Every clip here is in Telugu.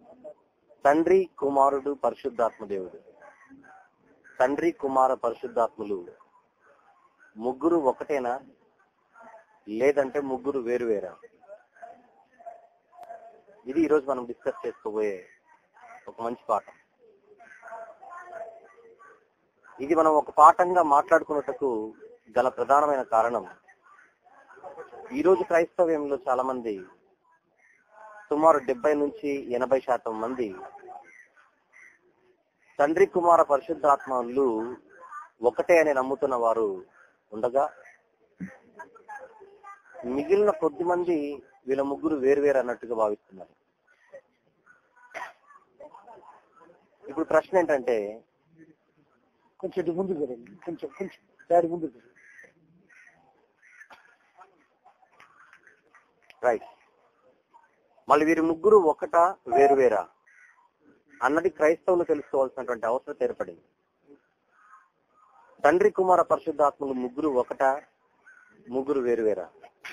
తండ్రి కుమారుడు పరిశుద్ధాత్మ దేవుడు తండ్రి కుమార పరిశుద్ధాత్ములు ముగ్గురు ఒకటేనా లేదంటే ముగ్గురు వేరు వేరా ఇది ఈరోజు మనం డిస్కస్ చేసుకోబోయే ఒక మంచి పాఠం ఇది మనం ఒక పాఠంగా మాట్లాడుకున్నట్టుకు గల ప్రధానమైన కారణం ఈ రోజు క్రైస్తవ్యంలో చాలా మంది సుమారు డెబ్బై నుంచి ఎనభై శాతం మంది తండ్రి కుమార పరిశుద్ధాత్మలు ఒకటే అని నమ్ముతున్న వారు ఉండగా మిగిలిన కొద్ది మంది వీళ్ళ ముగ్గురు వేరువేరు అన్నట్టుగా భావిస్తున్నారు ఇప్పుడు ప్రశ్న ఏంటంటే కొంచెం ఇటు ముందుకు జరగండి కొంచెం కొంచెం డాడీ ముందుకు జరగండి. రైట్ మళ్ళీ వీరి ముగ్గురు ఒకట వేరువేరా అన్నది క్రైస్తవులు తెలుసుకోవాల్సినటువంటి అవసరం ఏర్పడింది తండ్రి కుమార పరిశుద్ధాత్మలు ముగ్గురు ఒకట ముగ్గురు వేరువేరా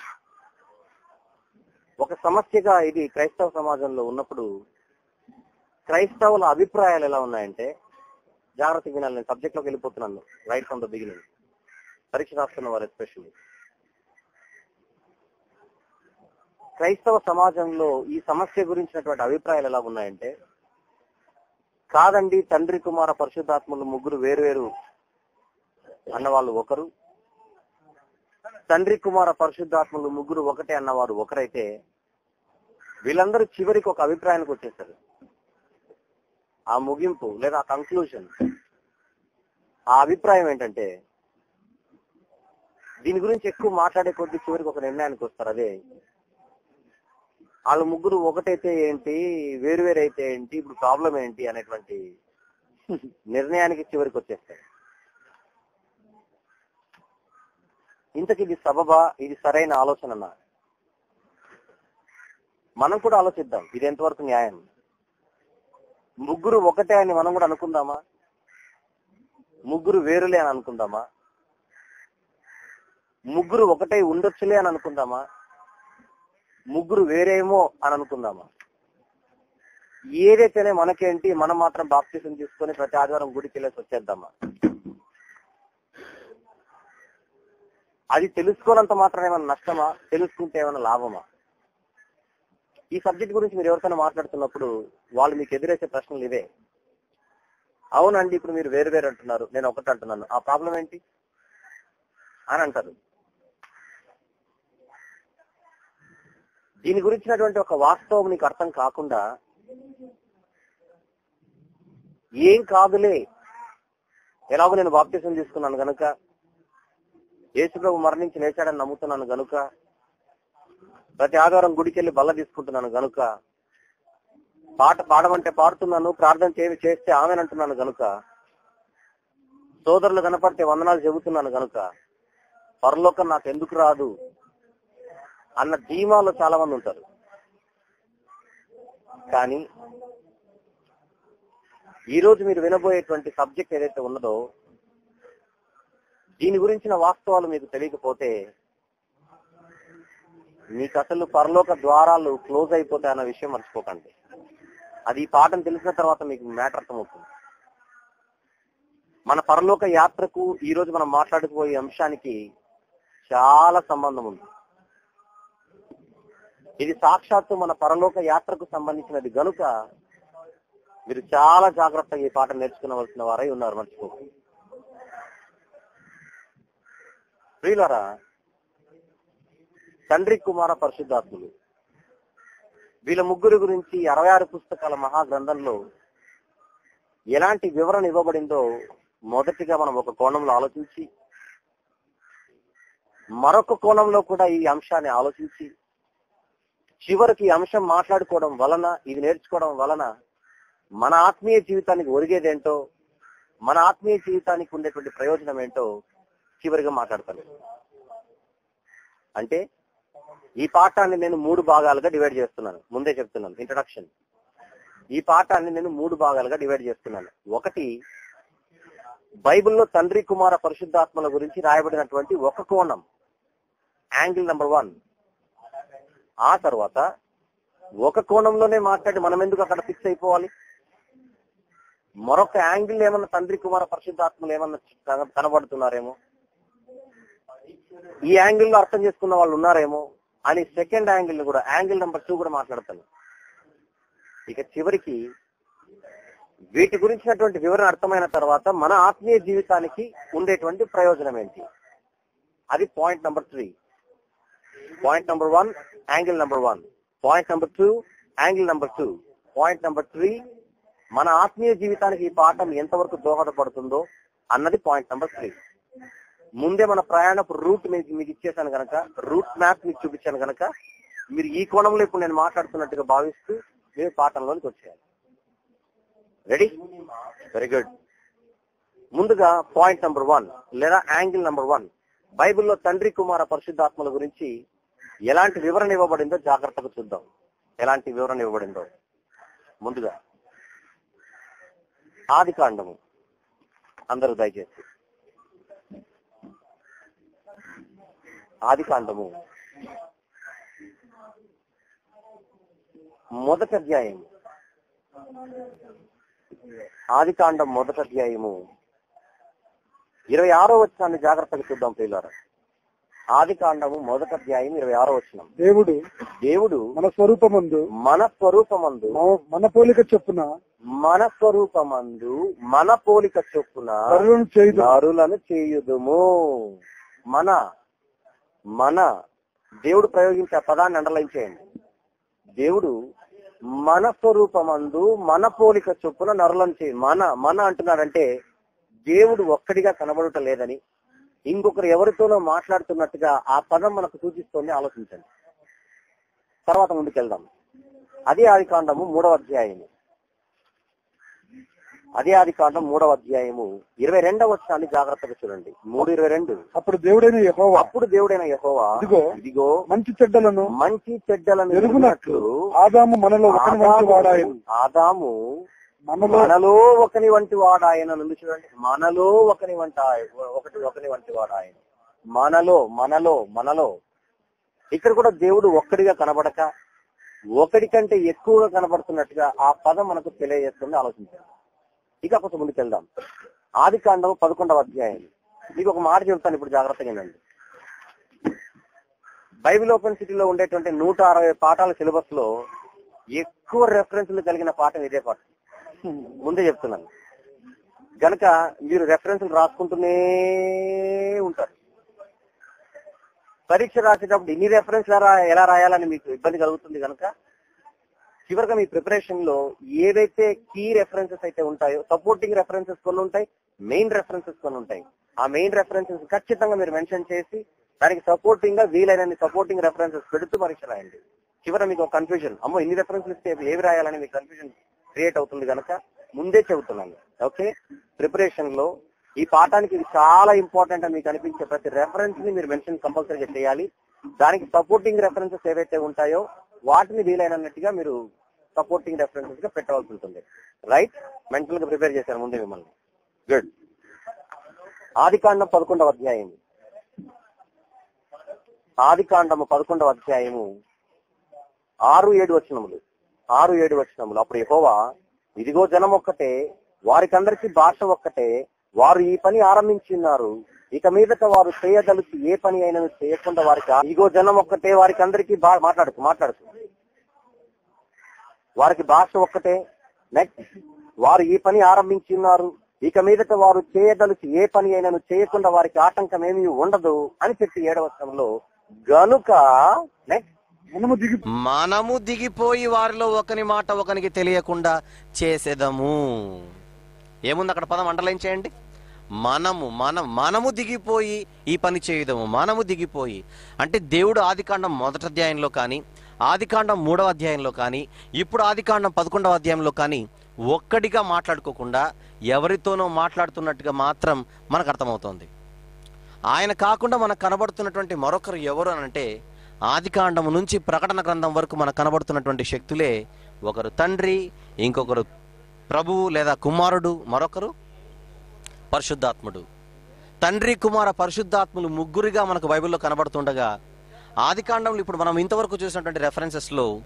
ఒక సమస్యగా ఇది క్రైస్తవ సమాజంలో ఉన్నప్పుడు క్రైస్తవుల అభిప్రాయాలు ఎలా ఉన్నాయంటే జాగ్రత్తగా వినాలి నేను సబ్జెక్ట్ లోకి వెళ్ళిపోతున్నాను రైట్ ఫ్రమ్ ద బిగినింగ్ పరీక్ష రాస్తున్న వారు ఎస్పెషల్లీ క్రైస్తవ సమాజంలో ఈ సమస్య గురించినటువంటి అభిప్రాయాలు ఎలా ఉన్నాయంటే కాదండి తండ్రి కుమార పరిశుద్ధాత్మలు ముగ్గురు వేరువేరు అన్నవాళ్ళు ఒకరు తండ్రి కుమార పరిశుద్ధాత్మలు ముగ్గురు ఒకటే అన్నవారు ఒకరైతే వీళ్ళందరూ చివరికి ఒక అభిప్రాయానికి వచ్చేసారు ఆ ముగింపు లేదా ఆ కంక్లూజన్ ఆ అభిప్రాయం ఏంటంటే దీని గురించి ఎక్కువ మాట్లాడే కొద్ది చివరికి ఒక నిర్ణయానికి వస్తారు అదే వాళ్ళు ముగ్గురు ఒకటైతే ఏంటి వేరు వేరు అయితే ఏంటి ఇప్పుడు ప్రాబ్లం ఏంటి అనేటువంటి నిర్ణయానికి చివరికి వచ్చేస్తారు ఇంతకి ఇది సబబా ఇది సరైన ఆలోచన మనం కూడా ఆలోచిద్దాం ఇది ఎంతవరకు న్యాయం ముగ్గురు ఒకటే అని మనం కూడా అనుకుందామా ముగ్గురు వేరులే అని అనుకుందామా ముగ్గురు ఒకటే ఉండొచ్చులే అని అనుకుందామా ముగ్గురు వేరేమో అని అనుకుందామా ఏదైతేనే మనకేంటి మనం మాత్రం బాప్తిసం తీసుకొని ప్రతి ఆదివారం గుడికి వెళ్ళేసి వచ్చేద్దామా అది తెలుసుకోనంత మాత్రం ఏమైనా నష్టమా తెలుసుకుంటే ఏమైనా లాభమా ఈ సబ్జెక్ట్ గురించి మీరు ఎవరికైనా మాట్లాడుతున్నప్పుడు వాళ్ళు మీకు ఎదురేసే ప్రశ్నలు ఇవే అవునండి ఇప్పుడు మీరు వేరు వేరు అంటున్నారు నేను ఒకటి అంటున్నాను ఆ ప్రాబ్లం ఏంటి అని అంటారు దీని గురించినటువంటి ఒక వాస్తవం నీకు అర్థం కాకుండా ఏం కాదులే ఎలాగో నేను బాప్తిసం తీసుకున్నాను గనుక యేసుప్రభు మరణించి లేచాడని నమ్ముతున్నాను గనుక ప్రతి ఆదివారం గుడికి వెళ్ళి బల్ల తీసుకుంటున్నాను గనుక పాట పాడమంటే పాడుతున్నాను ప్రార్థన చేసి చేస్తే ఆమెనంటున్నాను గనుక సోదరులు కనపడితే వందనాలు చెబుతున్నాను గనుక పరలోకం నాకు ఎందుకు రాదు అన్న ధీమాలో చాలా మంది ఉంటారు కానీ ఈ రోజు మీరు వినబోయేటువంటి సబ్జెక్ట్ ఏదైతే ఉన్నదో దీని గురించిన వాస్తవాలు మీకు తెలియకపోతే మీకు అసలు పరలోక ద్వారాలు క్లోజ్ అయిపోతాయన్న విషయం మర్చిపోకండి అది ఈ పాఠం తెలిసిన తర్వాత మీకు మ్యాటర్ అర్థమవుతుంది మన పరలోక యాత్రకు ఈ రోజు మనం మాట్లాడుకోబోయే అంశానికి చాలా సంబంధం ఉంది ఇది సాక్షాత్తు మన పరలోక యాత్రకు సంబంధించినది గనుక మీరు చాలా జాగ్రత్తగా ఈ పాఠం నేర్చుకునవలసిన వారై ఉన్నారు మర్చిపో ప్రియులరా తండ్రి కుమార పరిశుద్ధాత్ములు వీళ్ళ ముగ్గురు గురించి అరవై ఆరు పుస్తకాల మహాగ్రంథంలో ఎలాంటి వివరణ ఇవ్వబడిందో మొదటిగా మనం ఒక కోణంలో ఆలోచించి మరొక కోణంలో కూడా ఈ అంశాన్ని ఆలోచించి చివరికి ఈ అంశం మాట్లాడుకోవడం వలన ఇది నేర్చుకోవడం వలన మన ఆత్మీయ జీవితానికి ఒరిగేదేంటో మన ఆత్మీయ జీవితానికి ఉండేటువంటి ప్రయోజనం ఏంటో చివరిగా మాట్లాడతాను అంటే ఈ పాఠాన్ని నేను మూడు భాగాలుగా డివైడ్ చేస్తున్నాను ముందే చెప్తున్నాను ఇంట్రడక్షన్ ఈ పాఠాన్ని నేను మూడు భాగాలుగా డివైడ్ చేస్తున్నాను ఒకటి బైబిల్లో తండ్రి కుమార పరిశుద్ధాత్మల గురించి రాయబడినటువంటి ఒక కోణం యాంగిల్ నెంబర్ వన్ ఆ తర్వాత ఒక కోణంలోనే మాట్లాడి మనం ఎందుకు అక్కడ ఫిక్స్ అయిపోవాలి మరొక యాంగిల్ ఏమన్నా తండ్రి కుమార పరిశుద్ధాత్మలు ఏమన్నా కన- కనబడుతున్నారేమో ఈ యాంగిల్ లో అర్థం చేసుకున్న వాళ్ళు ఉన్నారేమో అని సెకండ్ యాంగిల్ కూడా యాంగిల్ నెంబర్ టూ కూడా మాట్లాడతాను ఇక చివరికి వీటి గురించినటువంటి వివరణ అర్థమైన తర్వాత మన ఆత్మీయ జీవితానికి ఉండేటువంటి ప్రయోజనం ఏంటి అది point number three point number one angle number one point number two angle number two point number three మన ఆత్మీయ జీవితానికి ఈ పాఠం ఎంతవరకు దోహదపడుతుందో అన్నది పాయింట్ నెంబర్ త్రీ ముందే మన ప్రయాణపు రూట్ మీకు మీకు ఇచ్చేసాను కనుక రూట్ మ్యాప్ మీకు చూపించాను కనుక మీరు ఈ కోణంలో ఇప్పుడు నేను మాట్లాడుతున్నట్టుగా భావిస్తూ మీరు పాఠంలోనికి వచ్చేయాలి రెడీ వెరీ గుడ్ ముందుగా పాయింట్ నెంబర్ వన్ లేదా యాంగిల్ నెంబర్ వన్ బైబిల్లో తండ్రి కుమార పరిశుద్ధాత్మల గురించి ఎలాంటి వివరణ ఇవ్వబడిందో జాగ్రత్తగా చూద్దాం ఎలాంటి వివరణ ఇవ్వబడిందో ముందుగా ఆది కాండము అందరూ దయచేసి ఆది కాండము మొదటి అధ్యాయం ఆది కాండం మొదటి అధ్యాయము ఇరవై ఆరో వచ్చాన్ని జాగ్రత్తగా చూద్దాం పిల్లలు ఆది కాండము మొదటి అధ్యాయం ఇరవై ఆరో వచ్చిన దేవుడు దేవుడు మన స్వరూపమందు మన స్వరూపమందు మన- మన పోలిక చొప్పున మన స్వరూపమందు మన పోలిక చొప్పున పరులను చేయదు నరులను చేయుదుము మన మన దేవుడు ప్రయోగించే ఆ పదాన్ని అండర్లైన్ చేయండి దేవుడు మన స్వరూపమందు మన పోలిక చొప్పున నరులను చేయి మన మన అంటున్నాడంటే దేవుడు ఒక్కడిగా కనబడుట లేదని ఇంకొకరు ఎవరితోనో మాట్లాడుతున్నట్టుగా ఆ పదం మనకు సూచిస్తోంది ఆలోచించండి తర్వాత ముందుకెళ్దాం అదే ఆది కాండము మూడవ అధ్యాయము అదే ఆది కాండం మూడవ అధ్యాయము ఇరవై రెండవ వచ్చాన్ని జాగ్రత్తగా చూడండి మూడు ఇరవై రెండు అప్పుడు దేవుడైన యెహోవా అప్పుడు దేవుడైన యెహోవా ఇదిగో ఇదిగో మంచి చెడ్డలను మంచి చెడ్డలను ఎరుగునట్లు ఎరుగునట్లు ఆదాము మనలో ఒకని వంటి వాడాయను ఆదాము మనలో మనలో ఒకని వంటి వాడాయన నుండి చూడండి మనలో ఒకని వంట ఒకటి ఒకని వంటి వాడాయన మనలో మనలో మనలో ఇక్కడ కూడా దేవుడు ఒక్కడిగా కనబడక ఒకటి కంటే ఎక్కువగా కనబడుతున్నట్టుగా ఆ పదం మనకు తెలియజేస్తుంది ఆలోచించండి ఇక కొంచెం ముందుకెళ్దాం ఆది కాండం పదకొండవ అధ్యాయం మీకు ఒక మాట చెప్తాను ఇప్పుడు జాగ్రత్తగా వినండి బైబిల్ ఓపెన్ సిటీలో ఉండేటువంటి నూట అరవై పాఠాల సిలబస్ లో ఎక్కువ రెఫరెన్స్లు కలిగిన పాఠం ఇదే పాఠం ముందే చెప్తున్నాను గనక మీరు రెఫరెన్స్లు రాసుకుంటూనే ఉంటారు పరీక్ష రాసేటప్పుడు ఇన్ని రెఫరెన్స్ ఎలా రాయాలని మీకు ఇబ్బంది కలుగుతుంది కనుక చివరిగా మీ ప్రిపరేషన్ లో ఏవైతే కీ రెఫరెన్సెస్ అయితే ఉంటాయో సపోర్టింగ్ రెఫరెన్సెస్ కొన్ని ఉంటాయి మెయిన్ రెఫరెన్సెస్ కొన్ని ఉంటాయి ఆ మెయిన్ రెఫరెన్సెస్ ఖచ్చితంగా మీరు మెన్షన్ చేసి దానికి సపోర్టింగ్ గా వీలైనన్ని సపోర్టింగ్ రెఫరెన్సెస్ పెడుతూ పరీక్ష రాయండి చివర మీకు ఒక కన్ఫ్యూజన్ అమ్మో ఇన్ని రెఫరెన్సెస్ ఇస్తే ఏవి రాయాలని మీకు కన్ఫ్యూజన్ క్రియేట్ అవుతుంది కనుక ముందే చెబుతున్నాను ఓకే ప్రిపరేషన్ లో ఈ పాఠానికి ఇది చాలా ఇంపార్టెంట్ అని మీకు అనిపించే ప్రతి రెఫరెన్స్ ని మీరు మెన్షన్ కంపల్సరీగా చేయాలి దానికి సపోర్టింగ్ రెఫరెన్సెస్ ఏవైతే ఉంటాయో వాటిని వీలైనట్టుగా మీరు సపోర్టింగ్ రెఫరెన్సెస్ గా పెట్టవలసి ఉంటుంది రైట్ మెంటల్ గా ప్రిపేర్ చేశారు ముందే మిమ్మల్ని గుడ్ ఆది కాండం పదకొండవ అధ్యాయం ఆది కాండము పదకొండవ అధ్యాయము ఆరు ఏడు వచనములు ఆరు ఏడు వచనములు అప్పుడు యెహోవా ఇదిగో జనం ఒక్కటే వారికందరికి భాష ఒక్కటే వారు ఈ పని ఆరంభించున్నారు ఇక మీదట వారు చేయదలిచి ఏ పని అయినా చేయకుండా వారికి ఆ- ఇదిగో జనం ఒక్కటే వారికి అందరికి మాట్లాడుకు మాట్లాడుకు వారికి భాష ఒక్కటే నెక్స్ట్ వారు ఈ పని ఆరంభించున్నారు ఇక మీదట వారు చేయదలిచి ఏ పని అయినను చేయకుండా వారికి ఆటంకం ఏమీ ఉండదు అని చెప్పి ఏడవ వచనంలో గనుక నెక్స్ట్ మనము దిగి మనము దిగిపోయి వారిలో ఒకని మాట ఒకనికి తెలియకుండా చేసేదము ఏముంది అక్కడ పదం అండర్లైన్ చేయండి మనము మనం మనము దిగిపోయి ఈ పని చేయుదము మనము దిగిపోయి అంటే దేవుడు ఆదికాండం మొదటి అధ్యాయంలో కానీ ఆదికాండం మూడవ అధ్యాయంలో కానీ ఇప్పుడు ఆదికాండం పదకొండవ అధ్యాయంలో కానీ ఒక్కడిగా మాట్లాడుకోకుండా ఎవరితోనో మాట్లాడుతున్నట్టుగా మాత్రం మనకు అర్థమవుతోంది ఆయన కాకుండా మనకు కనబడుతున్నటువంటి మరొకరు ఎవరు అని అంటే ఆదికాండము నుంచి ప్రకటన గ్రంథం వరకు మనకు కనబడుతున్నటువంటి శక్తులే ఒకరు తండ్రి ఇంకొకరు ప్రభువు లేదా కుమారుడు మరొకరు పరిశుద్ధాత్ముడు తండ్రి కుమార పరిశుద్ధాత్ములు ముగ్గురిగా మనకు బైబిల్లో కనబడుతుండగా ఆదికాండంలో ఇప్పుడు మనం ఇంతవరకు చూసినటువంటి రెఫరెన్సెస్లో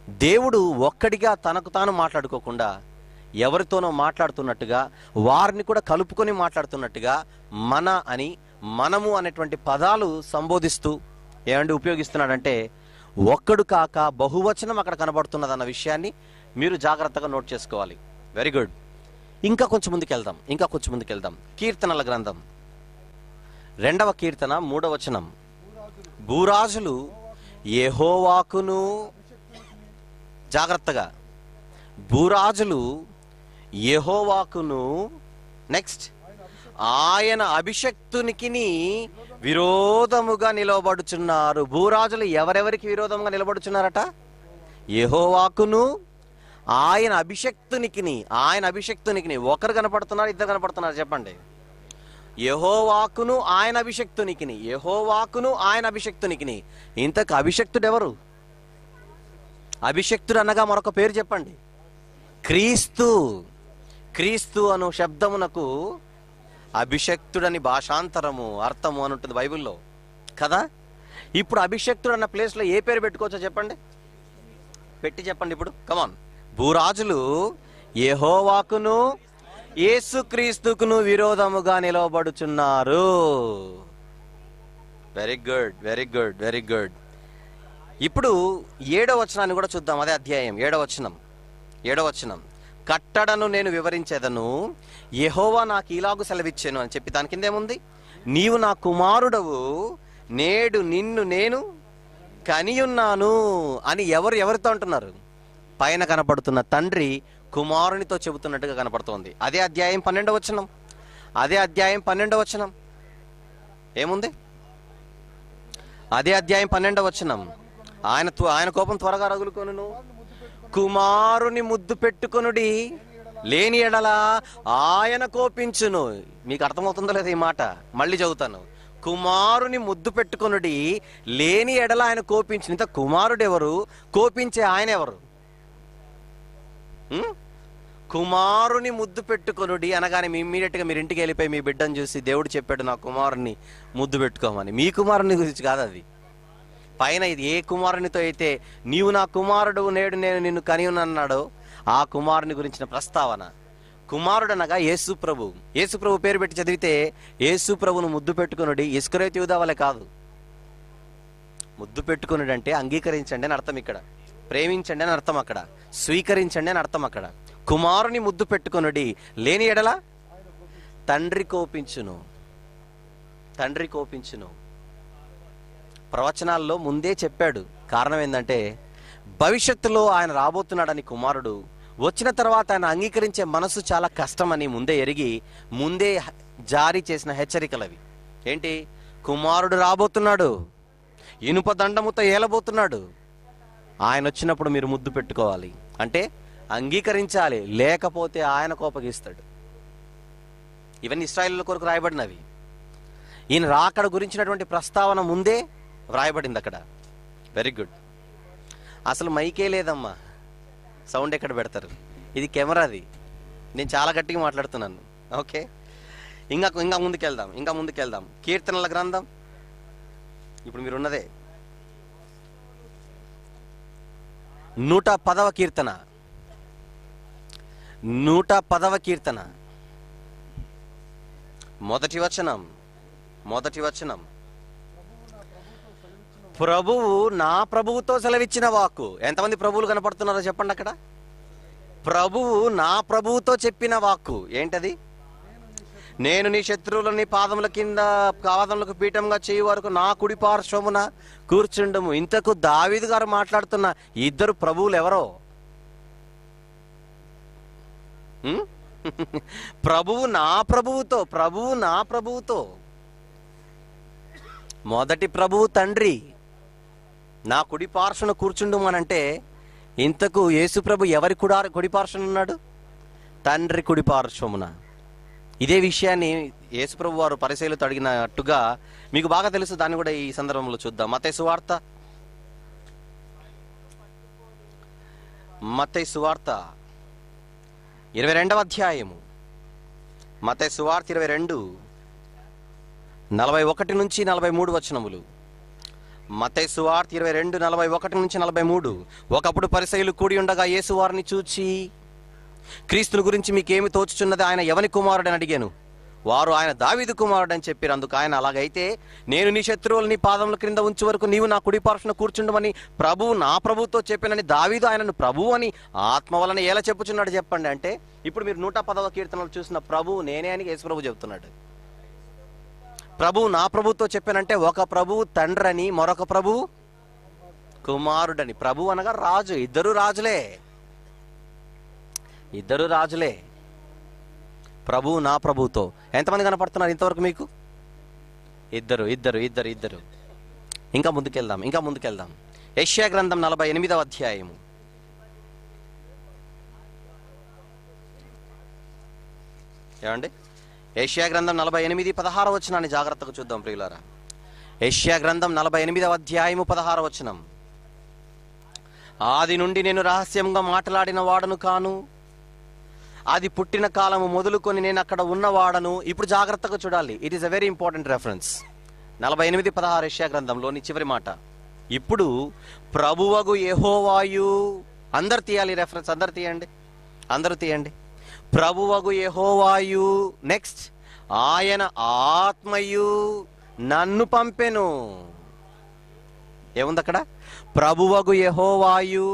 దేవుడు ఒక్కడిగా తనకు తాను మాట్లాడుకోకుండా ఎవరితోనో మాట్లాడుతున్నట్టుగా వారిని కూడా కలుపుకొని మాట్లాడుతున్నట్టుగా మన అని మనము అనేటువంటి పదాలు సంబోధిస్తూ ఏమండి ఉపయోగిస్తున్నాడంటే ఒక్కడు కాక బహువచనం అక్కడ కనబడుతున్నదన్న విషయాన్ని మీరు జాగ్రత్తగా నోట్ చేసుకోవాలి వెరీ గుడ్ ఇంకా కొంచెం ముందుకెళ్దాం ఇంకా కొంచెం ముందుకెళ్దాం కీర్తనల గ్రంథం రెండవ కీర్తన మూడవ వచనం భూరాజులు యెహోవాకును జాగ్రత్తగా భూరాజులు యెహోవాకును నెక్స్ట్ ఆయన అభిషక్తునికి విరోధముగా నిలవబడుచున్నారు భూరాజులు ఎవరెవరికి విరోధముగా నిలబడుచున్నారట యెహోవాకును ఆయన అభిషక్తునికి ఆయన అభిషక్తునికి ఒకరు కనపడుతున్నారు ఇద్దరు కనపడుతున్నారు చెప్పండి యహోవాకును ఆయన అభిషక్తునికి యహోవాకును ఆయన అభిషక్తునికి ఇంతకు అభిషక్తుడు ఎవరు అభిషక్తుడు అనగా మరొక పేరు చెప్పండి క్రీస్తు క్రీస్తు అను శబ్దమునకు అభిషక్తుడని భాషాంతరము అర్థము అని ఉంటుంది బైబిల్లో కదా ఇప్పుడు అభిషక్తుడు అన్న ప్లేస్లో ఏ పేరు పెట్టుకోవచ్చో చెప్పండి పెట్టి చెప్పండి ఇప్పుడు కమాన్ భూరాజులు యెహోవాకును యేసుక్రీస్తుకును విరోధముగా నిలవబడుచున్నారు very good very good very good ఇప్పుడు ఏడవ వచనాన్ని కూడా చూద్దాం అదే అధ్యాయం ఏడవ వచనం ఏడవ వచనం కట్టడను నేను వివరించేదను యెహోవా నాకు ఇలాగు సెలవిచ్చాను అని చెప్పి దాని కింద ఏముంది నీవు నా కుమారుడవు నేడు నిన్ను నేను కనియున్నాను అని ఎవరు ఎవరితో అంటున్నారు పైన కనపడుతున్న తండ్రి కుమారునితో చెబుతున్నట్టుగా కనపడుతోంది అదే అధ్యాయం పన్నెండవ వచనం అదే అధ్యాయం పన్నెండవ వచనం ఏముంది అదే అధ్యాయం పన్నెండవ వచనం ఆయన త్వ- ఆయన కోపం త్వరగా రగులుకొనును కుమారుని ముద్దు పెట్టుకొనుడి లేని ఎడల ఆయన కోపించును మీకు అర్థమవుతుందో లేదా ఈ మాట మళ్ళీ చదువుతాను కుమారుని ముద్దు పెట్టుకొనుడి లేని ఎడల ఆయన కోపించును ఇంత కుమారుడు ఎవరు కోపించే ఆయన ఎవరు ఉం? కుమారుని ముద్దు పెట్టుకొనుడి అనగానే మీ ఇమ్మీడియట్ గా మీరు ఇంటికి వెళ్ళిపోయి మీ బిడ్డను చూసి దేవుడు చెప్పాడు నా కుమారుని ముద్దు పెట్టుకోమని మీ కుమారుని గురించి కాదు అది పైన ఇది ఏ కుమారునితో అయితే నీవు నా కుమారుడు నేడు నేను నిన్ను కని ఉన్నాడో ఆ కుమారుని గురించిన ప్రస్తావన కుమారుడనగా యేసు ప్రభు యేసు ప్రభు పేరు పెట్టి చదివితే యేసు ప్రభును ముద్దు పెట్టుకునుడి ఇస్కరేత్ యూదా వలె కాదు ముద్దు పెట్టుకునుడు అంటే అంగీకరించండి అని అర్థం ఇక్కడ ప్రేమించండి అని అర్థం అక్కడ స్వీకరించండి అని అర్థం అక్కడ కుమారుని ముద్దు పెట్టుకొనుడి లేని ఎడల తండ్రి కోపించును తండ్రి కోపించును ప్రవచనాల్లో ముందే చెప్పాడు కారణం ఏంటంటే భవిష్యత్తులో ఆయన రాబోతున్నాడని కుమారుడు వచ్చిన తర్వాత ఆయన అంగీకరించే మనసు చాలా కష్టమని ముందే ఎరిగి ముందే హ- జారీ చేసిన హెచ్చరికలవి ఏంటి కుమారుడు రాబోతున్నాడు ఇనుప దండముతో ఏలబోతున్నాడు ఆయన వచ్చినప్పుడు మీరు ముద్దు పెట్టుకోవాలి అంటే అంగీకరించాలి లేకపోతే ఆయన కోపగిస్తాడు ఇవన్నీ ఇస్రాయిల్ కొరకు రాయబడినవి ఈయన రాకడ గురించినటువంటి ప్రస్తావన ముందే వ్రాయబడింది అక్కడ వెరీ గుడ్ అసలు మైకే లేదమ్మా సౌండ్ ఎక్కడ పెడతారు ఇది కెమెరాది నేను చాలా గట్టిగా మాట్లాడుతున్నాను ఓకే ఇంకా ఇంకా ముందుకెళ్దాం ఇంకా ముందుకెళ్దాం కీర్తనల గ్రంథం ఇప్పుడు మీరు ఉన్నదే నూట పదవ కీర్తన నూట పదవ కీర్తన మొదటి వచనం మొదటి వచనం ప్రభువు నా ప్రభువుతో సెలవిచ్చిన వాక్కు ఎంతమంది ప్రభువులు కనపడుతున్నారో చెప్పండి అక్కడ ప్రభువు నా ప్రభువుతో చెప్పిన వాక్కు ఏంటది నేను నీ శత్రువులని పాదముల కింద పాదములకు పీఠంగా చేయి వరకు నా కుడి పార్శ్వమున కూర్చుండము ఇంతకు దావీదు గారు మాట్లాడుతున్న ఇద్దరు ప్రభువులు ఎవరో ఉం? ప్రభువు నా ప్రభువుతో ప్రభువు నా ప్రభువుతో మొదటి ప్రభువు తండ్రి నా కుడి పార్శ్వన కూర్చుండుమనంటే ఇంతకు యేసు ప్రభు ఎవరి కుడా కుడి పార్శ్వన ఉన్నాడు తండ్రి కుడి పార్శ్వమున ఇదే విషయాన్ని యేసుప్రభు వారు పరిశీలతో అడిగినట్టుగా మీకు బాగా తెలుసు దాన్ని కూడా ఈ సందర్భంలో చూద్దాం మతే సువార్త మతే సువార్త ఇరవై రెండవ అధ్యాయము మతే సువార్త ఇరవై రెండు నలభై ఒకటి నుంచి నలభై మూడు వచనములు మతై సువార్త ఇరవై రెండు నలభై ఒకటి నుంచి నలభై మూడు ఒకప్పుడు పరిసయులు కూడి ఉండగా యేసు వారిని చూచి క్రీస్తుని గురించి మీకేమి తోచుచున్నది ఆయన ఎవని కుమారుడని అడిగాను వారు ఆయన దావీదు కుమారుడు అని చెప్పారు అందుకు ఆయన అలాగైతే నేను నీ శత్రువులు నీ పాదముల క్రింద ఉంచే వరకు నీవు నా కుడి పార్శ్వన కూర్చుండమని ప్రభువు నా ప్రభువుతో చెప్పానని దావీదు ఆయనను ప్రభువు అని ఆత్మ వలన ఎలా చెప్పుచున్నాడు చెప్పండి అంటే ఇప్పుడు మీరు నూట పదవ కీర్తనలు చూసిన ప్రభువు నేనే అని యేసు ప్రభు చెబుతున్నాడు ప్రభువు నా ప్రభుతో చెప్పానంటే ఒక ప్రభువు తండ్రని మరొక ప్రభువు కుమారుడని ప్రభు అనగా రాజు ఇద్దరు రాజులే ఇద్దరు రాజులే ప్రభువు నా ప్రభువుతో ఎంతమంది కనపడుతున్నారు ఇంతవరకు మీకు ఇద్దరు ఇద్దరు ఇద్దరు ఇద్దరు ఇంకా ముందుకెళ్దాం ఇంకా ముందుకెళ్దాం యష్యా గ్రంథం నలభై ఎనిమిదవ అధ్యాయము ఏమండి ఏషియా గ్రంథం నలభై ఎనిమిది పదహార వచనాన్ని జాగ్రత్తగా చూద్దాం ప్రియులారా ఏషియా గ్రంథం నలభై ఎనిమిదవ అధ్యాయము పదహార వచనం ఆది నుండి నేను రహస్యంగా మాట్లాడిన వాడను కాను అది పుట్టిన కాలము మొదలుకొని నేను అక్కడ ఉన్నవాడను ఇప్పుడు జాగ్రత్తగా చూడాలి it is a very important reference నలభై ఎనిమిది పదహారు ఏషియా గ్రంథంలోని చివరి మాట ఇప్పుడు ప్రభువగు యెహోవాయు అందరు తీయాలి రెఫరెన్స్ అందరు తీయండి అందరూ తీయండి ప్రభువగు యెహోవాయు నెక్స్ట్ ఆయన ఆత్మయు నన్ను పంపెను ఏముంది అక్కడ ప్రభువగు యెహోవాయు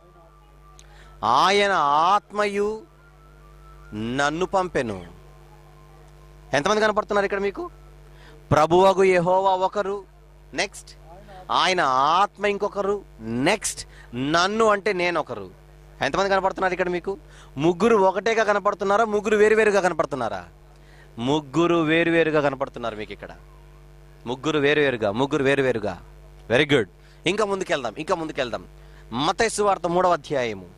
ఆయన ఆత్మయు నన్ను పంపెను ఎంతమంది కనపడుతున్నారు ఇక్కడ మీకు ప్రభువగు యెహోవా ఒకరు నెక్స్ట్ ఆయన ఆత్మ ఇంకొకరు నెక్స్ట్ నన్ను అంటే నేను ఒకరు ఎంతమంది కనపడుతున్నారు ఇక్కడ మీకు ముగ్గురు ఒకటేగా కనపడుతున్నారా ముగ్గురు వేరువేరుగా కనపడుతున్నారా ముగ్గురు వేరువేరుగా కనపడుతున్నారు మీకు ఇక్కడ ముగ్గురు వేరువేరుగా ముగ్గురు వేరువేరుగా వెరీ గుడ్ ఇంకా ముందుకెళ్దాం ఇంకా ముందుకెళ్దాం మతైసు వార్త మూడవ అధ్యాయము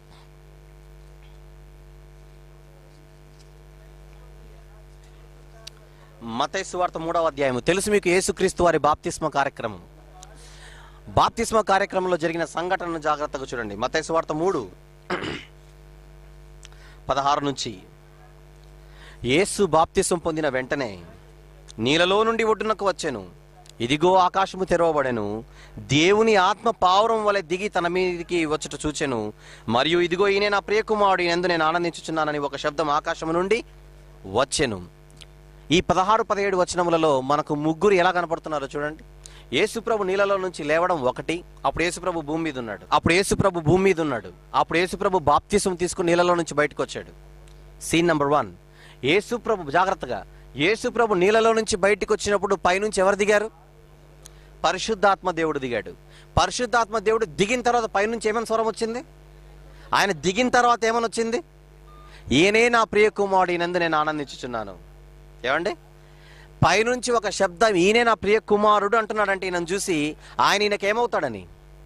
మతైసు వార్త మూడవ అధ్యాయము తెలుసు మీకు యేసుక్రీస్తు వారి బాప్తిస్మ కార్యక్రమం బాప్తిస్మ కార్యక్రమంలో జరిగిన సంఘటనను జాగ్రత్తగా చూడండి మతైసు వార్త మూడు పదహారు నుంచి యేసు బాప్తిసం పొందిన వెంటనే నీళ్ళలో నుండి ఒడ్డునకు వచ్చెను ఇదిగో ఆకాశము తెరవబడెను దేవుని ఆత్మ పావురం వలె దిగి తన మీదికి వచ్చుట చూచెను మరియు ఇదిగో ఈయన నా ప్రియకుమారుడు ఎందు నేను ఆనందించుచున్నానని ఒక శబ్దం ఆకాశము నుండి వచ్చెను ఈ పదహారు పదిహేడు వచనములలో మనకు ముగ్గురు ఎలా కనపడుతున్నారో చూడండి యేసుప్రభు నీళ్ళలో నుంచి లేవడం ఒకటి అప్పుడు యేసుప్రభు భూమి మీద ఉన్నాడు అప్పుడు యేసుప్రభు భూమి మీద ఉన్నాడు అప్పుడు యేసుప్రభు బాప్తిసం తీసుకుని నీళ్ళలో నుంచి బయటకు వచ్చాడు సీన్ నెంబర్ వన్ యేసుప్రభు జాగ్రత్తగా యేసుప్రభు నీళ్ళలో నుంచి బయటకు వచ్చినప్పుడు పైనుంచి ఎవరు దిగారు పరిశుద్ధాత్మ దేవుడు దిగాడు పరిశుద్ధాత్మ దేవుడు దిగిన తర్వాత పైనుంచి ఏమైనా స్వరం వచ్చింది ఆయన దిగిన తర్వాత ఏమని వచ్చింది ఈయనే నా ప్రియ కుమారుడు ఈయనందు నేను ఆనందించుచున్నాను ఏమండి పైనుంచి ఒక శబ్దం ఈయనే నా ప్రియ కుమారుడు అంటున్నాడంటే ఈయనను చూసి ఆయన ఈయనకి ఏమవుతాడని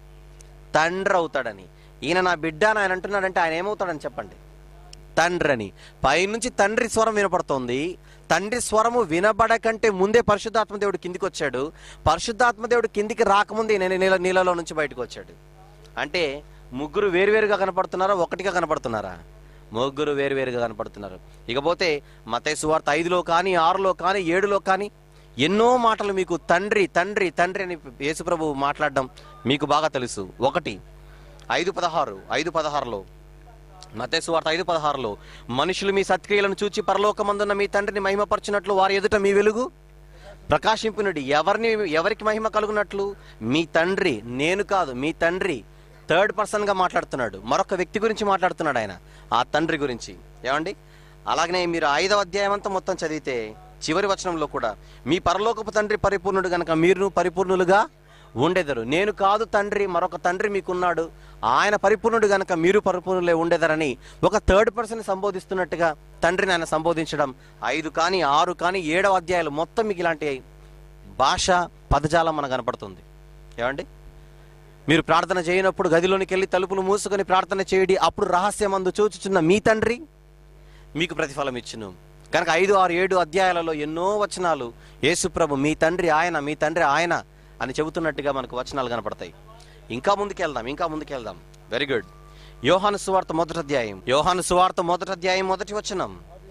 తండ్రి అవుతాడని ఈయన నా బిడ్డ అని ఆయన అంటున్నాడంటే ఆయన ఏమవుతాడని చెప్పండి తండ్రి అని పైనుంచి తండ్రి స్వరం వినపడుతోంది తండ్రి స్వరము వినబడకంటే ముందే పరిశుద్ధాత్మ దేవుడు కిందికి వచ్చాడు పరిశుద్ధాత్మ దేవుడు కిందికి రాకముందే నేను నీళ్ళ నీళ్ళలో నుంచి బయటకు వచ్చాడు అంటే ముగ్గురు వేరువేరుగా కనపడుతున్నారా ఒకటిగా కనపడుతున్నారా ముగ్గురు వేరువేరుగా కనపడుతున్నారు ఇకపోతే మతయ్య సువార్త ఐదులో కానీ ఆరులో కానీ ఏడులో కానీ ఎన్నో మాటలు మీకు తండ్రి తండ్రి తండ్రి అని యేసుప్రభు మాట్లాడడం మీకు బాగా తెలుసు ఒకటి ఐదు పదహారు ఐదు పదహారులో మతేసు వార్త ఐదు పదహారులో మనుషులు మీ సత్క్రియలను చూచి పరలోకమందున్న మీ తండ్రిని మహిమపరచినట్లు వారి ఎదుట మీ వెలుగు ప్రకాశింపునుడి ఎవరిని ఎవరికి మహిమ కలుగునట్లు మీ తండ్రి నేను కాదు మీ తండ్రి థర్డ్ పర్సన్ గా మాట్లాడుతున్నాడు మరొక వ్యక్తి గురించి మాట్లాడుతున్నాడు ఆయన ఆ తండ్రి గురించి ఏమండి అలాగనే మీరు ఐదవ అధ్యాయం అంతా మొత్తం చదివితే చివరి వచనంలో కూడా మీ పరలోకపు తండ్రి పరిపూర్ణుడు గనక మీరు పరిపూర్ణులుగా ఉండేదరు నేను కాదు తండ్రి మరొక తండ్రి మీకున్నాడు ఆయన పరిపూర్ణుడు గనక మీరు పరిపూర్ణులే ఉండేదరని ఒక థర్డ్ పర్సన్ సంబోధిస్తున్నట్టుగా తండ్రిని ఆయన సంబోధించడం ఐదు కానీ ఆరు కానీ ఏడవ అధ్యాయాలు మొత్తం మీకు ఇలాంటి భాష పదజాలం మనకు కనపడుతుంది ఏమండి మీరు ప్రార్థన చేయనప్పుడు గదిలోనికి వెళ్ళి తలుపులు మూసుకొని ప్రార్థన చేయడి అప్పుడు రహస్యమందు చూచుచున్న మీ తండ్రి మీకు ప్రతిఫలం ఇచ్చును కనుక ఐదు ఆరు ఏడు అధ్యాయాలలో ఎన్నో వచనాలు యేసుప్రభు మీ తండ్రి ఆయన మీ తండ్రి ఆయన అని చెబుతున్నట్టుగా మనకు వచనాలు కనపడతాయి ఇంకా ముందుకెళ్దాం ఇంకా ముందుకెళ్దాం వెరీ గుడ్ యోహాను సువార్త మొదటి అధ్యాయం యోహాను సువార్త మొదటి అధ్యాయం మొదటి వచనం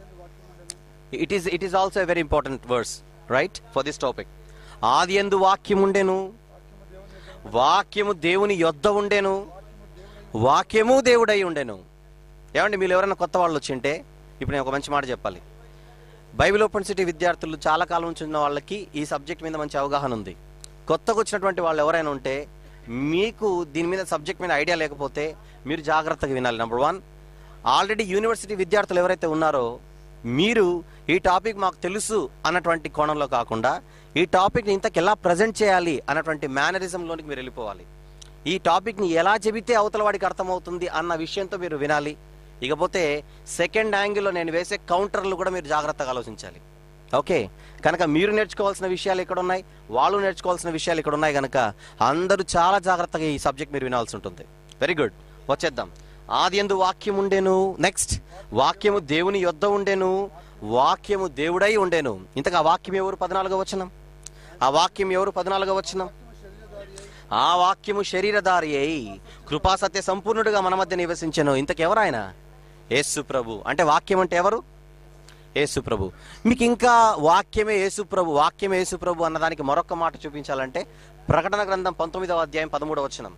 it is it is also very important words right for this topic ఆది ఎందు వాక్యం ఉండెను వాక్యము దేవుని యొద్ద ఉండెను వాక్యము దేవుడై ఉండెను ఏమండి మీరు ఎవరైనా కొత్త వాళ్ళు వచ్చింటే ఇప్పుడు నేను ఒక మంచి మాట చెప్పాలి బైబిల్ ఓపెన్ సిటీ విద్యార్థులు చాలా కాలం నుంచి ఉన్న వాళ్ళకి ఈ సబ్జెక్ట్ మీద మంచి అవగాహన ఉంది కొత్తగా వచ్చినటువంటి వాళ్ళు ఎవరైనా ఉంటే మీకు దీని మీద సబ్జెక్ట్ మీద ఐడియా లేకపోతే మీరు జాగ్రత్తగా వినాలి నెంబర్ వన్ ఆల్రెడీ యూనివర్సిటీ విద్యార్థులు ఎవరైతే ఉన్నారో మీరు ఈ టాపిక్ మాకు తెలుసు అన్నటువంటి కోణంలో కాకుండా ఈ టాపిక్ని ఇంతకు ఎలా ప్రజెంట్ చేయాలి అన్నటువంటి మేనరిజంలోనికి మీరు వెళ్ళిపోవాలి ఈ టాపిక్ని ఎలా చెబితే అవతల వాడికి అర్థమవుతుంది అన్న విషయంతో మీరు వినాలి ఇకపోతే సెకండ్ యాంగిల్లో నేను వేసే కౌంటర్లు కూడా మీరు జాగ్రత్తగా ఆలోచించాలి ఓకే కనుక మీరు నేర్చుకోవాల్సిన విషయాలు ఇక్కడ ఉన్నాయి వాళ్ళు నేర్చుకోవాల్సిన విషయాలు ఇక్కడ ఉన్నాయి కనుక అందరూ చాలా జాగ్రత్తగా ఈ సబ్జెక్ట్ మీరు వినాల్సి ఉంటుంది వెరీ గుడ్ వచ్చేద్దాం ఆది ఎందు వాక్యం ఉండేను నెక్స్ట్ వాక్యము దేవుని యొద్ద ఉండేను వాక్యము దేవుడై ఉండేను ఇంతగా ఆ వాక్యం ఎవరు పద్నాలుగో వచనం ఆ వాక్యం ఎవరు పద్నాలుగో వచనం ఆ వాక్యము శరీరధారి అయి కృపాసత్య సంపూర్ణుడిగా మన మధ్య నివసించెను ఇంతకెవరాయన యేసు ప్రభు అంటే వాక్యం అంటే ఎవరు యేసు ప్రభు మీకు ఇంకా వాక్యమే యేసు ప్రభు వాక్యమే యేసు ప్రభు అన్నదానికి మరొక మాట చూపించాలంటే ప్రకటన గ్రంథం పంతొమ్మిదవ అధ్యాయం పదమూడవ వచనం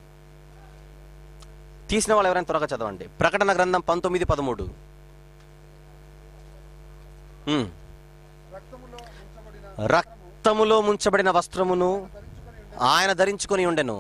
తీసిన వాళ్ళు ఎవరైనా త్వరగా చదవండి ప్రకటన గ్రంథం పంతొమ్మిది పదమూడు ఉమ్. రక్తములో ముంచబడిన వస్త్రమును ఆయన ధరించుకొని ఉండెను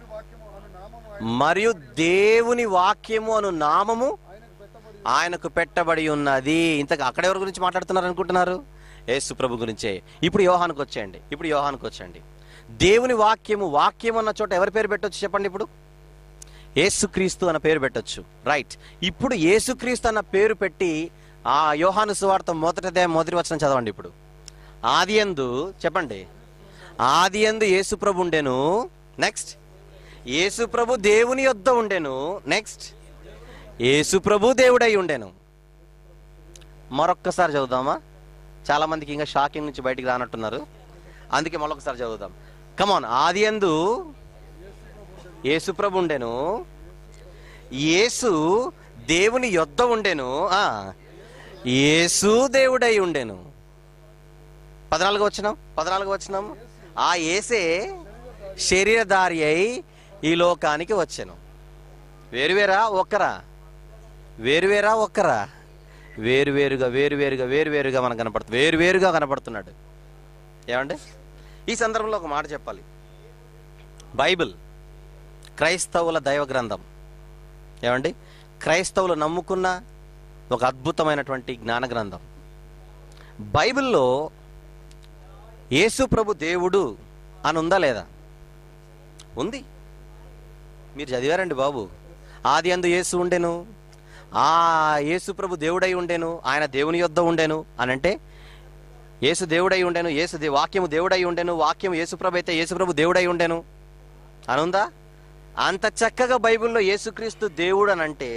మరియు దేవుని వాక్యము అను నామము ఆయనకు పెట్టబడి ఉన్నది ఇంతకు అక్కడెవరి గురించి మాట్లాడుతున్నారు అనుకుంటున్నారు యేసు ప్రభు గురించే ఇప్పుడు యోహానికి వచ్చేయండి ఇప్పుడు యోహానికి వచ్చేయండి దేవుని వాక్యము వాక్యం అన్న చోట ఎవరి పేరు పెట్టొచ్చు చెప్పండి ఇప్పుడు యేసుక్రీస్తు అన్న పేరు పెట్టొచ్చు రైట్ ఇప్పుడు యేసుక్రీస్తు అన్న పేరు పెట్టి ఆ యోహాను సువార్త మొదటిదే మొదటి వచనం చదవండి ఇప్పుడు ఆది ఎందు చెప్పండి ఆది ఎందు యేసు ప్రభు ఉండెను నెక్స్ట్ యేసు ప్రభు దేవుని యొద్ద ఉండెను నెక్స్ట్ యేసు ప్రభు దేవుడై ఉండెను మరొక్కసారి చదువుదామా చాలా మందికి ఇంకా షాకింగ్ నుంచి బయటికి రానట్టున్నారు అందుకే మరొకసారి చదువుదాం కమాన్ ఆది ఎందు యేసు ప్రభు ఉండెను యేసు దేవుని యొద్ద ఉండెను ఆ యేసు దేవుడై ఉండెను పద్నాలుగు వచ్చినాం పద్నాలుగు వచ్చినాం ఆ ఏసే శరీరధారి అయి ఈ లోకానికి వచ్చాను వేరువేరా ఒక్కరా వేరువేరా ఒక్కరా వేరువేరుగా వేరువేరుగా వేరువేరుగా మనకు కనపడుతుంది వేరువేరుగా కనపడుతున్నాడు ఏమండి ఈ సందర్భంలో ఒక మాట చెప్పాలి బైబిల్ క్రైస్తవుల దైవ గ్రంథం ఏమండి క్రైస్తవులు నమ్ముకున్న ఒక అద్భుతమైనటువంటి జ్ఞాన గ్రంథం బైబిల్లో యేసు ప్రభు దేవుడు అని ఉందా లేదా ఉంది మీరు చదివారండి బాబు ఆది అందు యేసు ఉండెను ఆ యేసు ప్రభు దేవుడై ఉండెను ఆయన దేవుని యొద్ద ఉండెను అని అంటే యేసు దేవుడై ఉండెను యేసు దే- వాక్యము దేవుడై ఉండెను వాక్యం యేసు ప్రభు అయితే యేసు ప్రభు దేవుడై ఉండెను అనుందా అంత చక్కగా బైబిల్లో యేసుక్రీస్తు దేవుడు అని అంటే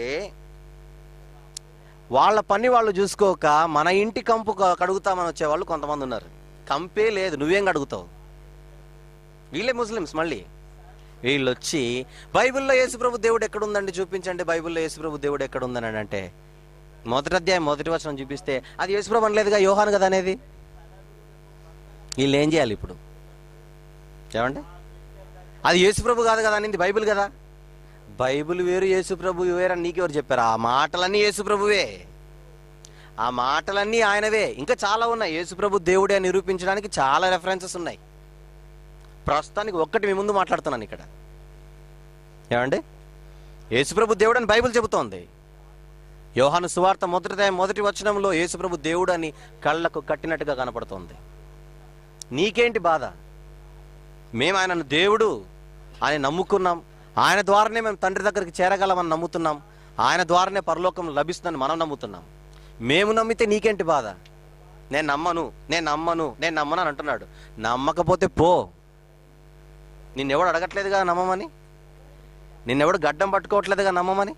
వాళ్ళ పని వాళ్ళు చూసుకోక మన ఇంటి కంపు క- కడుగుతామని వచ్చేవాళ్ళు కొంతమంది ఉన్నారు కంపే లేదు నువ్వేం కడుగుతావు వీళ్ళే ముస్లిమ్స్ మళ్ళీ వీళ్ళు వచ్చి బైబిల్లో యేసుప్రభు దేవుడు ఎక్కడుందండి చూపించండి బైబిల్లో యేసుప్రభు దేవుడు ఎక్కడుందని అంటే మొదటి అధ్యాయం మొదటి వచనం చూపిస్తే అది యేసుప్రభు అనలేదుగా యోహాను కదా అనేది వీళ్ళు ఏం చేయాలి ఇప్పుడు ఏమండి అది యేసుప్రభు కాదు కదా అనింది బైబిల్ కదా బైబిల్ వేరు యేసుప్రభు వేరని నీకెవరు చెప్పారు ఆ మాటలన్నీ యేసుప్రభువే ఆ మాటలన్నీ ఆయనవే ఇంకా చాలా ఉన్నాయి యేసుప్రభు దేవుడే అని నిరూపించడానికి చాలా రెఫరెన్సెస్ ఉన్నాయి ప్రస్తుతానికి ఒక్కటి మీ ముందు మాట్లాడుతున్నాను ఇక్కడ ఏమండి యేసుప్రభు దేవుడు అని బైబిల్ చెబుతోంది యోహాను సువార్త మొదటి మొదటి వచనంలో యేసుప్రభు దేవుడు అని కళ్ళకు కట్టినట్టుగా కనపడుతోంది నీకేంటి బాధ మేము ఆయనను దేవుడు అని నమ్ముకున్నాం ఆయన ద్వారానే మేము తండ్రి దగ్గరికి చేరగలమని నమ్ముతున్నాం ఆయన ద్వారానే పరలోకం లభిస్తుందని మనం నమ్ముతున్నాం మేము నమ్మితే నీకేంటి బాధ నేను నమ్మను నేను నమ్మను నేను నమ్మను అని అంటున్నాడు నమ్మకపోతే పో నిన్నెవడు అడగట్లేదుగా నమ్మమని నిన్నెవడు గడ్డం పట్టుకోవట్లేదుగా నమ్మమని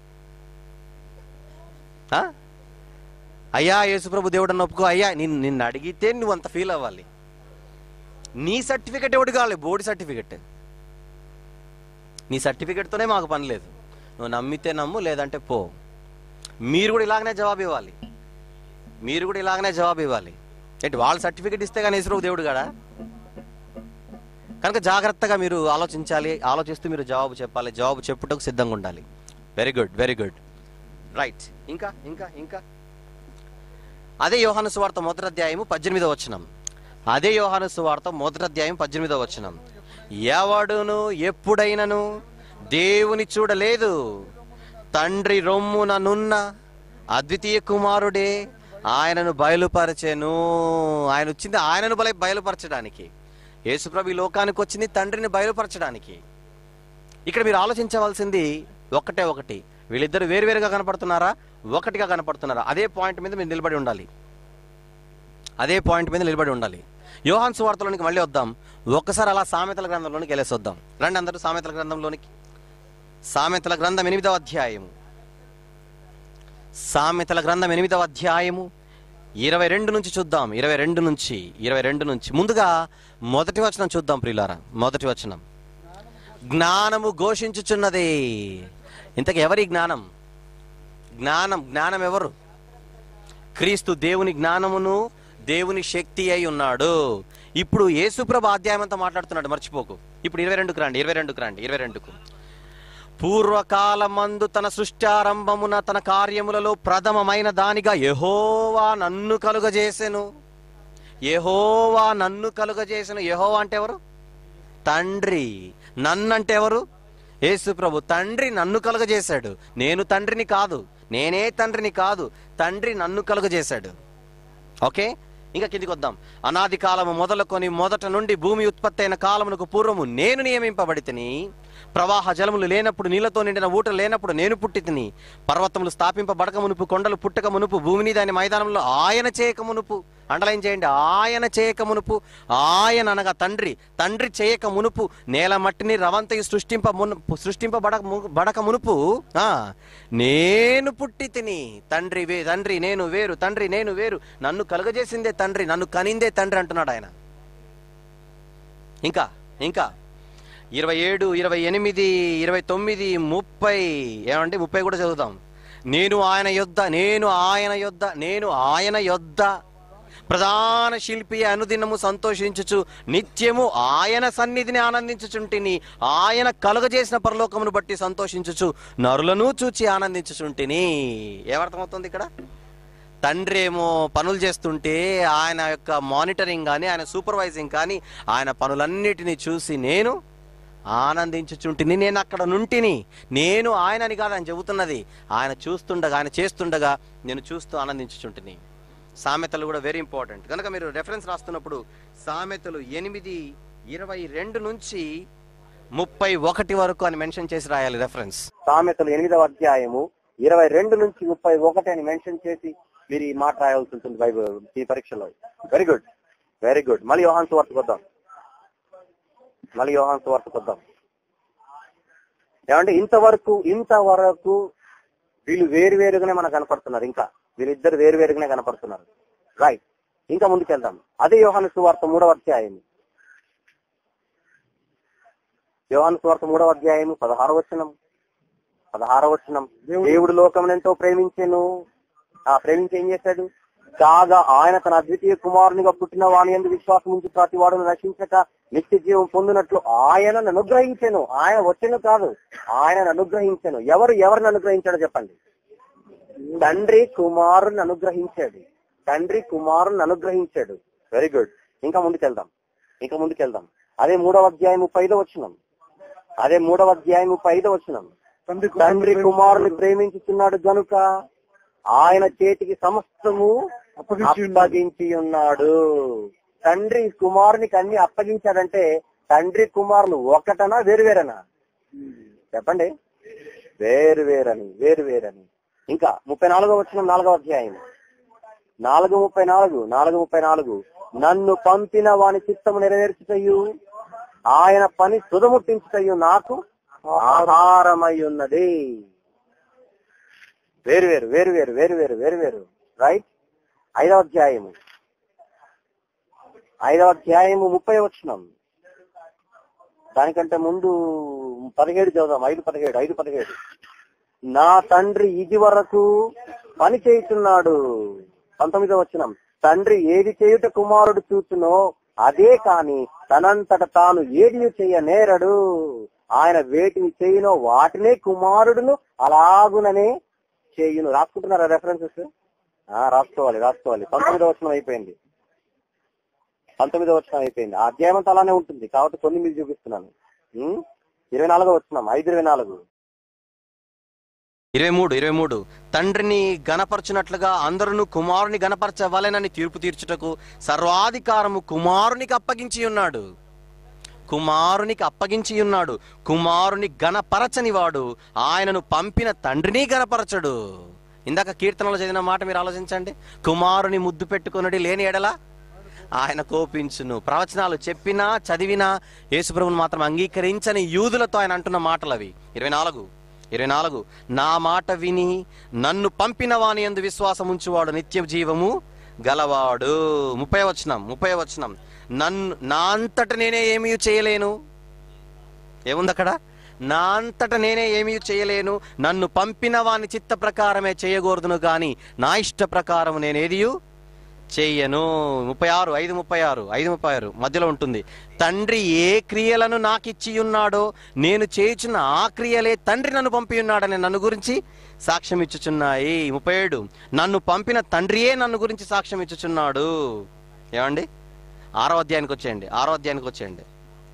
ఆ? అయ్యా యేసుప్రభు దేవుడు అని ఒప్పుకో అయ్యా నిన్ను నిన్ను అడిగితే నువ్వు అంత ఫీల్ అవ్వాలి నీ సర్టిఫికెట్ ఎవడు కావాలి బోర్డు సర్టిఫికెట్ నీ సర్టిఫికెట్తోనే మాకు పని లేదు నువ్వు నమ్మితే నమ్ము లేదంటే పో మీరు కూడా ఇలాగనే జవాబు ఇవ్వాలి మీరు కూడా ఇలాగనే జవాబు ఇవ్వాలి ఏంటి వాళ్ళ సర్టిఫికెట్ ఇస్తే కానీ యేసుప్రభు దేవుడు కాడా కనుక జాగ్రత్తగా మీరు ఆలోచించాలి ఆలోచిస్తూ మీరు జవాబు చెప్పాలి జవాబు చెప్పుటకు సిద్ధంగా ఉండాలి very good very good right ఇంకా ఇంకా ఇంకా అదే యోహాను సువార్త మొదటి అధ్యాయము పద్దెనిమిదో వచనం అదే యోహాను సువార్త మొదటి అధ్యాయం పద్దెనిమిదో వచనం ఎవడును ఎప్పుడైనను దేవుని చూడలేదు తండ్రి రొమ్మున నున్న అద్వితీయ కుమారుడే ఆయనను బయలుపరచెను ఆయన వచ్చింది ఆయనను బల బయలుపరచడానికి యేసుప్రభు ఈ లోకానికి వచ్చింది తండ్రిని బయలుపరచడానికి ఇక్కడ మీరు ఆలోచించవలసింది ఒకటే ఒకటి వీళ్ళిద్దరు వేరువేరుగా కనపడుతున్నారా ఒకటిగా కనపడుతున్నారా అదే పాయింట్ మీద మీరు నిలబడి ఉండాలి అదే పాయింట్ మీద నిలబడి ఉండాలి యోహాన్ సువార్తలోనికి మళ్ళీ వద్దాం ఒక్కసారి అలా సామెతల గ్రంథంలోనికి వెళ్ళేసి వద్దాం రండి అందరూ సామెతల గ్రంథంలోనికి సామెతల గ్రంథం ఎనిమిదవ అధ్యాయము సామెతల గ్రంథం ఎనిమిదవ అధ్యాయము ఇరవై రెండు నుంచి చూద్దాం ఇరవై రెండు నుంచి ఇరవై రెండు నుంచి ముందుగా మొదటి వచనం చూద్దాం ప్రియులారా మొదటి వచనం జ్ఞానము ఘోషించుచున్నది ఇంతకు ఎవరి జ్ఞానం జ్ఞానం జ్ఞానం ఎవరు క్రీస్తు దేవుని జ్ఞానమును దేవుని శక్తి అయి ఉన్నాడు ఇప్పుడు యేసుప్రభు అధ్యాయం అంతా మాట్లాడుతున్నాడు మర్చిపోకు ఇప్పుడు ఇరవై రెండుకు రండి ఇరవై రెండుకు రండి ఇరవై రెండుకు పూర్వకాలమందు తన సృష్టారంభమున తన కార్యములలో ప్రథమమైన దానిగా యెహోవా నన్ను కలుగజేసెను యెహోవా నన్ను కలుగజేసెను యెహోవా అంటే ఎవరు తండ్రి నన్నంటే ఎవరు యేసు ప్రభు తండ్రి నన్ను కలుగజేశాడు నేను తండ్రిని కాదు నేనే తండ్రిని కాదు తండ్రి నన్ను కలుగజేశాడు ఓకే ఇంకా కిందికి వద్దాం అనాది కాలము మొదలుకొని మొదట నుండి భూమి ఉత్పత్తి అయిన కాలమునకు పూర్వము నేను నియమింపబడి తిని ప్రవాహ జలములు లేనప్పుడు నీళ్లతో నిండిన ఊట లేనప్పుడు నేను పుట్టి తిని పర్వతములు స్థాపింపబడక మునుపు కొండలు పుట్టక మునుపు భూమిని దాని మైదానంలో ఆయన చేయక మునుపు అండలైన్ చేయండి ఆయన చేయక మునుపు ఆయన అనగా తండ్రి తండ్రి చేయక మునుపు నేల మట్టిని రవంతయు సృష్టింప మునుపు సృష్టింపబడ బడక మునుపు ఆ నేను పుట్టి తిని తండ్రి వే తండ్రి నేను వేరు తండ్రి నేను వేరు నన్ను కలుగజేసిందే తండ్రి నన్ను కనిందే తండ్రి అంటున్నాడు ఆయన ఇంకా ఇంకా ఇరవై ఏడు ఇరవై ఎనిమిది ఇరవై తొమ్మిది ముప్పై ఏమండి ముప్పై కూడా చదువుతాం నేను ఆయన యొద్ద నేను ఆయన యొద్ద నేను ఆయన యొద్ద ప్రధాన శిల్పి అనుదినము సంతోషించుచు నిత్యము ఆయన సన్నిధిని ఆనందించుచుంటిని ఆయన కలుగజేసిన పరలోకమును బట్టి సంతోషించుచు నరులను చూచి ఆనందించుచుంటిని ఏమర్థమవుతుంది ఇక్కడ తండ్రి ఏమో పనులు చేస్తుంటే ఆయన యొక్క మానిటరింగ్ కానీ ఆయన సూపర్వైజింగ్ కానీ ఆయన పనులన్నిటినీ చూసి నేను ఆనందించుచుంటిని నేను అక్కడ నుంటిని నేను ఆయనని కాదు ఆయన చెబుతున్నది ఆయన చూస్తుండగా ఆయన చేస్తుండగా నేను చూస్తూ ఆనందించుచుంటిని సామెతలు కూడా వెరీ ఇంపార్టెంట్ కనుక మీరు రెఫరెన్స్ రాస్తున్నప్పుడు సామెతలు ఎనిమిది ఇరవై రెండు నుంచి ముప్పై ఒకటి వరకు అని మెన్షన్ చేసి రాయాలి రెఫరెన్స్ సామెతలు ఎనిమిదవ అధ్యాయము ఇరవై రెండు నుంచి ముప్పై ఒకటి అని మెన్షన్ చేసి మీరు ఈ మాట రాయాల్సి ఉంటుంది బైబిల్ ఈ పరీక్షలో వెరీ గుడ్ వెరీ గుడ్ మళ్ళీ యోహాన్ సువార్తకు వద్దాం మళ్ళీ యోహాన్ సువార్తకు వద్దాం ఏమంటే ఇంతవరకు ఇంతవరకు వీళ్ళు వేరు వేరుగానే మనకు కనపడుతున్నారు ఇంకా వీళ్ళిద్దరు వేరు వేరుగానే కనపడుతున్నారు రైట్ ఇంకా ముందుకెళ్దాం అదే యోహాను సువార్త మూడవ అధ్యాయం యోహాను సువార్త మూడవ అధ్యాయము పదహార వచనం పదహార వచనం దేవుడు లోకం ఎంతో ప్రేమించెను ఆ ప్రేమించి ఏం చేశాడు కాగా ఆయన తన అద్వితీయ కుమారునిగా పుట్టిన వాని ఎందు విశ్వాసం ఉంచి ప్రతి వాడును రక్షించక నిత్య జీవం పొందినట్లు ఆయనను అనుగ్రహించెను ఆయన వచ్చెను కాదు ఆయనను అనుగ్రహించెను ఎవరు ఎవరిని అనుగ్రహించాడో చెప్పండి తండ్రి కుమారుని అనుగ్రహించాడు తండ్రి కుమారుని అనుగ్రహించాడు వెరీ గుడ్ ఇంకా ముందుకెళ్దాం ఇంకా ముందుకెళ్దాం అదే మూడవ అధ్యాయం ముప్పై ఐదో వచ్చినాం అదే మూడవ అధ్యాయం ముప్పై ఐదో వచ్చినాం తండ్రి తండ్రి కుమారుని ప్రేమించుతున్నాడు గనుక ఆయన చేతికి సమస్తము అప్పగించి ఉన్నాడు. అప్పగించి ఉన్నాడు తండ్రి కుమారునికి అన్ని అప్పగించాడంటే తండ్రి కుమారులు ఒకటనా వేరువేరనా చెప్పండి వేరు వేరని వేరు వేరని ఇంకా ముప్పై నాలుగో వచ్చిన నాలుగో అధ్యాయం నాలుగు ముప్పై నాలుగు నాలుగు ముప్పై నాలుగు నన్ను పంపిన వాని చిత్తము నెరవేర్చుటయు ఆయన పని సుధముట్టించుటయు నాకు ఆహారమై ఉన్నది వేరు వేరు వేరు వేరు వేరు వేరు వేరు వేరు రైట్ ఐదవ అధ్యాయము ఐదవ అధ్యాయము ముప్పై వచ్చినాం దానికంటే ముందు పదిహేడు చదువుదాం ఐదు పదిహేడు ఐదు పదిహేడు నా తండ్రి ఇది వరకు పని చేయుచున్నాడు పంతొమ్మిదో వచ్చినాం తండ్రి ఏది చేయుట కుమారుడు చూచునో అదే కాని తనంతట తాను ఏడిని చెయ్య నేరడు ఆయన వేటిని చేయునో వాటినే కుమారుడును అలాగుననే చేయును రాసుకుంటున్నారా రెఫరెన్సెస్ రాసుకోవాలి రాసుకోవాలి పంతొమ్మిదో వచనం అయిపోయింది పంతొమ్మిదో వచనం అయిపోయింది ఆ అధ్యాయం అంతా అలానే ఉంటుంది కాబట్టి కొన్ని మీకు చూపిస్తున్నాను ఉం? ఇరవై నాలుగో వచ్చినాం ఐదు ఇరవై నాలుగు ఇరవై మూడు ఇరవై మూడు తండ్రిని గణపరచునట్లుగా అందరును కుమారుని గణపరచవలెనని తీర్పు తీర్చుటకు సర్వాధికారము కుమారునికి అప్పగించి ఉన్నాడు కుమారునికి అప్పగించి ఉన్నాడు కుమారుని గణపరచని వాడు ఆయనను పంపిన తండ్రిని గణపరచడు ఇందాక కీర్తనలో చదివిన మాట మీరు ఆలోచించండి కుమారుని ముద్దు పెట్టుకొనడి లేని ఎడల ఆయన కోపించును ప్రవచనాలు చెప్పినా చదివినా యేసుప్రభుని మాత్రం అంగీకరించని యూదులతో ఆయన అంటున్న మాటలు అవి ఇరవై నాలుగు ఇరవై నాలుగు నా మాట విని నన్ను పంపిన వాని ఎందు విశ్వాసం ఉంచువాడు నిత్య జీవము గలవాడు ముప్పై వచనం ముప్పై వచనం నన్ను నా అంతట నేనే ఏమీ చేయలేను ఏముంది అక్కడ నా అంతట నేనే ఏమీ చేయలేను నన్ను పంపిన వాని చిత్త ప్రకారమే చేయకూడదును కానీ నా ఇష్ట ప్రకారం నేనేదియు చెయ్యను ముప్పై ఆరు ఐదు ముప్పై ఆరు ఐదు ముప్పై ఆరు మధ్యలో ఉంటుంది తండ్రి ఏ క్రియలను నాకిచ్చి ఉన్నాడో నేను చేయుచున్న ఆ క్రియలే తండ్రి నన్ను పంపి ఉన్నాడని నన్ను గురించి సాక్ష్యం ఇచ్చుచున్నాయి ముప్పై ఏడు నన్ను పంపిన తండ్రియే నన్ను గురించి సాక్ష్యం ఇచ్చుచున్నాడు ఏమండి ఆరో అధ్యాయానికి వచ్చేయండి ఆరో అధ్యాయానికి వచ్చేయండి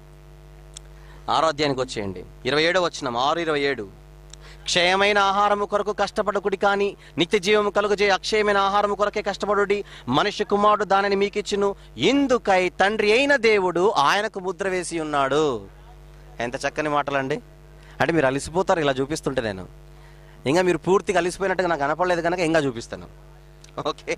ఆరో అధ్యాయానికి వచ్చేయండి ఇరవై ఏడో వచ్చినాం ఆరు ఇరవై ఏడు క్షయమైన ఆహారము కొరకు కష్టపడకుడి కానీ నిత్య జీవము కలుగజే అక్షయమైన ఆహారము కొరకే కష్టపడుడి మనిషి కుమారుడు దానిని మీకిచ్చును ఇందుకై తండ్రి అయిన దేవుడు ఆయనకు ముద్ర వేసి ఉన్నాడు ఎంత చక్కని మాటలండి అంటే మీరు అలిసిపోతారు ఇలా చూపిస్తుంటే నేను ఇంకా మీరు పూర్తిగా అలిసిపోయినట్టుగా నాకు కనపడలేదు కనుక ఇంకా చూపిస్తాను ఓకే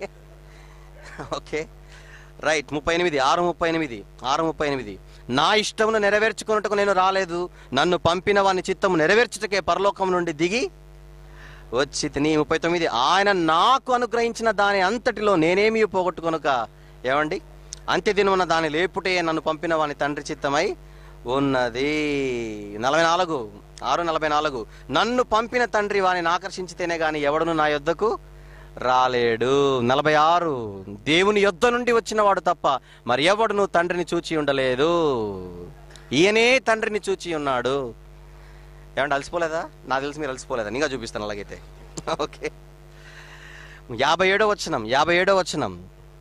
ఓకే రైట్ ముప్పై ఎనిమిది ఆరు ముప్పై ఎనిమిది ఆరు ముప్పై ఎనిమిది నా ఇష్టమును నెరవేర్చుకున్నట్టుకు నేను రాలేదు నన్ను పంపిన వాని చిత్తము నెరవేర్చుటకే పరలోకం నుండి దిగి వచ్చి తిని ముప్పై తొమ్మిది ఆయన నాకు అనుగ్రహించిన దాని అంతటిలో నేనేమీ పోగొట్టుకొనుక ఏమండి అంత్యదినమున దాని లేపుటే నన్ను పంపిన వాని తండ్రి చిత్తమై ఉన్నది నలభై నాలుగు ఆరు నలభై నాలుగు నన్ను పంపిన తండ్రి వాని ఆకర్షించితేనే గాని ఎవడును నా యొద్దకు రాలేడు నలభై ఆరు దేవుని యొద్ద నుండి వచ్చిన వాడు తప్ప మరి ఎవడును తండ్రిని చూచి ఉండలేదు ఈయనే తండ్రిని చూచి ఉన్నాడు ఏమంటే అలసిపోలేదా నాకు తెలిసి మీరు అలసిపోలేదా ఇంకా చూపిస్తాను అలాగైతే ఓకే యాభై ఏడో వచ్చినం యాభై ఏడో వచ్చినం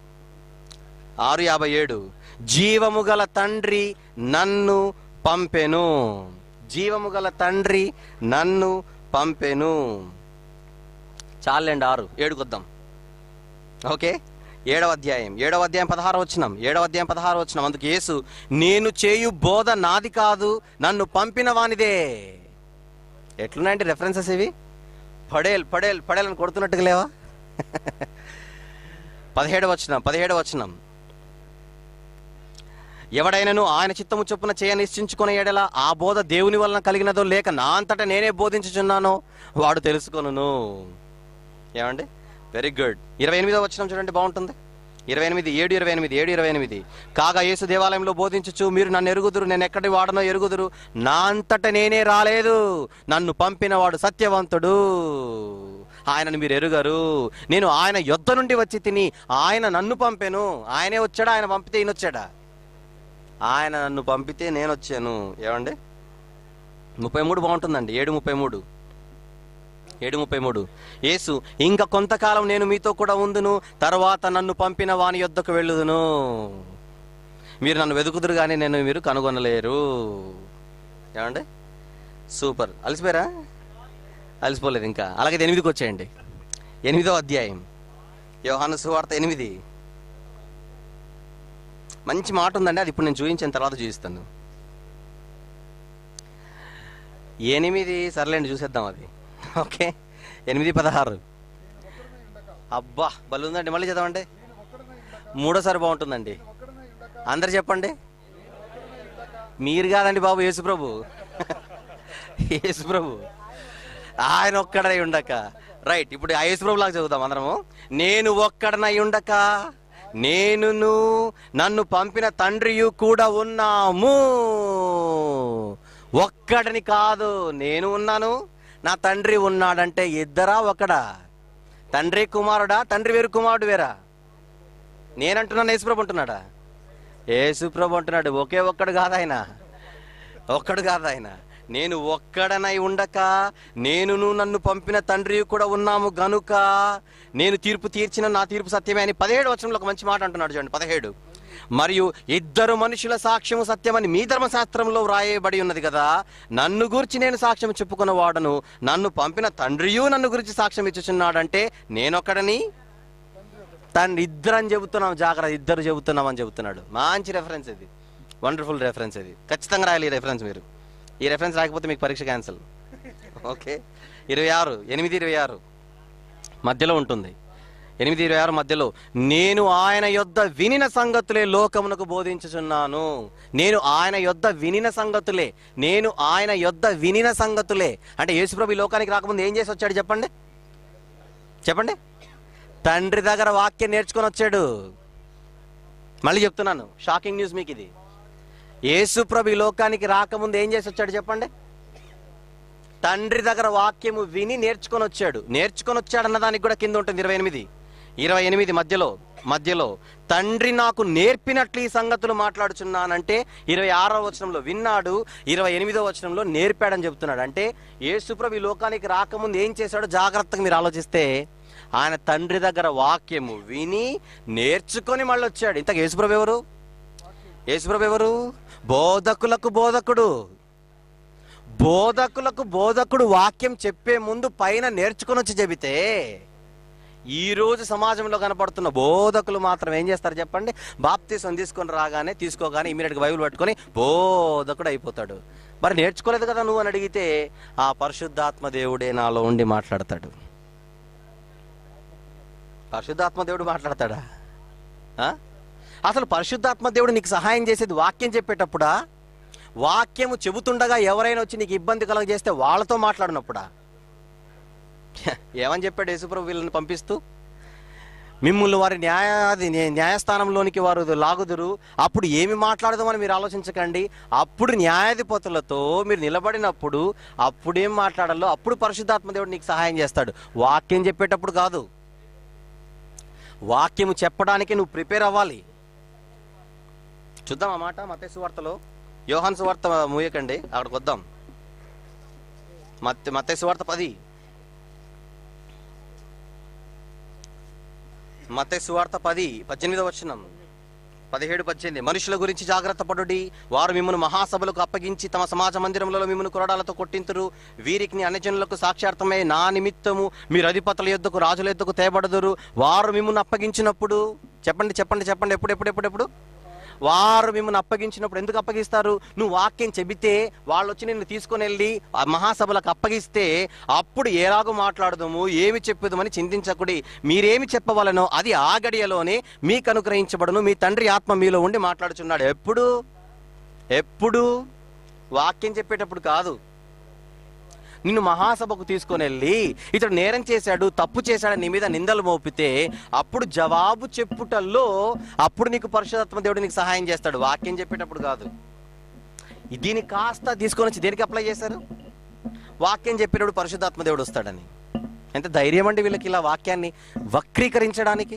ఆరు యాభై ఏడు జీవము గల తండ్రి నన్ను పంపెను జీవము గల తండ్రి నన్ను పంపెను చాలండి ఆరు ఏడుకొద్దాం ఓకే ఏడవ అధ్యాయం ఏడవ అధ్యాయం పదహారు వచ్చినాం ఏడవ అధ్యాయం పదహారు వచ్చినాం అందుకు యేసు నేను చేయు బోధ నాది కాదు నన్ను పంపిన వానిదే ఎట్లున్నాయండి రెఫరెన్సెస్ ఇవి పడేల్ పడేల్ పడేల్ అని కొడుతున్నట్టుగా లేవా పదిహేడు వచ్చినాం పదిహేడు వచ్చినాం ఎవడైనను ఆయన చిత్తము చొప్పున చేయ నిశ్చయించుకునే ఎడల ఆ బోధ దేవుని వలన కలిగినదో లేక నా అంతటా నేనే బోధించుచున్నానో వాడు తెలుసుకొనును ఏమండి వెరీ గుడ్ ఇరవై ఎనిమిదో వచ్చిన చూడండి బాగుంటుంది ఇరవై ఎనిమిది ఏడు ఇరవై ఎనిమిది ఏడు ఇరవై ఎనిమిది కాగా యేసు దేవాలయంలో బోధించుచు మీరు నన్ను ఎరుగుదురు నేను ఎక్కడి వాడనో ఎరుగుదురు నా అంతట నేనే రాలేదు నన్ను పంపిన వాడు సత్యవంతుడు ఆయనను మీరు ఎరుగరు నేను ఆయన యొద్ద నుండి వచ్చి తిని ఆయన నన్ను పంపెను ఆయనే వచ్చాడా ఆయన పంపితే ఈయన వచ్చాడా ఆయన నన్ను పంపితే నేను వచ్చాను ఏమండి ముప్పై మూడు బాగుంటుందండి ఏడు ముప్పై మూడు ఏడు ముప్పై మూడు యేసు ఇంకా కొంతకాలం నేను మీతో కూడా ఉందును తర్వాత నన్ను పంపిన వాని యొద్దకు వెళ్ళుదును మీరు నన్ను వెతుకుదురు కానీ నేను మీరు కనుగొనలేరు ఏమండి సూపర్ అలసిపోయారా అలసిపోలేదు ఇంకా అలాగే ఎనిమిదికి వచ్చేయండి ఎనిమిదో అధ్యాయం యోహాను సువార్త ఎనిమిది మంచి మాట ఉందండి అది ఇప్పుడు నేను చూపించిన తర్వాత చూపిస్తాను ఎనిమిది సర్లేండి చూసేద్దాం అది ఓకే ఎనిమిది పదహారు అబ్బా బలు ఉందండి మళ్ళీ చదవండి మూడోసారి బాగుంటుందండి అందరు చెప్పండి మీరు కాదండి బాబు యేసుప్రభు యేసుప్రభు ఆయన ఒక్కడై ఉండక రైట్ ఇప్పుడు ఆ యేసుప్రభు లాగా చదువుతాం అందరము నేను ఒక్కడనై ఉండక నేనును నన్ను పంపిన తండ్రియు కూడా ఉన్నాము ఒక్కడని కాదు నేను ఉన్నాను నా తండ్రి ఉన్నాడంటే ఇద్దరా ఒకడా తండ్రి కుమారుడా తండ్రి వేరు కుమారుడు వేరా నేనంటున్నాను యేసుప్రభు అంటున్నాడా యేసుప్రభు అంటున్నాడు ఒకే ఒక్కడు కాదు ఆయన ఒక్కడు కాదు ఆయన నేను ఒక్కడనై ఉండక నేనును నన్ను పంపిన తండ్రి కూడా ఉన్నాము గనుక నేను తీర్పు తీర్చిన నా తీర్పు సత్యమే అని పదిహేడు వచనంలో ఒక మంచి మాట అంటున్నాడు చూడండి పదిహేడు మరియు ఇద్దరు మనుషుల సాక్ష్యము సత్యమని మీ ధర్మశాస్త్రంలో వ్రాయబడి ఉన్నది కదా నన్ను గురించి నేను సాక్ష్యం చెప్పుకున్న వాడను నన్ను పంపిన తండ్రియు నన్ను గురించి సాక్ష్యం ఇచ్చుచున్నాడంటే నేనొక్కడని తండ్రి ఇద్దరు అని చెబుతున్నాం జాగ్రత్త ఇద్దరు చెబుతున్నాం అని చెబుతున్నాడు మంచి రెఫరెన్స్ ఇది వండర్ఫుల్ రెఫరెన్స్ ఇది ఖచ్చితంగా రాయాలి ఈ రెఫరెన్స్ మీరు ఈ రెఫరెన్స్ రాకపోతే మీకు పరీక్ష క్యాన్సిల్ ఓకే ఇరవై ఆరు ఎనిమిది ఇరవై ఆరు మధ్యలో ఉంటుంది ఎనిమిది ఇరవై ఆరు మధ్యలో నేను ఆయన యొద్ద వినిన సంగతులే లోకమునకు బోధించుచున్నాను నేను ఆయన యొద్ద వినిన సంగతులే నేను ఆయన యొద్ద వినిన సంగతులే అంటే యేసుప్రభు ఈ లోకానికి రాకముందు ఏం చేసి వచ్చాడు చెప్పండి చెప్పండి తండ్రి దగ్గర వాక్యం నేర్చుకొని వచ్చాడు మళ్ళీ చెప్తున్నాను షాకింగ్ న్యూస్ మీకు ఇది యేసుప్రభు ఈ లోకానికి రాకముందు ఏం చేసి వచ్చాడు చెప్పండి తండ్రి దగ్గర వాక్యము విని నేర్చుకొని వచ్చాడు నేర్చుకొని వచ్చాడు అన్నదానికి కూడా కింద ఉంటుంది ఇరవై ఎనిమిది ఇరవై ఎనిమిది మధ్యలో మధ్యలో తండ్రి నాకు నేర్పినట్లు ఈ సంగతులు మాట్లాడుచున్నానంటే ఇరవై ఆరో వచనంలో విన్నాడు ఇరవై ఎనిమిదో వచనంలో నేర్పాడని చెప్తున్నాడు అంటే యేసుప్రభు ఈ లోకానికి రాకముందు ఏం చేశాడో జాగ్రత్తగా మీరు ఆలోచిస్తే ఆయన తండ్రి దగ్గర వాక్యము విని నేర్చుకొని మళ్ళీ వచ్చాడు ఇంతకు యేసుప్రభు ఎవరు యేసుప్రభు ఎవరు బోధకులకు బోధకుడు బోధకులకు బోధకుడు వాక్యం చెప్పే ముందు పైన నేర్చుకొని వచ్చి చెబితే ఈ రోజు సమాజంలో కనపడుతున్న బోధకులు మాత్రం ఏం చేస్తారు చెప్పండి బాప్తీసం తీసుకొని రాగానే తీసుకోగానే ఇమీడియట్గా బైబిల్ పట్టుకొని బోధకుడు అయిపోతాడు మరి నేర్చుకోలేదు కదా నువ్వు అని అడిగితే ఆ పరిశుద్ధాత్మ దేవుడే నాలో ఉండి మాట్లాడతాడు పరిశుద్ధాత్మ దేవుడు మాట్లాడతాడా ఆ? అసలు పరిశుద్ధాత్మ దేవుడు నీకు సహాయం చేసేది వాక్యం చెప్పేటప్పుడా వాక్యము చెబుతుండగా ఎవరైనా వచ్చి నీకు ఇబ్బంది కలగజేస్తే వాళ్ళతో మాట్లాడినప్పుడా ఏమని చెప్పాడు యేసుప్రభు వీళ్ళని పంపిస్తూ మిమ్మల్ని వారి న్యాయాది న్యాయస్థానంలోనికి వారు లాగుదురు అప్పుడు ఏమి మాట్లాడదామని మీరు ఆలోచించకండి అప్పుడు న్యాయాధిపతులతో మీరు నిలబడినప్పుడు అప్పుడేం మాట్లాడాలో అప్పుడు పరిశుద్ధాత్మ దేవుడు నీకు సహాయం చేస్తాడు వాక్యం చెప్పేటప్పుడు కాదు వాక్యము చెప్పడానికి నువ్వు ప్రిపేర్ అవ్వాలి చూద్దాం ఆ మాట మతే సువార్తలో యోహాన్ సువార్త మూయకండి అక్కడికి వద్దాం మత్తే మతే సువార్త పది మతే సువార్త పది పద్దెనిమిదవ వచనం పదిహేడు పద్దెనిమిది మనుషుల గురించి జాగ్రత్త పడుడి వారు మిమ్మల్ని మహాసభలకు అప్పగించి తమ సమాజ మందిరంలో మిమ్మల్ని కొరడాలతో కొట్టింతురు వీరికి అన్యజనులకు సాక్షార్థమై నా నిమిత్తము మీరు అధిపతుల యొద్దకు రాజుల యొద్దకు తేబడదురు వారు మిమ్మల్ని అప్పగించినప్పుడు చెప్పండి చెప్పండి చెప్పండి ఎప్పుడు ఎప్పుడు ఎప్పుడు ఎప్పుడు వారు మిమ్మల్ని అప్పగించినప్పుడు ఎందుకు అప్పగిస్తారు నువ్వు వాక్యం చెబితే వాళ్ళు వచ్చి నిన్ను తీసుకొని వెళ్ళి ఆ మహాసభలకు అప్పగిస్తే అప్పుడు ఎలాగో మాట్లాడదాము ఏమి చెప్పుదామని చింతించకుడి మీరేమి చెప్పవలనో అది ఆ గడియలోనే మీకు అనుగ్రహించబడును మీ తండ్రి ఆత్మ మీలో ఉండి మాట్లాడుచున్నాడు ఎప్పుడు ఎప్పుడు వాక్యం చెప్పేటప్పుడు కాదు నిన్ను మహాసభకు తీసుకొని వెళ్ళి ఇతడు నేరం చేశాడు తప్పు చేశాడని నీ మీద నిందలు మోపితే అప్పుడు జవాబు చెప్పుటల్లో అప్పుడు నీకు పరిశుధాత్మ దేవుడు నీకు సహాయం చేస్తాడు వాక్యం చెప్పేటప్పుడు కాదు దీన్ని కాస్త తీసుకొని వచ్చి దేనికి అప్లై చేశారు వాక్యం చెప్పినప్పుడు పరిశుద్ధాత్మ దేవుడు వస్తాడని ఎంత ధైర్యం అండి వీళ్ళకి ఇలా వాక్యాన్ని వక్రీకరించడానికి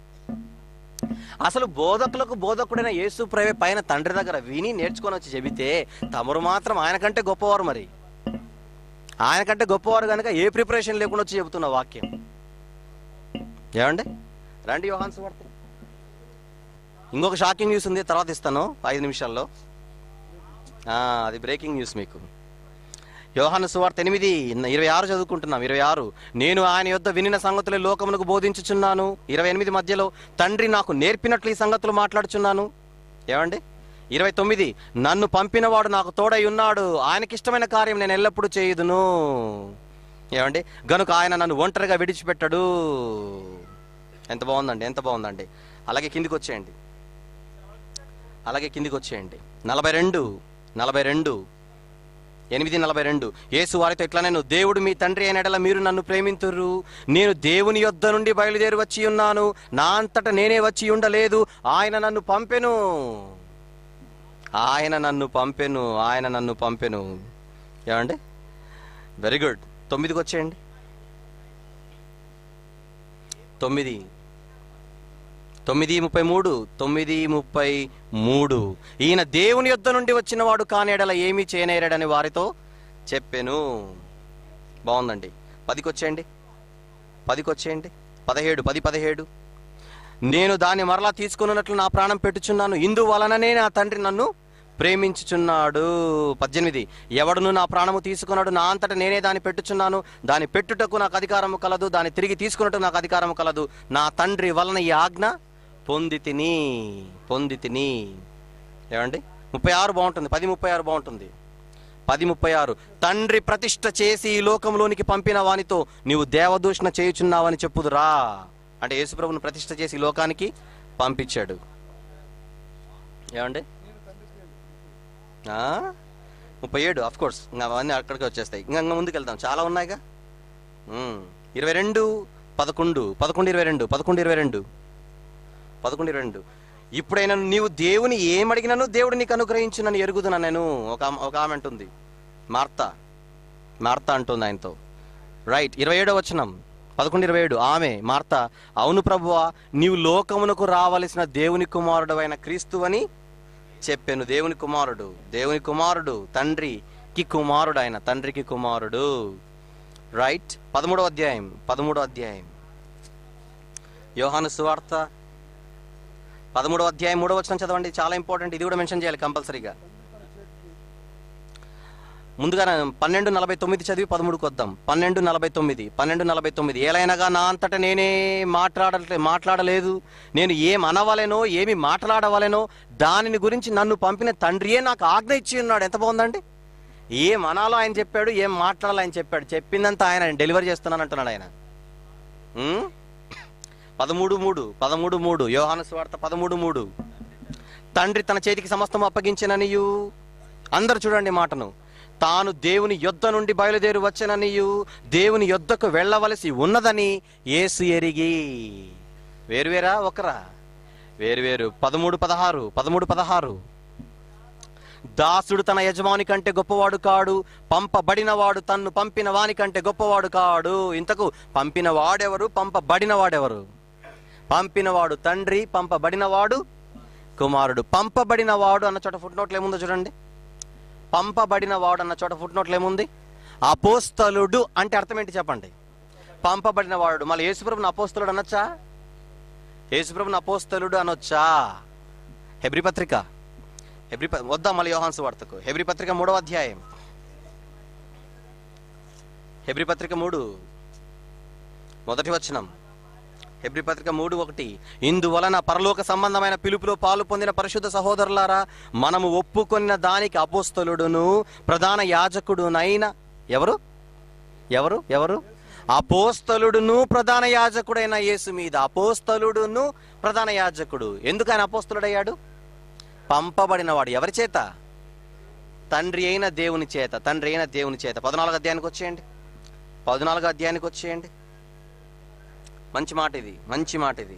అసలు బోధకులకు బోధకుడైన యేసు ప్రవే పైన తండ్రి దగ్గర విని నేర్చుకొని వచ్చి చెబితే తమరు మాత్రం ఆయన కంటే గొప్పవారు మరి ఆయన కంటే గొప్పవారు కనుక ఏ ప్రిపరేషన్ లేకుండా వచ్చి చెబుతున్న వాక్యం ఏమండి రండి యోహాన్స్ వార్త ఇంకొక షాకింగ్ న్యూస్ ఉంది తర్వాత ఇస్తాను ఐదు నిమిషాల్లో ఆ, అది బ్రేకింగ్ న్యూస్ మీకు యోహాను సువార్త ఎనిమిది ఇరవై ఆరు చదువుకుంటున్నాం ఇరవై ఆరు నేను ఆయన యొద్ద వినిన సంగతులే లోకమునకు బోధించుచున్నాను ఇరవై ఎనిమిది మధ్యలో తండ్రి నాకు నేర్పినట్లు ఈ సంగతులు మాట్లాడుచున్నాను ఏమండి ఇరవై తొమ్మిది నన్ను పంపినవాడు నాకు తోడై ఉన్నాడు ఆయనకిష్టమైన కార్యం నేను ఎల్లప్పుడూ చేయుదును ఏమండి గనుక ఆయన నన్ను ఒంటరిగా విడిచిపెట్టడు ఎంత బాగుందండి ఎంత బాగుందండి అలాగే కిందికి వచ్చేయండి అలాగే కిందికి వచ్చేయండి నలభై రెండు నలభై రెండు ఎనిమిది నలభై రెండు యేసు వారితో ఇట్లా నేను దేవుడు మీ తండ్రి అయిన ఎడల మీరు నన్ను ప్రేమింతురు నేను దేవుని యొద్ద నుండి బయలుదేరి వచ్చి ఉన్నాను నా అంతట నేనే వచ్చి ఉండలేదు ఆయన నన్ను పంపెను ఆయన నన్ను పంపెను ఆయన నన్ను పంపెను ఏమండి వెరీ గుడ్ తొమ్మిదికి వచ్చేయండి తొమ్మిది తొమ్మిది ముప్పై మూడు తొమ్మిది ముప్పై మూడు ఈయన దేవుని యొద్ద నుండి వచ్చిన వాడు కానేడల ఏమీ చేయనేరడని వారితో చెప్పెను బాగుందండి పదికి వచ్చేయండి పదికి వచ్చేయండి పదిహేడు పది పదిహేడు నేను దాన్ని మరలా తీసుకున్నట్లు నా ప్రాణం పెట్టుచున్నాను ఇందు వలననే నా తండ్రి నన్ను ప్రేమించుచున్నాడు పద్దెనిమిది ఎవడును నా ప్రాణము తీసుకున్నాడు నా అంతట నేనే దాన్ని పెట్టుచున్నాను దాన్ని పెట్టుటకు నాకు అధికారము కలదు దాన్ని తిరిగి తీసుకున్నట్టు నాకు అధికారము కలదు నా తండ్రి వలన ఈ ఆజ్ఞ పొంది తిని పొంది తిని ఏమండి ముప్పై ఆరు బాగుంటుంది పది ముప్పై ఆరు బాగుంటుంది పది ముప్పై ఆరు తండ్రి ప్రతిష్ఠ చేసి ఈ లోకంలోనికి పంపిన వానితో నీవు దేవదూషణ చేయుచున్నావని చెప్పుదురా అంటే యేసుప్రభుని ప్రతిష్ఠ చేసి ఈ లోకానికి పంపించాడు ఏమండి ఆ? ముప్పై ఏడు అఫ్ కోర్స్ ఇంకా అవన్నీ అక్కడికి వచ్చేస్తాయి ఇంకా ఇంకా ముందుకు వెళ్తాం చాలా ఉన్నాయిగా ఉమ్. ఇరవై రెండు పదకొండు పదకొండు ఇరవై రెండు పదకొండు ఇరవై రెండు పదకొండు ఇరవై రెండు ఇప్పుడైనా నీవు దేవుని ఏమడిగినను దేవుడు నీకు అనుగ్రహించునని ఎరుగుదునా నేను ఒక ఆమె- ఒక ఆమె అంటుంది మార్తా మార్తా అంటుంది ఆయనతో రైట్ ఇరవై ఏడో వచనం పదకొండు ఇరవై ఏడు ఆమె మార్త అవును ప్రభువా నీవు లోకమునకు రావలసిన దేవుని కుమారుడు అయిన క్రీస్తు అని చెప్పాను దేవుని కుమారుడు దేవుని కుమారుడు తండ్రికి కుమారుడు ఆయన తండ్రికి కుమారుడు రైట్ పదమూడో అధ్యాయం పదమూడో అధ్యాయం యోహాను సువార్త పదమూడో అధ్యాయం మూడో వచనం చదవండి చాలా ఇంపార్టెంట్ ఇది కూడా మెన్షన్ చేయాలి కంపల్సరీగా ముందుగా పన్నెండు నలభై తొమ్మిది చదివి పదమూడుకి వద్దాం పన్నెండు నలభై తొమ్మిది పన్నెండు నలభై తొమ్మిది ఏలైనగా నా అంతటా నేనే మాట్లాడలే మాట్లాడలేదు నేను ఏం అనవలెనో ఏమి మాట్లాడవలెనో దానిని గురించి నన్ను పంపిన తండ్రియే నాకు ఆజ్ఞ ఇచ్చి ఉన్నాడు ఎంత బాగుందండి ఏం అనాలో ఆయన చెప్పాడు ఏం మాట్లాడాలో ఆయన చెప్పాడు చెప్పిందంతా ఆయన డెలివరీ చేస్తున్నాను అంటున్నాడు ఆయన ఉం? పదమూడు మూడు పదమూడు మూడు యోహాను స్వార్త పదమూడు మూడు తండ్రి తన చేతికి సమస్తం అప్పగించిననియు అందరు చూడండి మాటను తాను దేవుని యొద్ద నుండి బయలుదేరి వచ్చననియు దేవుని యొద్దకు వెళ్ళవలసి ఉన్నదని యేసు ఎరిగి వేరువేరా ఒకరా వేరువేరు పదమూడు పదహారు పదమూడు పదహారు దాసుడు తన యజమాని కంటే గొప్పవాడు కాడు పంపబడినవాడు తన్ను పంపిన వాని కంటే గొప్పవాడు కాడు ఇంతకు పంపిన వాడెవరు పంపబడిన వాడెవరు పంపినవాడు తండ్రి పంపబడినవాడు కుమారుడు పంపబడినవాడు అన్న చోట ఫుట్ నోట్లు ఏముందో చూడండి పంపబడినవాడు అన్న చోట ఫుట్ నోట్లు ఏముంది అపోస్తలుడు అంటే అర్థం ఏంటి చెప్పండి పంపబడినవాడు మళ్ళీ యేసుప్రభుని అపోస్తలుడు అనొచ్చా యేసుప్రభుని అపోస్తలుడు అనొచ్చా హెబ్రి పత్రిక హెబ్రి ప- వద్దాం మళ్ళీ యోహాన్సు వార్తకు హెబ్రి పత్రిక మూడవ అధ్యాయం హెబ్రి పత్రిక మూడు మొదటి వచనం హెబ్రి పత్రిక మూడు ఒకటి ఇందువలన పరలోక సంబంధమైన పిలుపులో పాలు పొందిన పరిశుద్ధ సహోదరులారా మనము ఒప్పుకొన్న దానికి అపోస్తలుడును ప్రధాన యాజకుడునైన ఎవరు ఎవరు ఎవరు అపోస్తలుడును ప్రధాన యాజకుడైన యేసు మీద అపోస్తలుడును ప్రధాన యాజకుడు ఎందుకు ఆయన అపోస్తలుడయ్యాడు పంపబడినవాడు ఎవరి చేత తండ్రి అయిన దేవుని చేత తండ్రి అయిన దేవుని చేత పద్నాలుగు అధ్యాయానికి వచ్చేయండి పద్నాలుగు అధ్యాయానికి వచ్చేయండి మంచి మాట ఇది మంచి మాట ఇది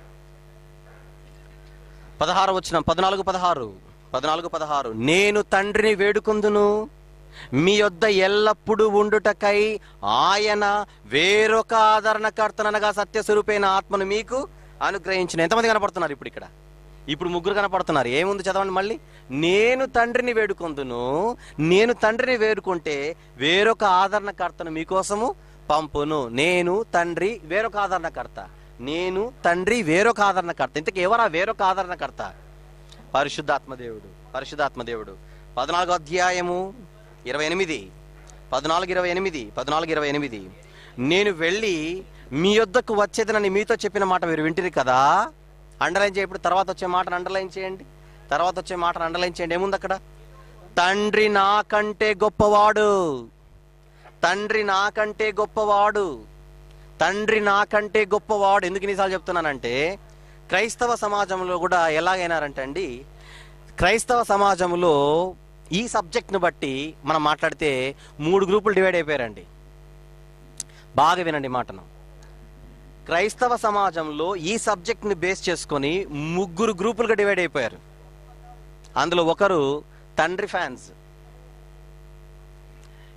పదహారు వచ్చిన పద్నాలుగు పదహారు పద్నాలుగు పదహారు నేను తండ్రిని వేడుకుందును మీ యొద్ద ఎల్లప్పుడూ ఉండుటకై ఆయన వేరొక ఆదరణకర్తనగా సత్యస్వరూపైన ఆత్మను మీకు అనుగ్రహించిన ఎంతమంది కనపడుతున్నారు ఇప్పుడు ఇక్కడ ఇప్పుడు ముగ్గురు కనపడుతున్నారు ఏముంది చదవండి మళ్ళీ నేను తండ్రిని వేడుకొందును నేను తండ్రిని వేడుకుంటే వేరొక ఆదరణకర్తను మీకోసము పంపును నేను తండ్రి వేరొక ఆదరణకర్త నేను తండ్రి వేరొక ఆదరణకర్త ఇంతకు ఎవరా వేరొక ఆదరణకర్త పరిశుద్ధాత్మదేవుడు పరిశుద్ధాత్మదేవుడు పద్నాలుగో అధ్యాయము ఇరవై ఎనిమిది పద్నాలుగు ఇరవై ఎనిమిది పద్నాలుగు ఇరవై ఎనిమిది నేను వెళ్ళి మీ యొద్దకు వచ్చేదనని మీతో చెప్పిన మాట మీరు వింటిరి కదా అండర్లైన్ చేయ ఇప్పుడు తర్వాత వచ్చే మాటను అండర్లైన్ చేయండి తర్వాత వచ్చే మాటను అండర్లైన్ చేయండి ఏముంది అక్కడ తండ్రి నాకంటే గొప్పవాడు తండ్రి నాకంటే గొప్పవాడు తండ్రి నాకంటే గొప్పవాడు ఎందుకు ఇన్నిసార్లు చెప్తున్నానంటే క్రైస్తవ సమాజంలో కూడా ఎలాగైనారంటే అండి క్రైస్తవ సమాజంలో ఈ సబ్జెక్ట్ను బట్టి మనం మాట్లాడితే మూడు గ్రూపులు డివైడ్ అయిపోయారండి బాగా వినండి మాటను క్రైస్తవ సమాజంలో ఈ సబ్జెక్ట్ని బేస్ చేసుకొని ముగ్గురు గ్రూపులుగా డివైడ్ అయిపోయారు అందులో ఒకరు తండ్రి ఫ్యాన్స్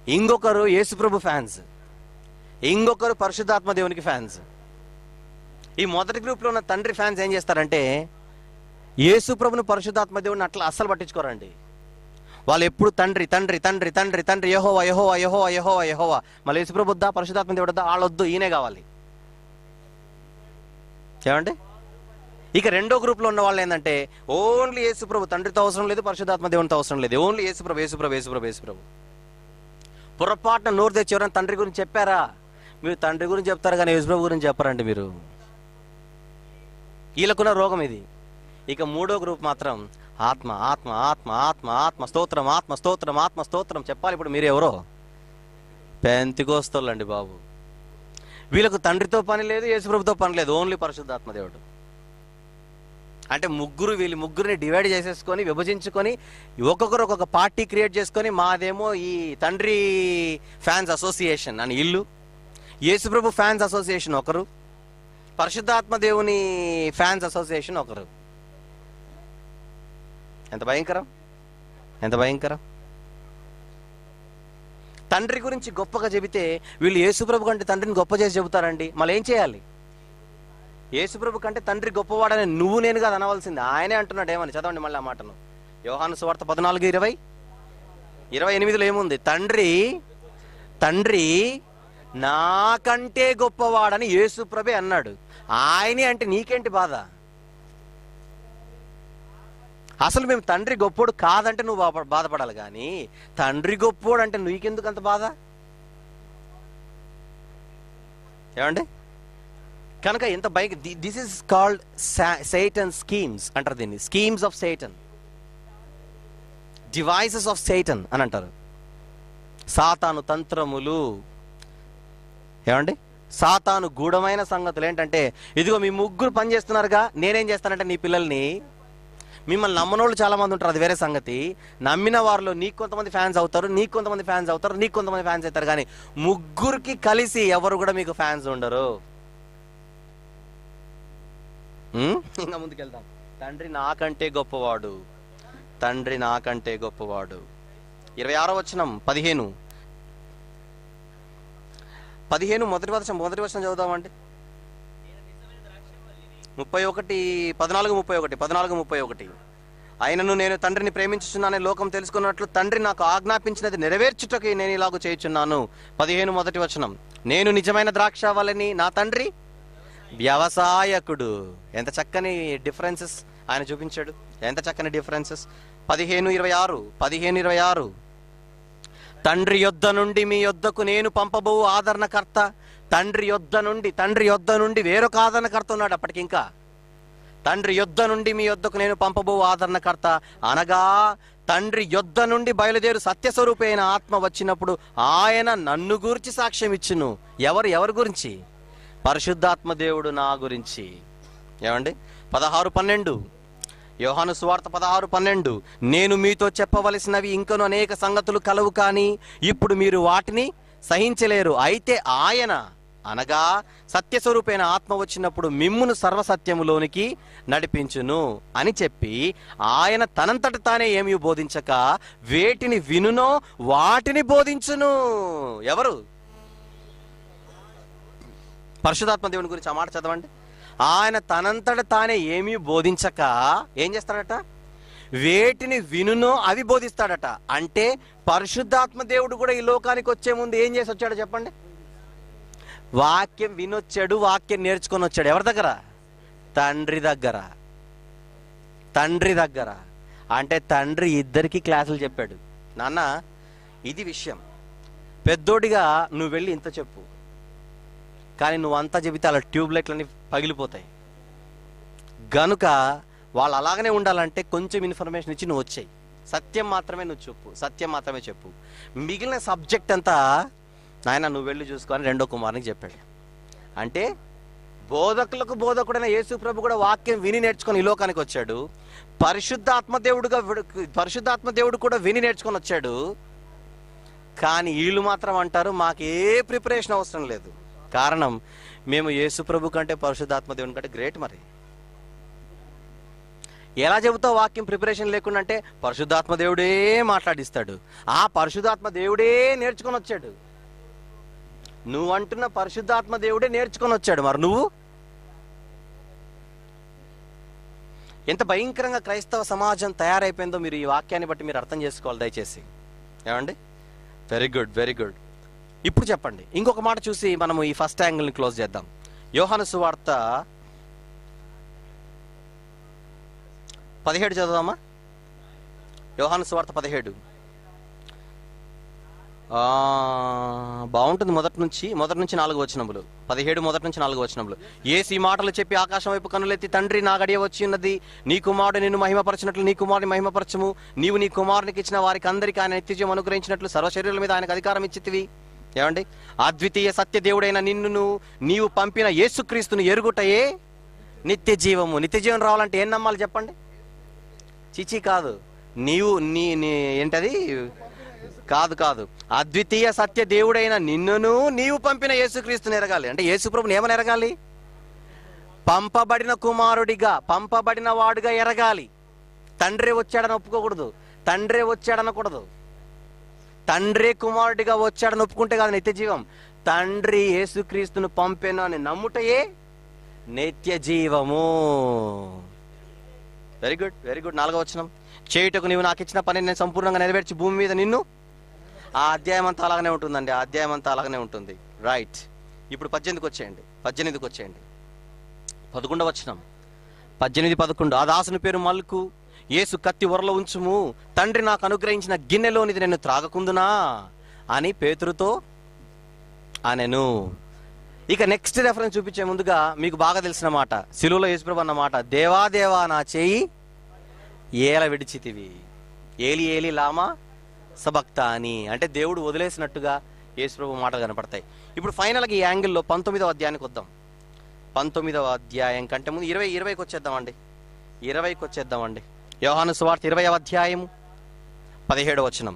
ఇంకొకరు యేసుప్రభు ఫ్యాన్స్ ఇంకొకరు పరిశుద్ధాత్మ దేవునికి ఫ్యాన్స్ ఈ మొదటి గ్రూప్లో ఉన్న తండ్రి ఫ్యాన్స్ ఏం చేస్తారంటే యేసు ప్రభుని పరిశుద్ధాత్మ దేవుడిని అట్లా అస్సలు పట్టించుకోరండి వాళ్ళు ఎప్పుడు తండ్రి తండ్రి తండ్రి తండ్రి తండ్రి యహోవా యహోవా యహోవా యహోవా యహోవా మళ్ళీ యేసుప్రభు వద్దా పరిశుధాత్మ దేవుడు వద్దా వాళ్ళొద్దు ఈయనే కావాలి ఏమండి ఇక రెండో గ్రూప్లో ఉన్న వాళ్ళు ఏంటంటే ఓన్లీ యేసుప్రభు తండ్రితో అవసరం లేదు పరిశుధాత్మ దేవునితో అవసరం లేదు ఓన్లీ యేసుప్రభు యేసుప్రభు యేసుప్రభు యేసుప్రభు పొరపాటున నోరు తెచ్చి ఎవరైనా తండ్రి గురించి చెప్పారా మీరు తండ్రి గురించి చెప్తారు కానీ యేసుప్రభు గురించి చెప్పరండి మీరు వీళ్ళకున్న రోగం ఇది ఇక మూడో గ్రూప్ మాత్రం ఆత్మ ఆత్మ ఆత్మ ఆత్మ ఆత్మ స్తోత్రం ఆత్మ స్తోత్రం ఆత్మ స్తోత్రం చెప్పాలి ఇప్పుడు మీరు ఎవరో పెంతికోస్తోళ్ళండి బాబు వీళ్ళకు తండ్రితో పని లేదు యేసుప్రభుతో పని లేదు ఓన్లీ పరిశుద్ధాత్మ దేవుడు అంటే ముగ్గురు వీళ్ళు ముగ్గురిని డివైడ్ చేసేసుకొని విభజించుకొని ఒక్కొక్కరు ఒక్కొక్క పార్టీ క్రియేట్ చేసుకొని మాదేమో ఈ తండ్రి ఫ్యాన్స్ అసోసియేషన్ అని ఇల్లు యేసుప్రభు ఫ్యాన్స్ అసోసియేషన్ ఒకరు పరిశుద్ధాత్మ దేవుని ఫ్యాన్స్ అసోసియేషన్ ఒకరు ఎంత భయంకరం ఎంత భయంకరం తండ్రి గురించి గొప్పగా చెబితే వీళ్ళు యేసుప్రభు కంటే తండ్రిని గొప్ప చేసి చెబుతారండి మళ్ళీ ఏం చేయాలి యేసుప్రభు కంటే తండ్రి గొప్పవాడని నువ్వు నేను కాదు అనవలసింది ఆయనే అంటున్నాడు ఏమని చదవండి మళ్ళీ ఆ మాటను యోహాను సువార్త పద్నాలుగు ఇరవై ఇరవై ఎనిమిదిలో ఏముంది తండ్రి తండ్రి నాకంటే గొప్పవాడని యేసుప్రభే అన్నాడు ఆయనే అంటే నీకేంటి బాధ అసలు మేము తండ్రి గొప్పోడు కాదంటే నువ్వు బాధ- బాధపడాలి కానీ తండ్రి గొప్పోడు అంటే నీకెందుకు అంత బాధ ఏమండి కనుక ఎంత బైక్ this is called Satan schemes అంటారు దీన్ని schemes of Satan devices of Satan అని అంటారు సాతాను తంత్రములు ఏమండి సాతాను గూఢమైన సంగతులు ఏంటంటే ఇదిగో మీ ముగ్గురు పని చేస్తున్నారుగా నేనేం చేస్తానంటే నీ పిల్లల్ని మిమ్మల్ని నమ్మనోళ్ళు చాలా మంది ఉంటారు అది వేరే సంగతి నమ్మిన వారిలో నీకు కొంతమంది ఫ్యాన్స్ అవుతారు నీకు కొంతమంది ఫ్యాన్స్ అవుతారు నీకు కొంతమంది ఫ్యాన్స్ అవుతారు కానీ ముగ్గురికి కలిసి ఎవరు కూడా మీకు ఫ్యాన్స్ ఉండరు ఉం? ఇంకా ముందుకెళ్దాం తండ్రి నాకంటే గొప్పవాడు తండ్రి నాకంటే గొప్పవాడు ఇరవై ఆరో వచనం పదిహేను పదిహేను మొదటి వచనం మొదటి వచనం చదువుదామండి ముప్పై ఒకటి పద్నాలుగు ముప్పై ఒకటి పద్నాలుగు ముప్పై ఒకటి ఆయనను నేను తండ్రిని ప్రేమించుచున్నానని లోకం తెలుసుకున్నట్లు తండ్రి నాకు ఆజ్ఞాపించినది నెరవేర్చుటకి నేను ఇలాగ చేయుచున్నాను పదిహేను మొదటి వచనం నేను నిజమైన ద్రాక్ష వలని నా తండ్రి వ్యవసాయకుడు ఎంత చక్కని డిఫరెన్సెస్ ఆయన చూపించాడు ఎంత చక్కని డిఫరెన్సెస్ పదిహేను ఇరవై ఆరు పదిహేను ఇరవై ఆరు తండ్రి యొద్ద నుండి మీ యొద్దకు నేను పంపబో ఆదరణకర్త తండ్రి యొద్ద నుండి తండ్రి యొద్ద నుండి వేరొక ఆదరణకర్త ఉన్నాడు అప్పటికి ఇంకా తండ్రి యొద్ద నుండి మీ యొద్దకు నేను పంపబో ఆదరణకర్త అనగా తండ్రి యొద్ద నుండి బయలుదేరు సత్యస్వరూపైన ఆత్మ వచ్చినప్పుడు ఆయన నన్ను గురించి సాక్ష్యం ఇచ్చును ఎవరు ఎవరి గురించి పరిశుద్ధాత్మ దేవుడు నా గురించి ఏమండి పదహారు పన్నెండు యోహాను సువార్త పదహారు పన్నెండు నేను మీతో చెప్పవలసినవి ఇంకను అనేక సంగతులు కలవు కానీ ఇప్పుడు మీరు వాటిని సహించలేరు అయితే ఆయన అనగా సత్యస్వరూపైన ఆత్మ వచ్చినప్పుడు మిమ్మును సర్వసత్యములోనికి నడిపించును అని చెప్పి ఆయన తనంతట తానే ఏమీ బోధించక వేటిని వినునో వాటిని బోధించును ఎవరు పరిశుధాత్మ దేవుని గురించి ఆ మాట చదవండి ఆయన తనంతట తానే ఏమీ బోధించక ఏం చేస్తాడట వేటిని వినునో అవి బోధిస్తాడట అంటే పరిశుద్ధాత్మ దేవుడు కూడా ఈ లోకానికి వచ్చే ముందు ఏం చేసి వచ్చాడో చెప్పండి వాక్యం వినొచ్చాడు వాక్యం నేర్చుకొని వచ్చాడు ఎవరి దగ్గర తండ్రి దగ్గర తండ్రి దగ్గర అంటే తండ్రి ఇద్దరికి క్లాసులు చెప్పాడు నాన్న ఇది విషయం పెద్దోడిగా నువ్వు వెళ్ళి ఇంత చెప్పు కానీ నువ్వు అంతా చెబితే అలా ట్యూబ్ లైట్లన్నీ పగిలిపోతాయి గనుక వాళ్ళు అలాగనే ఉండాలంటే కొంచెం ఇన్ఫర్మేషన్ ఇచ్చి నువ్వు వచ్చాయి సత్యం మాత్రమే నువ్వు చెప్పు సత్యం మాత్రమే చెప్పు మిగిలిన సబ్జెక్ట్ అంతా నాయన నువ్వు వెళ్ళి చూసుకొని రెండో కుమారునికి చెప్పాడు అంటే బోధకులకు బోధకుడైన యేసు ప్రభు కూడా వాక్యం విని నేర్చుకొని ఈ లోకానికి వచ్చాడు పరిశుద్ధాత్మ దేవుడుగా విడు- పరిశుద్ధాత్మ దేవుడు కూడా విని నేర్చుకొని వచ్చాడు కానీ వీళ్ళు మాత్రం అంటారు మాకు ఏ ప్రిపరేషన్ అవసరం లేదు కారణం మేము యేసు ప్రభు కంటే పరిశుద్ధాత్మ దేవుని కంటే గ్రేట్ మరి ఎలా చెబుతావు వాక్యం ప్రిపరేషన్ లేకుండా అంటే పరిశుద్ధాత్మ దేవుడే మాట్లాడిస్తాడు ఆ పరిశుద్ధాత్మ దేవుడే నేర్చుకొని వచ్చాడు నువ్వు అంటున్న పరిశుద్ధాత్మ దేవుడే నేర్చుకొని వచ్చాడు మరి నువ్వు ఎంత భయంకరంగా క్రైస్తవ సమాజం తయారైపోయిందో మీరు ఈ వాక్యాన్ని బట్టి మీరు అర్థం చేసుకోవాలి దయచేసి ఏమండి వెరీ గుడ్ వెరీ గుడ్ ఇప్పుడు చెప్పండి ఇంకొక మాట చూసి మనము ఈ ఫస్ట్ యాంగిల్ని క్లోజ్ చేద్దాం యోహాను సువార్త పదిహేడు చదువుదామా యోహాను సువార్త పదిహేడు ఆ, బాగుంటుంది మొదటి నుంచి మొదటి నుంచి నాలుగు వచనములు పదిహేడు మొదటి నుంచి నాలుగు వచనములు ఏసి ఈ మాటలు చెప్పి ఆకాశం వైపు కన్నులెత్తి తండ్రి నా గడియ వచ్చి ఉన్నది నీ కుమారుడు నిన్ను మహిమపరచినట్లు నీ కుమారుని మహిమపరచము నీవు నీ కుమారునికి ఇచ్చిన వారికి అందరికీ ఆయన నిత్యజీవం అనుగ్రహించినట్లు సర్వశరీరుల మీద ఆయనకు అధికారం ఇచ్చితివి ఏమండి అద్వితీయ సత్య దేవుడైన నిన్నును నీవు పంపిన యేసుక్రీస్తును ఎరుగుటయే నిత్య జీవము నిత్య జీవం రావాలంటే ఏం నమ్మాలి చెప్పండి చిచి కాదు నీవు నీ నీ ఏంటది కాదు కాదు అద్వితీయ సత్య దేవుడైన నిన్నును నీవు పంపిన యేసుక్రీస్తుని ఎరగాలి అంటే యేసుప్రభుని ఏమని ఎరగాలి పంపబడిన కుమారుడిగా పంపబడిన వాడుగా ఎరగాలి తండ్రి వచ్చాడని ఒప్పుకోకూడదు తండ్రి వచ్చాడనకూడదు తండ్రి కుమారుడిగా వచ్చాడని ఒప్పుకుంటే కాదు నిత్య జీవం తండ్రి యేసుక్రీస్తును పంపెను అని నమ్ముటయే నిత్య జీవము వెరీ గుడ్ వెరీ గుడ్ నాలుగో వచనం చేయుటకు నీవు నాకు ఇచ్చిన పని నేను సంపూర్ణంగా నెరవేర్చి భూమి మీద నిన్ను ఆ అధ్యాయం అంతా అలాగనే ఉంటుందండి ఆ అధ్యాయం అంతా అలాగనే ఉంటుంది రైట్ ఇప్పుడు పద్దెనిమిదికి వచ్చేయండి పద్దెనిమిదికి వచ్చేయండి పదకొండవ వచనం పద్దెనిమిది పదకొండు ఆ దాసుని పేరు మల్కు యేసు కత్తి వరలో ఉంచుము తండ్రి నాకు అనుగ్రహించిన గిన్నెలోనిది నేను త్రాగకుందునా అని పేతురుతో అనెను ఇక నెక్స్ట్ రెఫరెన్స్ చూపించే ముందుగా మీకు బాగా తెలిసిన మాట సిలువలో యేసుప్రభు అన్న మాట దేవా దేవా నా చేయి ఏల విడిచితివి ఏలి ఏలి లామా సబక్త అని అంటే దేవుడు వదిలేసినట్టుగా యేసుప్రభు మాటలు కనపడతాయి ఇప్పుడు ఫైనల్గా ఈ యాంగిల్లో పంతొమ్మిదవ అధ్యాయానికి వద్దాం పంతొమ్మిదవ అధ్యాయం కంటే ముందు ఇరవై ఇరవైకి వచ్చేద్దామండి ఇరవైకి వచ్చేద్దామండి యోహాను సువార్త ఇరవై అధ్యాయము పదిహేడు వచనం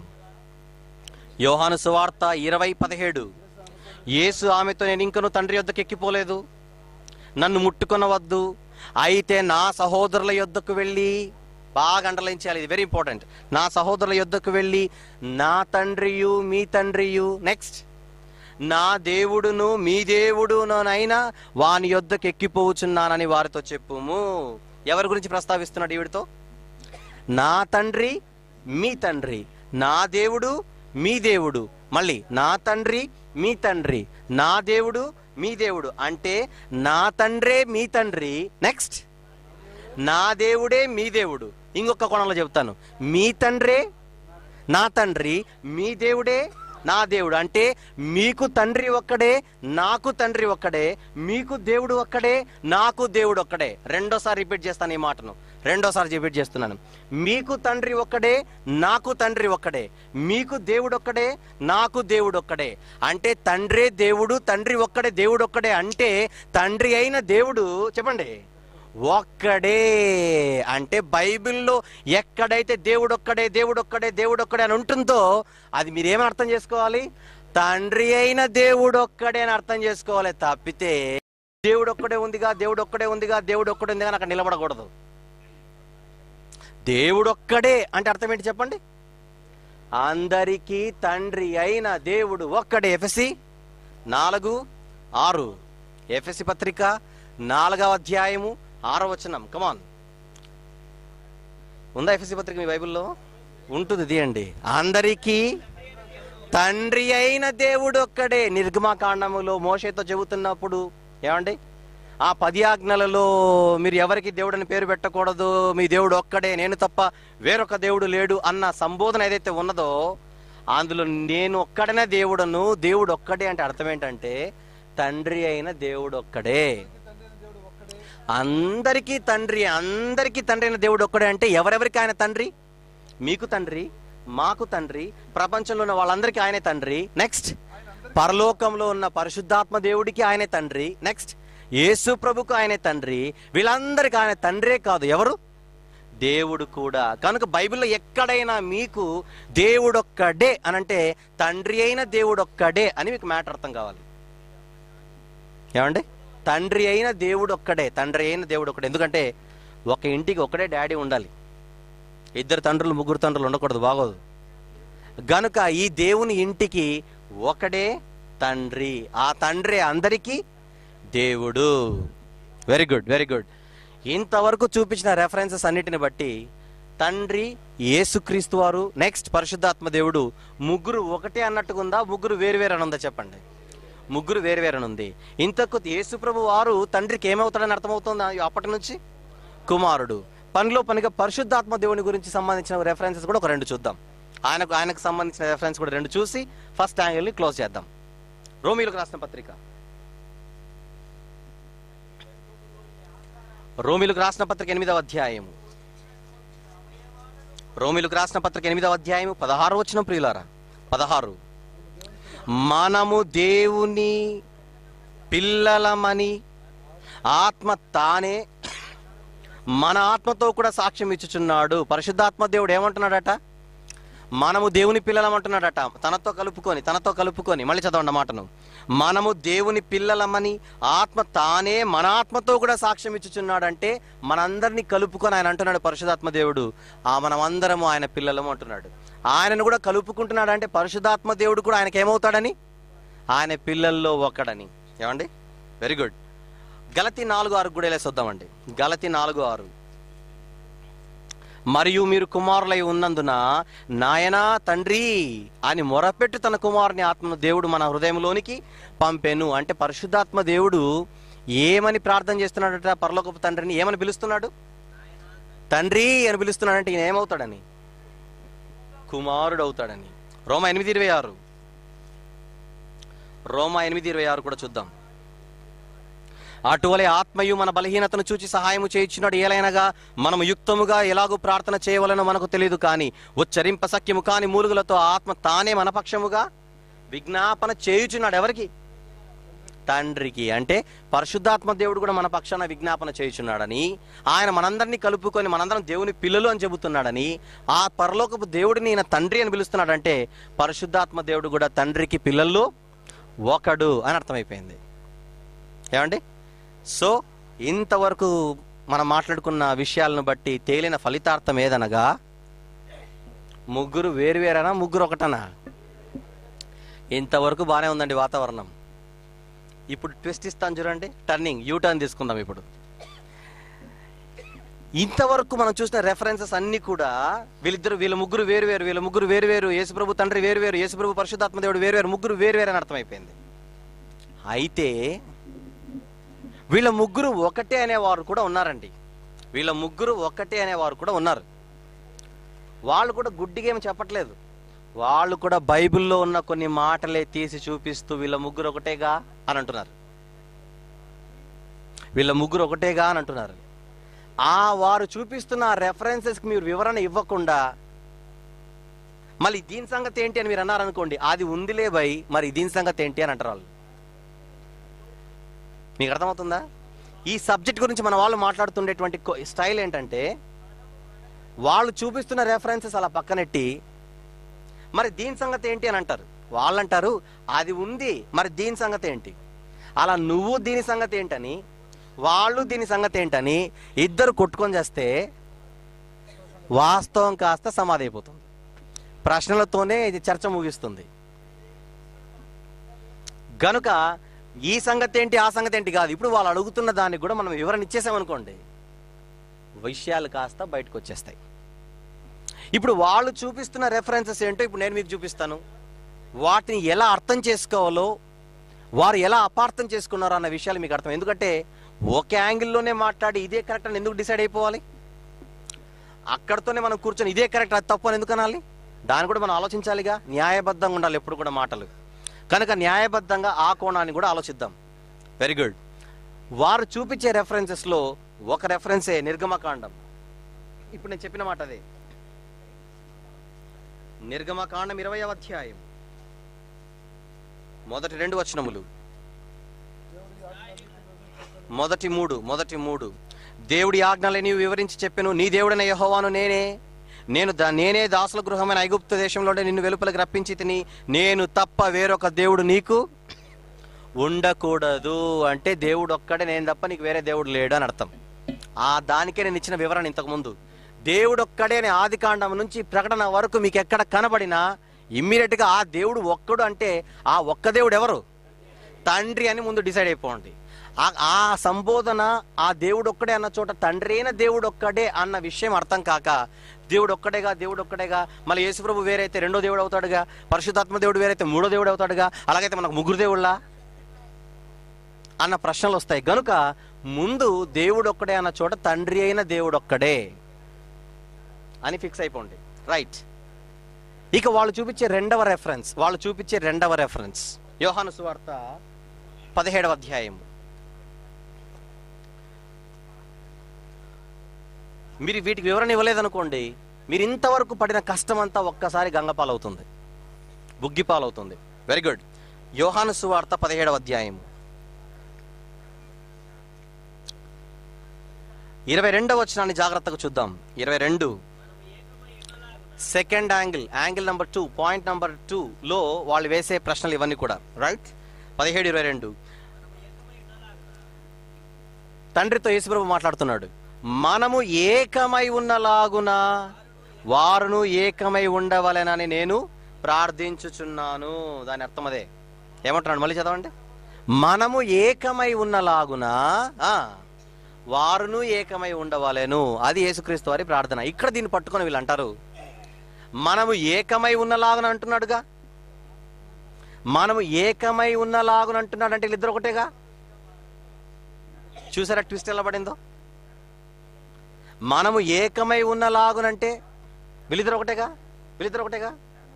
యోహాను సువార్త ఇరవై పదిహేడు యేసు ఆమెతో నేను ఇంకను తండ్రి యొద్దకు ఎక్కిపోలేదు నన్ను ముట్టుకొనవద్దు అయితే నా సహోదరుల యొద్దకు వెళ్ళి బాగా అండర్లైన్ ఇది వెరీ ఇంపార్టెంట్ నా సహోదరుల యొద్దకు వెళ్ళి నా తండ్రియు మీ తండ్రియు నెక్స్ట్ నా దేవుడును మీ దేవుడునైనా వాని యొద్దకు ఎక్కిపోవచ్చున్నానని వారితో చెప్పుము ఎవరి గురించి ప్రస్తావిస్తున్నాడు ఈవిడితో నా తండ్రి మీ తండ్రి నా దేవుడు మీ దేవుడు మళ్ళీ నా తండ్రి మీ తండ్రి నా దేవుడు మీ దేవుడు అంటే నా తండ్రే మీ తండ్రి నెక్స్ట్ నా దేవుడే మీ దేవుడు ఇంకొక కోణంలో చెప్తాను మీ తండ్రే నా తండ్రి మీ దేవుడే నా దేవుడు అంటే మీకు తండ్రి ఒక్కడే నాకు తండ్రి ఒక్కడే మీకు దేవుడు ఒక్కడే నాకు దేవుడు ఒక్కడే రెండోసారి రిపీట్ చేస్తాను ఈ మాటను రెండోసారి రిపీట్ చేస్తున్నాను మీకు తండ్రి ఒక్కడే నాకు తండ్రి ఒక్కడే మీకు దేవుడు ఒక్కడే నాకు దేవుడు ఒక్కడే అంటే తండ్రే దేవుడు తండ్రి ఒక్కడే దేవుడు ఒక్కడే అంటే తండ్రి అయిన దేవుడు చెప్పండి ఒక్కడే అంటే బైబిల్లో ఎక్కడైతే దేవుడు ఒక్కడే దేవుడు ఒక్కడే దేవుడు ఒక్కడే అని ఉంటుందో అది మీరేమని అర్థం చేసుకోవాలి తండ్రి అయిన దేవుడు ఒక్కడే అని అర్థం చేసుకోవాలి తప్పితే దేవుడు ఒక్కడే ఉందిగా దేవుడు ఒక్కడే ఉందిగా దేవుడు ఒక్కడే ఉందిగా అని అక్కడ నిలబడకూడదు దేవుడు ఒక్కడే అంటే అర్థం ఏంటి చెప్పండి అందరికీ తండ్రి అయిన దేవుడు ఒక్కడే ఎఫ్ఎసి నాలుగు ఆరు ఎఫ్ఎసి పత్రిక నాలుగవ అధ్యాయము ఆరో వచనం కమాన్ ఉందా ఎఫ్ఎసి పత్రిక మీ బైబిల్లో ఉంటుంది తీయండి అందరికీ తండ్రి అయిన దేవుడు ఒక్కడే నిర్గమాకాండములో మోషేతో చెబుతున్నప్పుడు ఏమండి ఆ పది ఆజ్ఞలలో మీరు ఎవరికి దేవుడని పేరు పెట్టకూడదు మీ దేవుడు ఒక్కడే నేను తప్ప వేరొక దేవుడు లేడు అన్న సంబోధన ఏదైతే ఉన్నదో అందులో నేను ఒక్కడనే దేవుడను దేవుడు ఒక్కడే అంటే అర్థం ఏంటంటే తండ్రి అయిన దేవుడు ఒక్కడే అందరికీ తండ్రి అందరికీ తండ్రి అయిన దేవుడు ఒక్కడే అంటే ఎవరెవరికి ఆయన తండ్రి మీకు తండ్రి మాకు తండ్రి ప్రపంచంలో ఉన్న వాళ్ళందరికీ ఆయనే తండ్రి నెక్స్ట్ పరలోకంలో ఉన్న పరిశుద్ధాత్మ దేవుడికి ఆయనే తండ్రి నెక్స్ట్ యేసు ప్రభుకు ఆయనే తండ్రి వీళ్ళందరికీ ఆయన తండ్రే కాదు ఎవరు దేవుడు కూడా కనుక బైబిల్లో ఎక్కడైనా మీకు దేవుడొక్కడే అని అంటే తండ్రి అయిన దేవుడొక్కడే అని మీకు మ్యాటర్ అర్థం కావాలి ఏమండి తండ్రి అయిన దేవుడు ఒక్కడే తండ్రి అయిన దేవుడు ఒక్కడే ఎందుకంటే ఒక ఇంటికి ఒకడే డాడీ ఉండాలి ఇద్దరు తండ్రులు ముగ్గురు తండ్రులు ఉండకూడదు బాగోదు గనుక ఈ దేవుని ఇంటికి ఒకడే తండ్రి ఆ తండ్రి అందరికీ దేవుడు వెరీ గుడ్ వెరీ గుడ్ ఇంతవరకు చూపించిన రెఫరెన్సెస్ అన్నిటిని బట్టి తండ్రి యేసుక్రీస్తు వారు నెక్స్ట్ పరిశుద్ధాత్మ దేవుడు ముగ్గురు ఒకటే అన్నట్టుగా ఉందా ముగ్గురు వేరువేరు అని ఉందా చెప్పండి ముగ్గురు వేరువేరు అని ఉంది ఇంతకు యేసుప్రభు వారు తండ్రికి ఏమవుతాడని అర్థమవుతుందా అప్పటి నుంచి కుమారుడు పనిలో పనిగా పరిశుద్ధాత్మ దేవుని గురించి సంబంధించిన రెఫరెన్సెస్ కూడా ఒక రెండు చూద్దాం ఆయనకు ఆయనకు సంబంధించిన రెఫరెన్స్ కూడా రెండు చూసి ఫస్ట్ యాంగిల్ని క్లోజ్ చేద్దాం రోమిలకు రాసిన పత్రిక రోమిలకు రాసిన పత్రిక ఎనిమిదవ అధ్యాయము రోమిలకు రాసిన పత్రిక ఎనిమిదవ అధ్యాయము పదహారు వచ్చిన ప్రియులారా పదహారు మనము దేవుని పిల్లలమని ఆత్మ తానే మన ఆత్మతో కూడా సాక్ష్యం ఇచ్చుచున్నాడు పరిశుద్ధాత్మ దేవుడు ఏమంటున్నాడట మనము దేవుని పిల్లలం అంటున్నాడట తనతో కలుపుకొని తనతో కలుపుకొని మళ్ళీ చదవండి ఆ మాటను మనము దేవుని పిల్లలమని ఆత్మ తానే మన ఆత్మతో కూడా సాక్ష్యం ఇచ్చుచున్నాడంటే మనందరినీ కలుపుకొని ఆయన అంటున్నాడు పరిశుధాత్మ దేవుడు ఆ మనమందరము ఆయన పిల్లలము అంటున్నాడు ఆయనను కూడా కలుపుకుంటున్నాడు అంటే పరిశుధాత్మ దేవుడు కూడా ఆయనకి ఏమవుతాడని ఆయన పిల్లల్లో ఒకడని ఏమండి వెరీ గుడ్ గలతి నాలుగు ఆరు కూడా వెళ్ళేసి వద్దామండి గలతి నాలుగు ఆరు మరియు మీరు కుమారులై ఉన్నందున నాయనా తండ్రి అని మొరపెట్టు తన కుమారుని ఆత్మను దేవుడు మన హృదయంలోనికి పంపెను అంటే పరిశుద్ధాత్మ దేవుడు ఏమని ప్రార్థన చేస్తున్నాడట పరలోకపు తండ్రిని ఏమని పిలుస్తున్నాడు తండ్రి అని పిలుస్తున్నాడంటే ఈయన ఏమవుతాడని కుమారుడు అవుతాడని రోమా ఎనిమిది ఇరవై ఆరు రోమా ఎనిమిది ఇరవై ఆరు కూడా చూద్దాం అటువలే ఆత్మయు మన బలహీనతను చూచి సహాయము చేయించున్నాడు ఏలైనగా మనము యుక్తముగా ఎలాగూ ప్రార్థన చేయవలనో మనకు తెలియదు కానీ ఉచ్చరింప సఖ్యము కాని మూలుగులతో ఆత్మ తానే మన పక్షముగా విజ్ఞాపన చేయుచున్నాడు ఎవరికి తండ్రికి అంటే పరిశుద్ధాత్మ దేవుడు కూడా మన పక్షాన విజ్ఞాపన చేయుచున్నాడని ఆయన మనందరినీ కలుపుకొని మనందరం దేవుని పిల్లలు అని చెబుతున్నాడని ఆ పరలోకపు దేవుడిని ఈయన తండ్రి అని పిలుస్తున్నాడంటే పరిశుద్ధాత్మ దేవుడు కూడా తండ్రికి పిల్లలు ఒకడు అని అర్థమైపోయింది ఏమండి సో ఇంతవరకు మనం మాట్లాడుకున్న విషయాలను బట్టి తేలిన ఫలితార్థం ఏదనగా ముగ్గురు వేరువేరేనా ముగ్గురు ఒకటనా ఇంతవరకు బాగానే ఉందండి వాతావరణం ఇప్పుడు ట్విస్ట్ ఇస్తాను చూడండి టర్నింగ్ యూ టర్న్ తీసుకుందాం ఇప్పుడు ఇంతవరకు మనం చూసిన రెఫరెన్సెస్ అన్ని కూడా వీళ్ళిద్దరు వీళ్ళ ముగ్గురు వేరు వేరు వీళ్ళ ముగ్గురు వేరు వేరు యేసుప్రభు తండ్రి వేరు వేరు యేసుప్రభు పరిశుద్ధాత్మ దేవుడు వేరు వేరు ముగ్గురు వేరు వేరు అని అర్థమైపోయింది అయితే వీళ్ళ ముగ్గురు ఒకటే అనేవారు కూడా ఉన్నారండి వీళ్ళ ముగ్గురు ఒకటే అనేవారు కూడా ఉన్నారు వాళ్ళు కూడా గుడ్డిగా ఏమి చెప్పట్లేదు వాళ్ళు కూడా బైబిల్లో ఉన్న కొన్ని మాటలే తీసి చూపిస్తూ వీళ్ళ ముగ్గురు ఒకటేగా అని అంటున్నారు వీళ్ళ ముగ్గురు ఒకటేగా అని అంటున్నారు ఆ వారు చూపిస్తున్న రెఫరెన్సెస్కి మీరు వివరణ ఇవ్వకుండా మళ్ళీ దీని సంగతి ఏంటి అని మీరు అన్నారనుకోండి అది ఉందిలే బై మరి దీని సంగతి ఏంటి అని అంటారు వాళ్ళు మీకు అర్థమవుతుందా ఈ సబ్జెక్ట్ గురించి మన వాళ్ళు మాట్లాడుతుండేటువంటి కొ- స్టైల్ ఏంటంటే వాళ్ళు చూపిస్తున్న రెఫరెన్సెస్ అలా పక్కనెట్టి మరి దీని సంగతి ఏంటి అని అంటారు వాళ్ళు అంటారు అది ఉంది మరి దీని సంగతి ఏంటి అలా నువ్వు దీని సంగతి ఏంటని వాళ్ళు దీని సంగతి ఏంటని ఇద్దరు కొట్టుకొని చేస్తే వాస్తవం కాస్త సమాధి అయిపోతుంది ప్రశ్నలతోనే ఇది చర్చ ముగిస్తుంది గనుక ఈ సంగతి ఏంటి ఆ సంగతి ఏంటి కాదు ఇప్పుడు వాళ్ళు అడుగుతున్న దానికి కూడా మనం వివరణ ఇచ్చేసామనుకోండి విషయాలు కాస్త బయటకు వచ్చేస్తాయి ఇప్పుడు వాళ్ళు చూపిస్తున్న రెఫరెన్సెస్ ఏంటో ఇప్పుడు నేను మీకు చూపిస్తాను వాటిని ఎలా అర్థం చేసుకోవాలో వారు ఎలా అపార్థం చేసుకున్నారో అన్న విషయాలు మీకు అర్థం ఎందుకంటే ఒక యాంగిల్లోనే మాట్లాడి ఇదే కరెక్ట్ అని ఎందుకు డిసైడ్ అయిపోవాలి అక్కడతోనే మనం కూర్చొని ఇదే కరెక్ట్ అది తప్పు అని ఎందుకు అనాలి దాన్ని కూడా మనం ఆలోచించాలిగా న్యాయబద్ధంగా ఉండాలి ఎప్పుడు కూడా మాటలు కనుక న్యాయబద్ధంగా ఆ కోణాన్ని కూడా ఆలోచిద్దాం వెరీ గుడ్ వారు చూపించే రెఫరెన్సెస్లో ఒక రెఫరెన్సే నిర్గమకాండం ఇప్పుడు నేను చెప్పిన మాట అదే నిర్గమకాండం ఇరవై అధ్యాయం మొదటి రెండు వచనములు మొదటి మూడు మొదటి మూడు దేవుడి ఆజ్ఞలు నీవు వివరించి చెప్పాను నీ దేవుడైన యెహోవాను నేనే నేను దా నేనే దాసుల గృహమైన ఐగుప్తు దేశంలోనే నిన్ను వెలుపలకు రప్పించి తిని నేను తప్ప వేరొక దేవుడు నీకు ఉండకూడదు అంటే దేవుడు ఒక్కడే నేను తప్ప నీకు వేరే దేవుడు లేడు అని అర్థం ఆ దానికే నేను ఇచ్చిన వివరణ ఇంతకుముందు దేవుడు ఒక్కడే అనే ఆది కాండం నుంచి ప్రకటన వరకు మీకు ఎక్కడ కనబడినా ఇమ్మీడియట్ గా ఆ దేవుడు ఒక్కడు అంటే ఆ ఒక్క దేవుడు ఎవరు తండ్రి అని ముందు డిసైడ్ అయిపోండి ఆ- ఆ సంబోధన ఆ దేవుడు ఒక్కడే అన్న చోట తండ్రి అయిన దేవుడు ఒక్కడే అన్న విషయం అర్థం కాక దేవుడు ఒక్కడేగా దేవుడు ఒక్కడేగా మళ్ళీ యేసుప్రభు వేరైతే రెండో దేవుడు అవుతాడుగా పరిశుద్ధాత్మ దేవుడు వేరైతే మూడో దేవుడు అవుతాడుగా అలాగైతే మనకు ముగ్గురు దేవుళ్ళా అన్న ప్రశ్నలు వస్తాయి గనుక ముందు దేవుడు ఒక్కడే అన్న చోట తండ్రి అయిన దేవుడు ఒక్కడే అని ఫిక్స్ అయిపోండి రైట్ ఇక వాళ్ళు చూపించే రెండవ రెఫరెన్స్ వాళ్ళు చూపించే రెండవ రెఫరెన్స్ యోహాను సువార్త పదిహేడవ అధ్యాయం మీరు వీటికి వివరణ ఇవ్వలేదనుకోండి మీరు ఇంతవరకు పడిన కష్టం అంతా ఒక్కసారి గంగపాలవుతుంది బుగ్గిపాలవుతుంది వెరీ గుడ్ యోహాను సువార్త పదిహేడవ అధ్యాయం ఇరవై రెండవ వచనాన్ని జాగ్రత్తగా చూద్దాం ఇరవై రెండు second angle angle number two point number two లో వాళ్ళు వేసే ప్రశ్నలు ఇవన్నీ కూడా రైట్ పదిహేడు ఇరవై రెండు తండ్రితో యేసుప్రభు మాట్లాడుతున్నాడు మనము ఏకమై ఉన్నలాగున వారును ఏకమై ఉండవలెనని నేను ప్రార్థించుచున్నాను దాని అర్థం అదే ఏమంటున్నాడు మళ్ళీ చదవండి మనము ఏకమై ఉన్నలాగున ఆ, వారును ఏకమై ఉండవలెను అది యేసుక్రీస్తు వారి ప్రార్థన ఇక్కడ దీన్ని పట్టుకొని వీళ్ళు అంటారు మనము ఏకమై ఉన్నలాగున అంటున్నాడుగా మనము ఏకమై ఉన్నలాగున అంటున్నాడు అంటే వీళ్ళిద్దరు ఒకటేగా చూసారా ట్విస్ట్ ఎలా పడిందో మనము ఏకమై ఉన్నలాగునంటే వీళ్ళిద్దరు ఒకటేగా వీళ్ళిద్దరు ఒకటేగా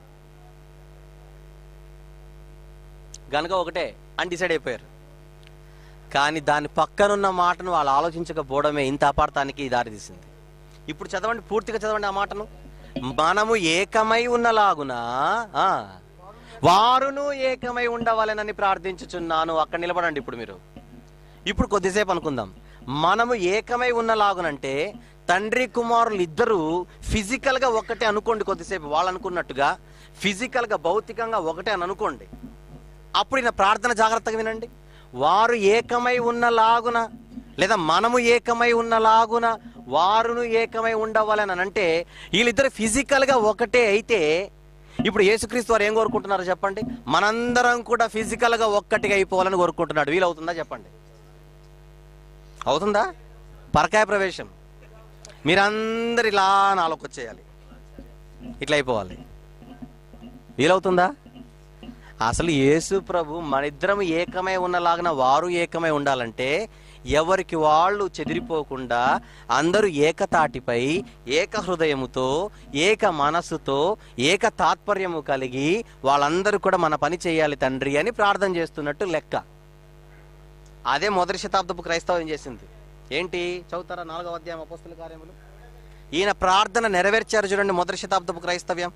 గనక ఒకటే అని డిసైడ్ అయిపోయారు కానీ దాని పక్కనున్న మాటను వాళ్ళు ఆలోచించకపోవడమే ఇంత అపార్థానికి దారితీసింది ఇప్పుడు చదవండి పూర్తిగా చదవండి ఆ మాటను మనము ఏకమై ఉన్నలాగున ఆ, వారును ఏకమై ఉండవాలనని ప్రార్థించుచున్నాను అక్కడ నిలబడండి ఇప్పుడు మీరు ఇప్పుడు కొద్దిసేపు అనుకుందాం మనము ఏకమై ఉన్నలాగునంటే తండ్రి కుమారులు ఇద్దరు ఫిజికల్ గా ఒకటే అనుకోండి కొద్దిసేపు వాళ్ళు అనుకున్నట్టుగా ఫిజికల్ గా భౌతికంగా ఒకటే అని అనుకోండి అప్పుడు ఈయన ప్రార్థన జాగ్రత్తగా వినండి వారు ఏకమై ఉన్నలాగున లేదా మనము ఏకమై ఉన్నలాగున వారును ఏకమై ఉండవాలని అంటే వీళ్ళిద్దరు ఫిజికల్ గా ఒకటే అయితే ఇప్పుడు యేసుక్రీస్తు వారు ఏం కోరుకుంటున్నారు చెప్పండి మనందరం కూడా ఫిజికల్ గా ఒక్కటిగా అయిపోవాలని కోరుకుంటున్నాడు వీలవుతుందా చెప్పండి అవుతుందా పరకాయ ప్రవేశం మీరందరు ఇలా నాలోకి వచ్చేయాలి ఇట్లా అయిపోవాలి వీలవుతుందా అసలు యేసు ప్రభు మనిద్దరం ఏకమై ఉన్నలాగిన వారు ఏకమై ఉండాలంటే ఎవరికి వాళ్ళు చెదిరిపోకుండా అందరూ ఏకతాటిపై ఏక హృదయముతో ఏక మనస్సుతో ఏక తాత్పర్యము కలిగి వాళ్ళందరూ కూడా మన పని చేయాలి తండ్రి అని ప్రార్థన చేస్తున్నట్టు లెక్క అదే మొదటి శతాబ్దపు క్రైస్తవం చేసింది ఏంటి చదువుతారా నాలుగవ అధ్యాయం అపోస్తుల కార్యములు ఈయన ప్రార్థన నెరవేర్చారు చూడండి మొదటి శతాబ్దపు క్రైస్తవ్యం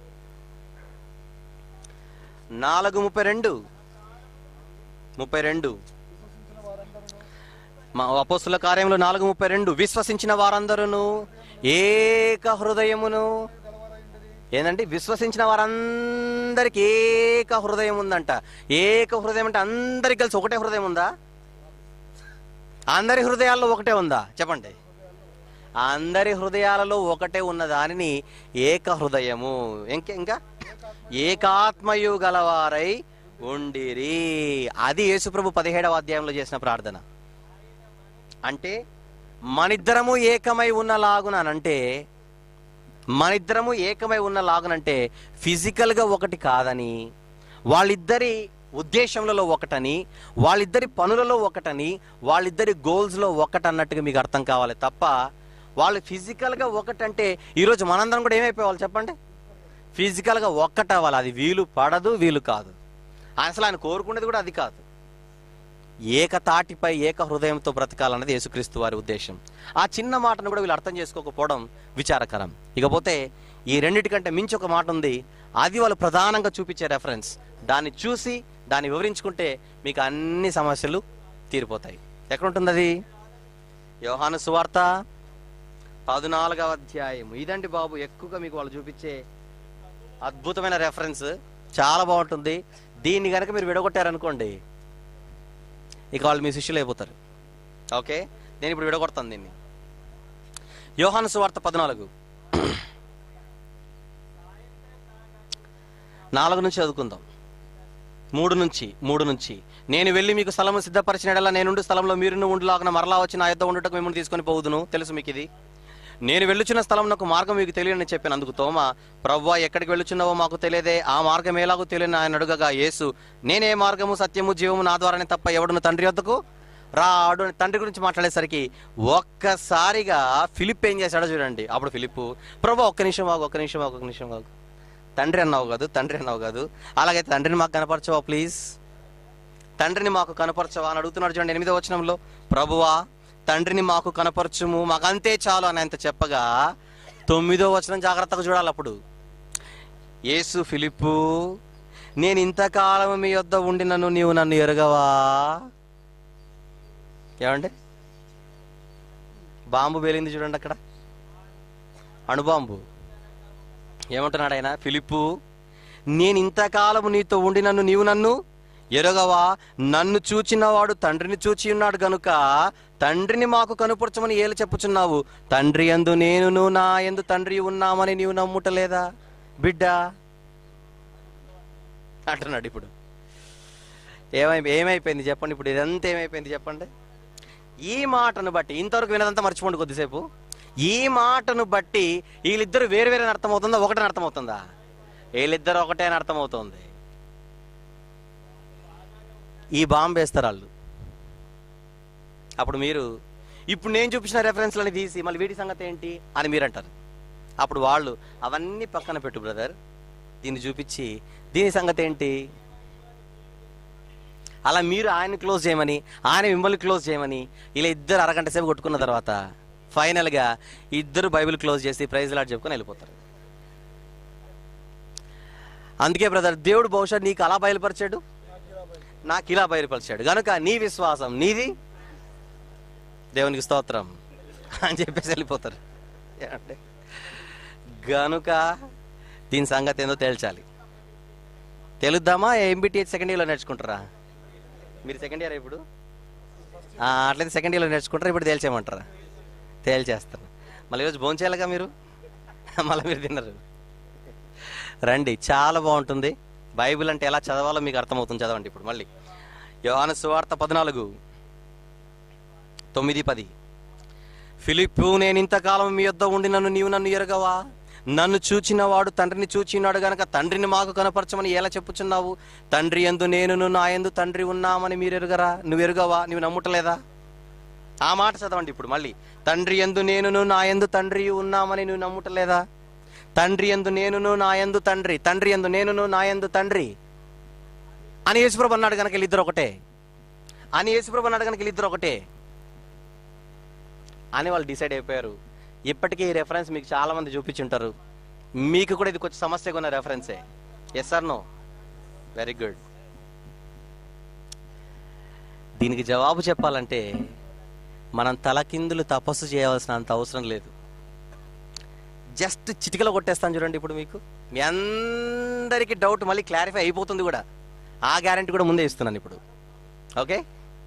నాలుగు ముప్పై రెండు ముప్పై రెండు మా అపోస్తుల కార్యంలో నాలుగు ముప్పై రెండు విశ్వసించిన వారందరూ ఏక హృదయమును ఏంటంటే విశ్వసించిన వారందరికి ఏక హృదయం ఉందంట ఏక హృదయం అంటే అందరికి కలిసి ఒకటే హృదయం ఉందా అందరి హృదయాల్లో ఒకటే ఉందా చెప్పండి అందరి హృదయాలలో ఒకటే ఉన్న దానిని ఏక హృదయము ఇంక ఇంకా ఏకాత్మయు గలవారై ఉండిరి అది యేసుప్రభు పదిహేడవ అధ్యాయంలో చేసిన ప్రార్థన అంటే మనిద్దరము ఏకమై ఉన్నలాగునంటే మనిద్దరము ఏకమై ఉన్నలాగునంటే ఫిజికల్గా ఒకటి కాదని వాళ్ళిద్దరి ఉద్దేశములలో ఒకటని వాళ్ళిద్దరి పనులలో ఒకటని వాళ్ళిద్దరి గోల్స్లో ఒకటి అన్నట్టుగా మీకు అర్థం కావాలి తప్ప వాళ్ళు ఫిజికల్గా ఒకటంటే ఈరోజు మనందరం కూడా ఏమైపోవాలి చెప్పండి ఫిజికల్గా ఒక్కటవ్వాలి అది వీలు పడదు వీలు కాదు అసలు ఆయన కోరుకునేది కూడా అది కాదు ఏక తాటిపై ఏక హృదయంతో బ్రతకాలన్నది యేసుక్రీస్తు వారి ఉద్దేశం ఆ చిన్న మాటను కూడా వీళ్ళు అర్థం చేసుకోకపోవడం విచారకరం ఇకపోతే ఈ రెండిటికంటే మించి ఒక మాట ఉంది అది వాళ్ళు ప్రధానంగా చూపించే రెఫరెన్స్ దాన్ని చూసి దాన్ని వివరించుకుంటే మీకు అన్ని సమస్యలు తీరిపోతాయి ఎక్కడుంటుంది అది యోహాను సువార్త పద్నాలుగవ అధ్యాయం ఇదండి బాబు ఎక్కువగా మీకు వాళ్ళు చూపించే అద్భుతమైన రెఫరెన్స్ చాలా బాగుంటుంది దీన్ని కనుక మీరు విడగొట్టారనుకోండి ఇక వాళ్ళు మీ శిష్యులు అయిపోతారు ఓకే నేను ఇప్పుడు విడగొడతాను దీన్ని యోహాను సువార్త పద్నాలుగు నాలుగు నుంచి చదువుకుందాం మూడు నుంచి మూడు నుంచి నేను వెళ్ళి మీకు స్థలము సిద్ధపరిచినడల్లా నేనుండు స్థలంలో మీరు ఉండులాగా మరలా వచ్చి నా యొద్ద ఉండుటకు మిమ్మల్ని తీసుకొని పోవుదును తెలుసు మీకు ఇది నేను వెళ్ళుచున్న స్థలం నాకు మార్గం మీకు తెలియని చెప్పాను అందుకు తోమ ప్రవ్వా ఎక్కడికి వెళ్ళుచున్నావో మాకు తెలియదే ఆ మార్గం ఎలాగో తెలియని ఆయన అడుగగా యేసు నేనే మార్గము సత్యము జీవము నా ద్వారానే తప్ప ఎవడును తండ్రి వద్దకు రాడు అని తండ్రి గురించి మాట్లాడేసరికి ఒక్కసారిగా ఫిలిప్ ఏం చేశాడో చూడండి అప్పుడు ఫిలిప్ ప్రభా ఒక్క నిమిషం ఆగు ఒక్క నిమిషం ఆగు ఒక్క నిమిషం ఆగు తండ్రి అన్నావు కాదు తండ్రి అన్నావు కాదు అలాగైతే తండ్రిని మాకు కనపరచవా ప్లీజ్ తండ్రిని మాకు కనపరచవా అని అడుగుతున్నాడు చూడండి ఎనిమిదో వచనంలో ప్రభువా తండ్రిని మాకు కనపరచుము మాకు అంతే చాలు అని అంత చెప్పగా తొమ్మిదో వచనం జాగ్రత్తగా చూడాలి అప్పుడు యేసు ఫిలిప్పు నేను ఇంతకాలం మీ యొద్ద ఉండినను నీవు నన్ను ఎరగవా ఏమండి బాంబు పేలింది చూడండి అక్కడ అణుబాంబు ఏమంటున్నాడు ఆయన ఫిలిప్పు నేను ఇంతకాలము నీతో ఉండి నన్ను నీవు నన్ను ఎరగవా నన్ను చూచినవాడు తండ్రిని చూచి ఉన్నాడు గనుక తండ్రిని మాకు కనుపరచమని ఏలు చెప్పుచున్నావు తండ్రి ఎందు నేనును నా ఎందు తండ్రి ఉన్నామని నీవు నమ్ముటలేదా బిడ్డ అంటున్నాడు ఇప్పుడు ఏమై ఏమైపోయింది చెప్పండి ఇప్పుడు ఇదంతా ఏమైపోయింది చెప్పండి ఈ మాటను బట్టి ఇంతవరకు వినదంతా మర్చిపోండి కొద్దిసేపు ఈ మాటను బట్టి వీళ్ళిద్దరు వేరు వేరే అర్థమవుతుందా ఒకటే అర్థమవుతుందా వీళ్ళిద్దరు ఒకటే అని అర్థమవుతుంది ఈ బాంబు వేస్తారు వాళ్ళు అప్పుడు మీరు ఇప్పుడు నేను చూపించిన రెఫరెన్స్లని తీసి మళ్ళీ వీటి సంగతి ఏంటి అని మీరు అంటారు అప్పుడు వాళ్ళు అవన్నీ పక్కన పెట్టు బ్రదర్ దీన్ని చూపించి దీని సంగతి ఏంటి అలా మీరు ఆయన క్లోజ్ చేయమని ఆయన మిమ్మల్ని క్లోజ్ చేయమని ఇలా ఇద్దరు అరగంట సేపు కొట్టుకున్న తర్వాత ఫైనల్గా ఇద్దరు బైబిల్ క్లోజ్ చేసి ప్రైజ్ లాట్ చెప్పుకొని వెళ్ళిపోతారు అందుకే బ్రదర్ దేవుడు బహుశా నీకు అలా బయలుపరిచాడు నాకు ఇలా బయలుపరిచాడు గనుక నీ విశ్వాసం నీది దేవునికి స్తోత్రం అని చెప్పేసి వెళ్ళిపోతారు ఏమంటే గనుక దీని సంగతి ఏందో తేల్చాలి తెలుద్దామా ఎంబీటీహెచ్ సెకండ్ ఇయర్లో నేర్చుకుంటారా మీరు సెకండ్ ఇయర్ ఇప్పుడు ఆ, అట్లయితే సెకండ్ ఇయర్లో నేర్చుకుంటారా ఇప్పుడు తేల్చేయమంటారా తేల్చేస్తాను మళ్ళీ ఈరోజు భోంచేయాలిగా మీరు మళ్ళీ మీరు తిన్నారు రండి చాలా బాగుంటుంది బైబిల్ అంటే ఎలా చదవాలో మీకు అర్థమవుతుంది చదవండి ఇప్పుడు మళ్ళీ యోహాను సువార్త పద్నాలుగు తొమ్మిది పది ఫిలిప్పు నేను ఇంతకాలం మీ యొద్ద ఉండి నన్ను నీవు నన్ను ఎరగవా నన్ను చూచిన వాడు తండ్రిని చూచినాడు గనక తండ్రిని మాకు కనపరచమని ఎలా చెప్పుచున్నావు తండ్రి ఎందు నేనును నా ఎందు తండ్రి ఉన్నామని మీరు ఎరుగరా నువ్వు ఎరుగవా నువ్వు నమ్ముటలేదా ఆ మాట చదవండి ఇప్పుడు మళ్ళీ తండ్రి ఎందు నేనును నా ఎందు తండ్రి ఉన్నామని నువ్వు నమ్ముటలేదా తండ్రి ఎందు నేనును నా ఎందు తండ్రి తండ్రి ఎందు నేనును నా ఎందు తండ్రి అని యేసుప్రభు అన్నాడు కనుక వీళ్ళిద్దరు ఒకటే అని యేసుప్రభు అన్నాడు కనుక వీళ్ళిద్దరు ఒకటే అని వాళ్ళు డిసైడ్ అయిపోయారు ఇప్పటికీ ఈ రెఫరెన్స్ మీకు చాలా మంది చూపించుంటారు మీకు కూడా ఇది కొంచెం సమస్యగా ఉన్న రెఫరెన్సే yes sir no very good దీనికి జవాబు చెప్పాలంటే మనం తలకిందులు తపస్సు చేయవలసిన అంత అవసరం లేదు జస్ట్ చిటికలో కొట్టేస్తాను చూడండి ఇప్పుడు మీకు మీ అందరికీ డౌట్ మళ్ళీ క్లారిఫై అయిపోతుంది కూడా ఆ గ్యారంటీ కూడా ముందే ఇస్తున్నాను ఇప్పుడు ఓకే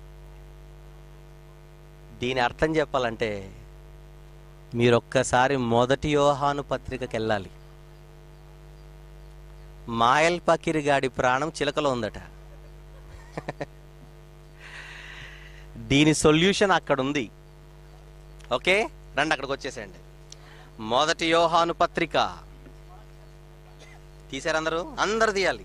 దీని అర్థం చెప్పాలంటే మీరు ఒక్కసారి మొదటి యోహాను పత్రికకి వెళ్ళాలి మాయల్ పకిరి గాడి ప్రాణం చిలకలో ఉందట దీని సొల్యూషన్ అక్కడ ఉంది ఓకే రండి అక్కడికి వచ్చేసేయండి మొదటి యోహాను పత్రిక తీశారు అందరూ అందరు తీయాలి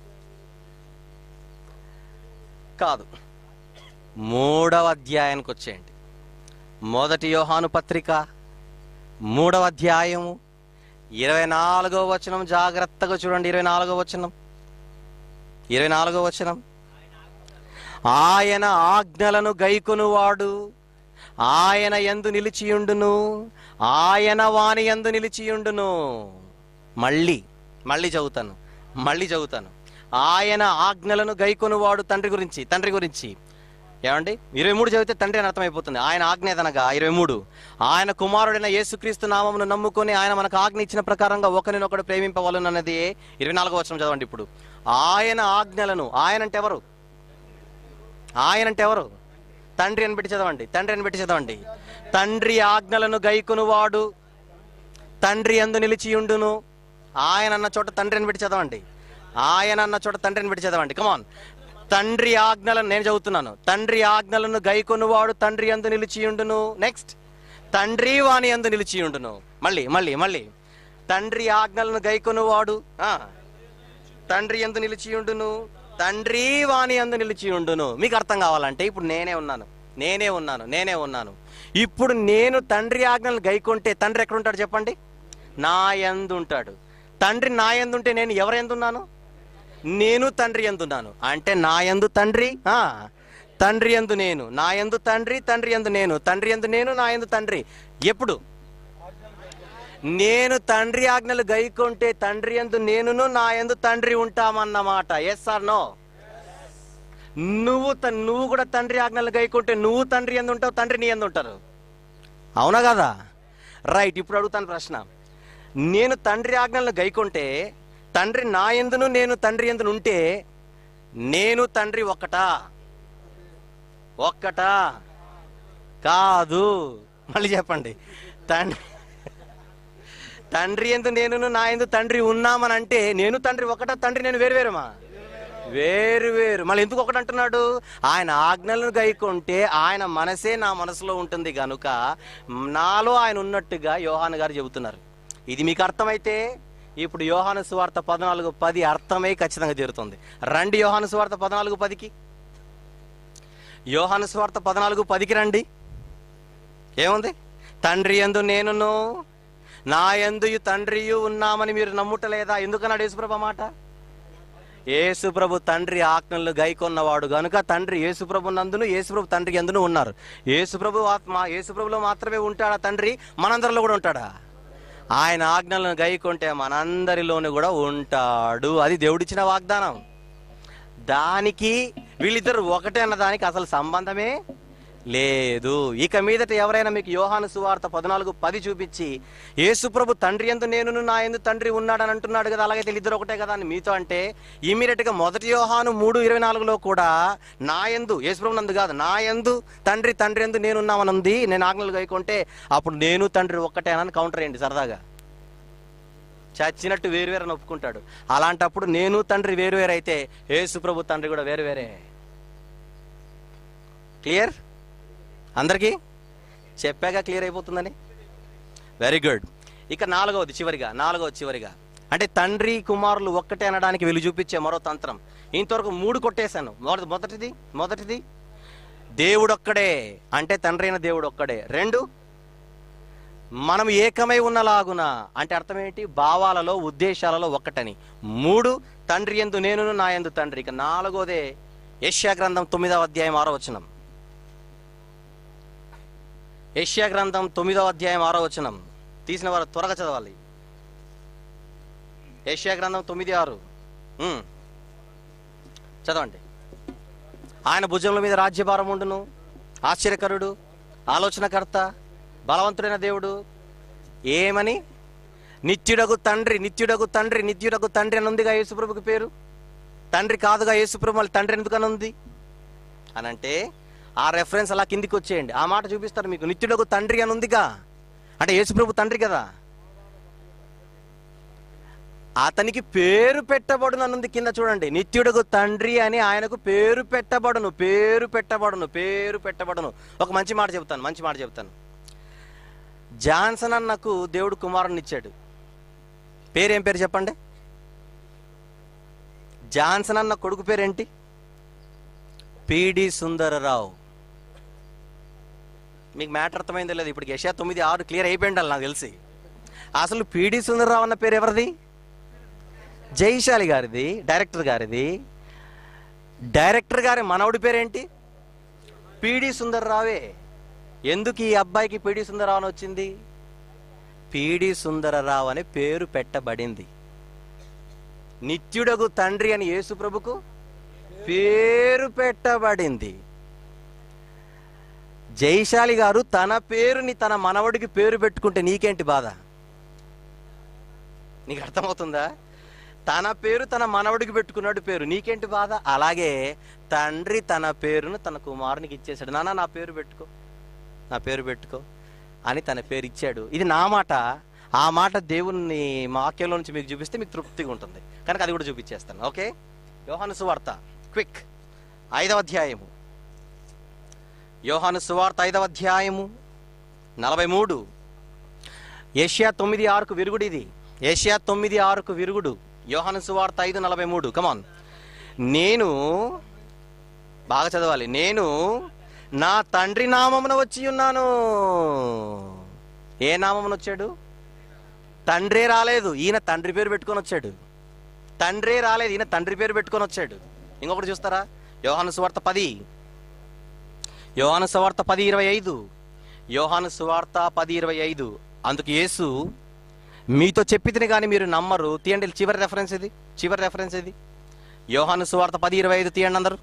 కాదు మూడవ అధ్యాయానికి వచ్చేయండి మొదటి యోహాను పత్రిక మూడవ అధ్యాయము ఇరవై నాలుగో వచనం జాగ్రత్తగా చూడండి ఇరవై నాలుగో వచనం ఇరవై నాలుగో వచనం ఆయన ఆజ్ఞలను గైకొనువాడు ఆయన ఎందు నిలిచియుండును ఆయన వాని ఎందు నిలిచియుండును మళ్ళీ మళ్ళీ చదువుతాను మళ్ళీ చదువుతాను ఆయన ఆజ్ఞలను గైకొనువాడు తండ్రి గురించి తండ్రి గురించి ఏమండి ఇరవై మూడు చదివితే తండ్రి అని అర్థమైపోతుంది ఆయన ఆజ్ఞ ఏదనగా ఇరవై మూడు ఆయన కుమారుడైన యేసుక్రీస్తు నామమును నమ్ముకొని ఆయన మనకు ఆజ్ఞ ఇచ్చిన ప్రకారంగా ఒకరినొకడు ప్రేమింపవలను అన్నది ఇరవై నాలుగో వచనం చదవండి ఇప్పుడు ఆయన ఆజ్ఞలను ఆయన అంటే ఎవరు ఆయన అంటే ఎవరు తండ్రి అని పెట్టి చదవండి తండ్రి అని పెట్టి చదవండి తండ్రి ఆజ్ఞలను గైకొనువాడు తండ్రి ఎందు నిలిచియుండును ఆయన అన్న చోట తండ్రి అని పెట్టి చదవండి ఆయన అన్న చోట తండ్రిని పెట్టి చదవండి కమాన్ తండ్రి ఆజ్ఞలను నేను చదువుతున్నాను తండ్రి ఆజ్ఞలను గైకొనువాడు తండ్రి అందు నిలిచియుండును నెక్స్ట్ తండ్రి వాని అందు నిలిచియుండును మళ్ళీ మళ్ళీ మళ్ళీ తండ్రి ఆజ్ఞలను గైకొనువాడు ఆ తండ్రి ఎందు నిలిచియుండును తండ్రి వాని అందు నిలిచియుండును మీకు అర్థం కావాలంటే ఇప్పుడు నేనే ఉన్నాను నేనే ఉన్నాను నేనే ఉన్నాను ఇప్పుడు నేను తండ్రి ఆజ్ఞలను గైకొంటే తండ్రి ఎక్కడ ఉంటాడు చెప్పండి నా యందు ఉంటాడు తండ్రి నా యందు ఉంటే నేను ఎవరు ఎందున్నాను నేను తండ్రి ఎందున్నాను అంటే నా యందు తండ్రి ఆ తండ్రి ఎందు నేను నా యందు తండ్రి తండ్రి ఎందు నేను తండ్రి ఎందు నేను నా యందు తండ్రి ఎప్పుడు నేను తండ్రి ఆజ్ఞలు గైకొంటే తండ్రి ఎందు నేనును నా ఎందు తండ్రి ఉంటామన్నమాట ఎస్ ఆర్ నో నువ్వు త- నువ్వు కూడా తండ్రి ఆజ్ఞలు గైకొంటే నువ్వు తండ్రి ఎందు ఉంటావు తండ్రి నీ ఎందు ఉంటారు అవునా కదా రైట్ ఇప్పుడు అడుగుతాను ప్రశ్న నేను తండ్రి ఆజ్ఞలను గైకొంటే తండ్రి నా ఎందును నేను తండ్రి ఎందును ఉంటే నేను తండ్రి ఒక్కటా ఒక్కటా కాదు మళ్ళీ చెప్పండి తండ్రి తండ్రి ఎందు నేను నా ఎందు తండ్రి ఉన్నామని అంటే నేను తండ్రి ఒకటా తండ్రి నేను వేరు వేరుమా వేరు వేరు మళ్ళీ ఎందుకు ఒకటి అంటున్నాడు ఆయన ఆజ్ఞలను గైకుంటే ఆయన మనసే నా మనసులో ఉంటుంది గనుక నాలో ఆయన ఉన్నట్టుగా యోహాను గారు చెబుతున్నారు ఇది మీకు అర్థమైతే ఇప్పుడు యోహాను సువార్త పద్నాలుగు పది అర్థమై ఖచ్చితంగా తీరుతుంది రండి యోహాను సువార్త పద్నాలుగు పదికి యోహాను సువార్త పద్నాలుగు పదికి రండి ఏముంది తండ్రి ఎందు నేనును నా ఎందు తండ్రియు ఉన్నామని మీరు నమ్ముటలేదా ఎందుకన్నాడు యేసుప్రభు ఆ మాట యేసుప్రభు తండ్రి ఆజ్ఞలు గైకొన్నవాడు గనుక తండ్రి యేసుప్రభు నందును యేసుప్రభు తండ్రి ఎందును ఉన్నారు యేసుప్రభు ఆత్మ యేసుప్రభులో మాత్రమే ఉంటాడా తండ్రి మనందరిలో కూడా ఉంటాడా ఆయన ఆజ్ఞలను గైకొంటే మనందరిలోనూ కూడా ఉంటాడు అది దేవుడిచ్చిన వాగ్దానం దానికి వీళ్ళిద్దరు ఒకటే అన్న దానికి అసలు సంబంధమే లేదు ఇక మీదట ఎవరైనా మీకు యోహాను సువార్త పద్నాలుగు పది చూపించి యేసుప్రభు తండ్రి ఎందు నేను నా ఎందు తండ్రి ఉన్నాడని అంటున్నాడు కదా అలాగే వీళ్ళిద్దరు ఒకటే కదా అని మీతో అంటే ఇమీడియట్ గా మొదటి యోహాను మూడు ఇరవై నాలుగులో కూడా నా ఎందు యేసుప్రభు నందు కాదు నా ఎందు తండ్రి తండ్రి ఎందు నేనున్నామని ఉంది నేను ఆజ్ఞలు గైకుంటే అప్పుడు నేను తండ్రి ఒక్కటేనని కౌంటర్ అయ్యండి సరదాగా చచ్చినట్టు వేరు వేరు అని ఒప్పుకుంటాడు అలాంటప్పుడు నేను తండ్రి వేరు వేరు అయితే యేసుప్రభు తండ్రి కూడా వేరు వేరే క్లియర్ అందరికీ చెప్పాక క్లియర్ అయిపోతుందని వెరీ గుడ్ ఇక నాలుగవది చివరిగా నాలుగవది చివరిగా అంటే తండ్రి కుమారులు ఒక్కటే అనడానికి వీళ్ళు చూపించే మరో తంత్రం ఇంతవరకు మూడు కొట్టేశాను మొదటి మొదటిది మొదటిది దేవుడొక్కడే అంటే తండ్రి అయిన దేవుడు ఒక్కడే రెండు మనం ఏకమై ఉన్నలాగున అంటే అర్థం ఏంటి భావాలలో ఉద్దేశాలలో ఒక్కటని మూడు తండ్రి ఎందు నేనును నా ఎందు తండ్రి ఇక నాలుగోదే యష్యా గ్రంథం తొమ్మిదవ అధ్యాయం ఆరో వచనం యష్యా గ్రంథం తొమ్మిదవ అధ్యాయం ఆరో వచనం తీసిన వారు త్వరగా చదవాలి యష్యా గ్రంథం తొమ్మిది ఆరు ఉమ్. చదవండి ఆయన భుజముల మీద రాజ్యభారం ఉండును ఆశ్చర్యకరుడు ఆలోచనకర్త బలవంతుడైన దేవుడు ఏమని నిత్యుడగు తండ్రి నిత్యుడగు తండ్రి నిత్యుడగు తండ్రి అని ఉందిగా యేసుప్రభుకి పేరు తండ్రి కాదుగా యేసుప్రభు మళ్ళీ తండ్రి ఎందుకని ఉంది అని అంటే ఆ రెఫరెన్స్ అలా కిందికి వచ్చేయండి ఆ మాట చూపిస్తారు మీకు నిత్యుడకు తండ్రి అని ఉందిగా అంటే యేసుప్రభు తండ్రి కదా అతనికి పేరు పెట్టబడును అని ఉంది కింద చూడండి నిత్యుడకు తండ్రి అని ఆయనకు పేరు పెట్టబడును పేరు పెట్టబడును పేరు పెట్టబడును ఒక మంచి మాట చెప్తాను మంచి మాట చెప్తాను జాన్సన్ అన్నకు దేవుడు కుమారుని ఇచ్చాడు పేరేం పేరు చెప్పండి జాన్సన్ అన్న కొడుకు పేరేంటి పిడి సుందరరావు మీకు మ్యాటర్ అర్థమైందో లేదు ఇప్పుడు యశా తొమ్మిది ఆరు క్లియర్ అయిపోయింది నాకు తెలిసి అసలు పిడి సుందరరావు అన్న పేరు ఎవరిది జైశాలి గారిది డైరెక్టర్ గారిది డైరెక్టర్ గారి మనవడి పేరేంటి పిడి సుందరరావే ఎందుకు ఈ అబ్బాయికి పిడి సుందరరావు అని వచ్చింది పిడి సుందరరావు అనే పేరు పెట్టబడింది నిత్యుడగు తండ్రి అని యేసు ప్రభుకు పేరు పెట్టబడింది జైశాలి గారు తన పేరుని తన మనవడికి పేరు పెట్టుకుంటే నీకేంటి బాధ నీకు అర్థమవుతుందా తన పేరు తన మనవడికి పెట్టుకున్నాడు పేరు నీకేంటి బాధ అలాగే తండ్రి తన పేరును తన కుమారునికి ఇచ్చేశాడు నాన్న నా పేరు పెట్టుకో నా పేరు పెట్టుకో అని తన పేరు ఇచ్చాడు ఇది నా మాట ఆ మాట దేవుని వాక్యంలో నుంచి మీకు చూపిస్తే మీకు తృప్తిగా ఉంటుంది కనుక అది కూడా చూపించేస్తాను ఓకే యోహాను సువార్త క్విక్ ఐదవ అధ్యాయము యోహాను సువార్త ఐదవ అధ్యాయము నలభై మూడు ఏషియా తొమ్మిది ఆరుకు విరుగుడు ఇది ఏషియా తొమ్మిది ఆరుకు విరుగుడు యోహాను సువార్త ఐదు నలభై మూడు కమాన్ నేను బాగా చదవాలి నేను నా తండ్రి నామమున వచ్చి ఉన్నాను ఏ నామమున వచ్చాడు తండ్రే రాలేదు ఈయన తండ్రి పేరు పెట్టుకొని వచ్చాడు తండ్రే రాలేదు ఈయన తండ్రి పేరు పెట్టుకొని వచ్చాడు ఇంకొకటి చూస్తారా యోహాను సువార్త పది యోహాను సువార్త పది ఇరవై ఐదు యోహాను సువార్త పది ఇరవై ఐదు అందుకు యేసు మీతో చెప్పితిని కానీ మీరు నమ్మరు తీయండి చివరి రెఫరెన్స్ ఇది చివరి రెఫరెన్స్ ఇది యోహాను సువార్త పది ఇరవై ఐదు తీయండి అందరు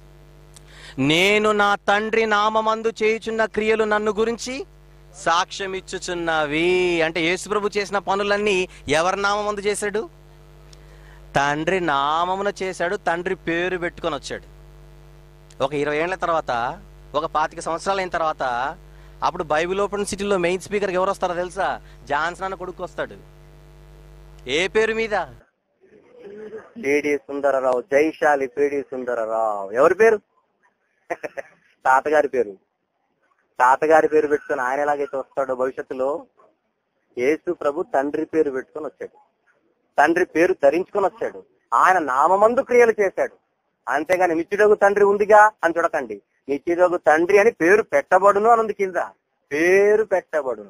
నేను నా తండ్రి నామమందు చేయుచున్న క్రియలు నన్ను గురించి సాక్ష్యం ఇచ్చుచున్నవి అంటే యేసుప్రభు చేసిన పనులన్నీ ఎవరి నామందు చేశాడు తండ్రి నామమున చేశాడు తండ్రి పేరు పెట్టుకొని వచ్చాడు ఒక ఇరవై ఏళ్ల తర్వాత ఒక పాతిక సంవత్సరాలు అయిన తర్వాత అప్పుడు బైబిల్ ఓపెన్ సిటీలో మెయిన్ స్పీకర్కి ఎవరు వస్తారో తెలుసా జాన్సన్ అన్న కొడుకు వస్తాడు ఏ పేరు మీద పిడి సుందరరావు జైశాలి పిడి సుందరరావు ఎవరి పేరు తాతగారి పేరు తాతగారి పేరు పెట్టుకొని ఆయన ఎలాగైతే వస్తాడో భవిష్యత్తులో యేసు ప్రభు తండ్రి పేరు పెట్టుకొని వచ్చాడు తండ్రి పేరు ధరించుకొని వచ్చాడు ఆయన నామమందు క్రియలు చేశాడు అంతేగాని నిత్యుడగు తండ్రి ఉందిగా అని చూడకండి నిత్యుడగు తండ్రి అని పేరు పెట్టబడును అని ఉంది కింద పేరు పెట్టబడును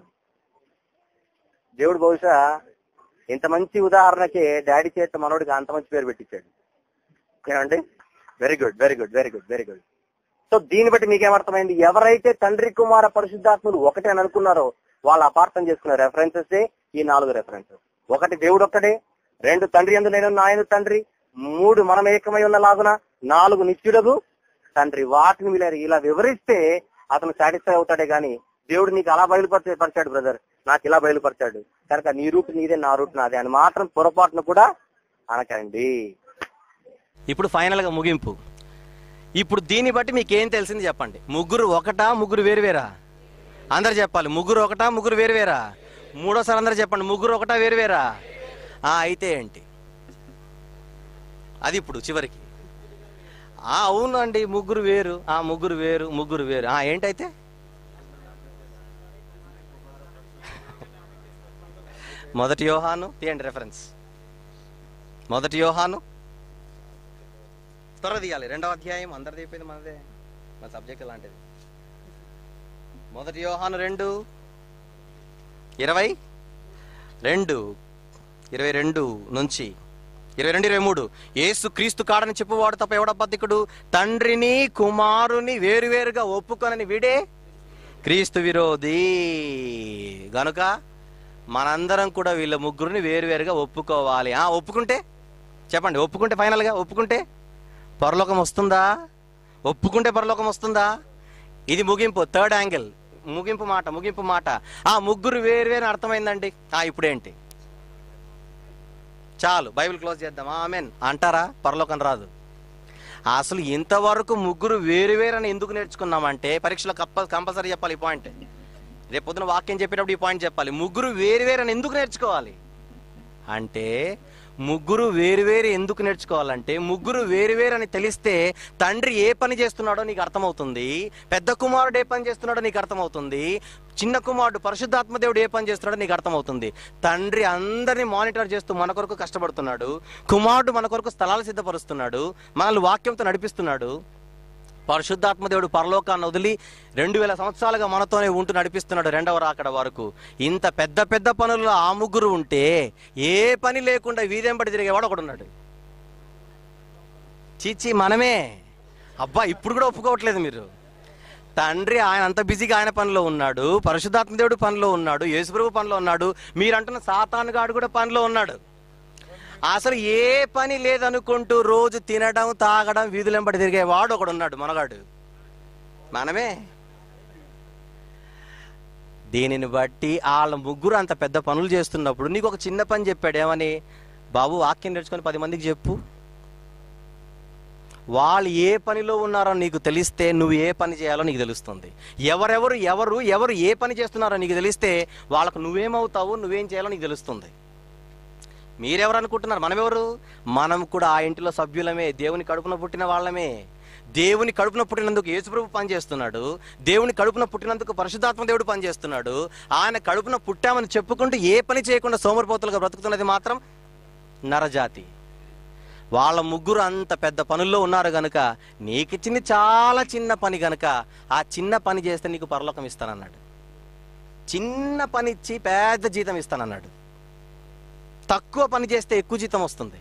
దేవుడు బహుశా ఇంత మంచి ఉదాహరణకి డాడీ చేత మనోడికి అంత మంచి పేరు పెట్టించాడు ఏమండి very good very good very good very good so దీన్ని బట్టి మీకేమర్థమైంది ఎవరైతే తండ్రి కుమార పరిశుద్ధాత్ములు ఒకటే అని అనుకున్నారో వాళ్ళు అపార్థం చేసుకున్న రెఫరెన్సెస్ ఈ నాలుగు రెఫరెన్సెస్ ఒకటి దేవుడు ఒక్కడే రెండు తండ్రి ఎందు నేను నాయన తండ్రి మూడు మనం ఏకమై ఉన్న లాగున నాలుగు నిత్యుడగు తండ్రి వాటిని వీళ్ళ ఇలా వివరిస్తే అతను సాటిస్ఫై అవుతాడే గాని దేవుడు నీకు అలా బయలుపరిచే పరిచాడు బ్రదర్ నాకు ఇలా బయలుపరిచాడు కనుక నీ రూట్ నీదే నా రూట్ నాదే అని మాత్రం పొరపాటును కూడా అనకండి ఇప్పుడు ఫైనల్ గా ముగింపు ఇప్పుడు దీన్ని బట్టి మీకు ఏం తెలిసింది చెప్పండి ముగ్గురు ఒకటా ముగ్గురు వేరువేరా అందరు చెప్పాలి ముగ్గురు ఒకటా ముగ్గురు వేరువేరా మూడోసారి అందరు చెప్పండి ముగ్గురు ఒకటా వేరువేరా ఆ అయితే ఏంటి అది ఇప్పుడు చివరికి ఆ అవును అండి ముగ్గురు వేరు ఆ ముగ్గురు వేరు ముగ్గురు వేరు ఆ ఏంటైతే మొదటి యోహాను తీయండి రెఫరెన్స్ మొదటి యోహాను త్వర తీయాలి రెండవ అధ్యాయం అందరిది అయిపోయింది మనదే మన సబ్జెక్ట్ లాంటిది మొదటి యోహాను రెండు ఇరవై రెండు ఇరవై రెండు నుంచి ఇరవై రెండు ఇరవై మూడు ఏసు క్రీస్తు కాడని చెప్పువాడు తప్ప ఎవడబద్ధికుడు తండ్రిని కుమారుని వేరువేరుగా ఒప్పుకొనని వీడే క్రీస్తు విరోధి గనుక మనందరం కూడా వీళ్ళ ముగ్గురిని వేరువేరుగా ఒప్పుకోవాలి ఆ ఒప్పుకుంటే చెప్పండి ఒప్పుకుంటే ఫైనల్గా ఒప్పుకుంటే పరలోకం వస్తుందా ఒప్పుకుంటే పరలోకం వస్తుందా ఇది ముగింపు థర్డ్ యాంగిల్ ముగింపు మాట ముగింపు మాట ఆ ముగ్గురు వేరు వేరు అర్థమైందండి ఆ ఇప్పుడేంటి చాలు బైబిల్ క్లోజ్ చేద్దాం ఆమెన్ అంటారా పరలోకం రాదు అసలు ఇంతవరకు ముగ్గురు వేరు వేరు అని ఎందుకు నేర్చుకున్నామంటే పరీక్షలో కప్ప కంపల్సరీ చెప్పాలి ఈ పాయింట్ రేపు పొద్దున వాక్యం చెప్పేటప్పుడు ఈ పాయింట్ చెప్పాలి ముగ్గురు వేరు వేరు అని ఎందుకు నేర్చుకోవాలి అంటే ముగ్గురు వేరువేరు ఎందుకు నేర్చుకోవాలంటే ముగ్గురు వేరువేరు అని తెలిస్తే తండ్రి ఏ పని చేస్తున్నాడో నీకు అర్థమవుతుంది పెద్ద కుమారుడు ఏ పని చేస్తున్నాడో నీకు అర్థమవుతుంది చిన్న కుమారుడు పరిశుద్ధాత్మ దేవుడు ఏ పని చేస్తున్నాడో నీకు అర్థమవుతుంది తండ్రి అందరినీ మానిటర్ చేస్తూ మన కొరకు కష్టపడుతున్నాడు కుమారుడు మన కొరకు స్థలాలు సిద్ధపరుస్తున్నాడు మనల్ని వాక్యంతో నడిపిస్తున్నాడు పరిశుద్ధాత్మ దేవుడు పరలోకాన్ని వదిలి రెండు వేల సంవత్సరాలుగా మనతోనే ఉంటూ నడిపిస్తున్నాడు రెండవ రాకడ వరకు ఇంత పెద్ద పెద్ద పనుల్లో ఆ ముగ్గురు ఉంటే ఏ పని లేకుండా వీధెంబడి తిరిగేవాడు ఒకడున్నాడు చీచి మనమే అబ్బా ఇప్పుడు కూడా ఒప్పుకోవట్లేదు మీరు తండ్రి ఆయన అంత బిజీగా ఆయన పనిలో ఉన్నాడు పరిశుద్ధాత్మ దేవుడు పనిలో ఉన్నాడు యేసుప్రభు పనిలో ఉన్నాడు మీరంటున్న సాతాను గాడు కూడా పనిలో ఉన్నాడు అసలు ఏ పని లేదనుకుంటూ రోజు తినడం తాగడం వీధులెంబడి తిరిగేవాడు ఒకడు ఉన్నాడు మనగాడు మనమే దీనిని బట్టి వాళ్ళ ముగ్గురు అంత పెద్ద పనులు చేస్తున్నప్పుడు నీకు ఒక చిన్న పని చెప్పాడు ఏమని బాబు వాక్యం నేర్చుకొని పది మందికి చెప్పు వాళ్ళు ఏ పనిలో ఉన్నారో నీకు తెలిస్తే నువ్వు ఏ పని చేయాలో నీకు తెలుస్తుంది ఎవరెవరు ఎవరు ఎవరు ఏ పని చేస్తున్నారో నీకు తెలిస్తే వాళ్ళకు నువ్వేమవుతావు నువ్వేం చేయాలో నీకు తెలుస్తుంది మీరెవరు అనుకుంటున్నారు మనమెవరు మనం కూడా ఆ ఇంటిలో సభ్యులమే దేవుని కడుపున పుట్టిన వాళ్ళమే దేవుని కడుపున పుట్టినందుకు యేసుప్రభు పనిచేస్తున్నాడు దేవుని కడుపున పుట్టినందుకు పరిశుద్ధాత్మ దేవుడు పనిచేస్తున్నాడు ఆయన కడుపున పుట్టామని చెప్పుకుంటూ ఏ పని చేయకుండా సోమరిపోతులుగా బ్రతుకుతున్నది మాత్రం నరజాతి వాళ్ళ ముగ్గురు అంత పెద్ద పనుల్లో ఉన్నారు గనుక నీకు చిన్న చాలా చిన్న పని గనుక ఆ చిన్న పని చేస్తే నీకు పరలోకం ఇస్తానన్నాడు చిన్న పని ఇచ్చి పెద్ద జీతం ఇస్తానన్నాడు తక్కువ పని చేస్తే ఎక్కువ జీతం వస్తుంది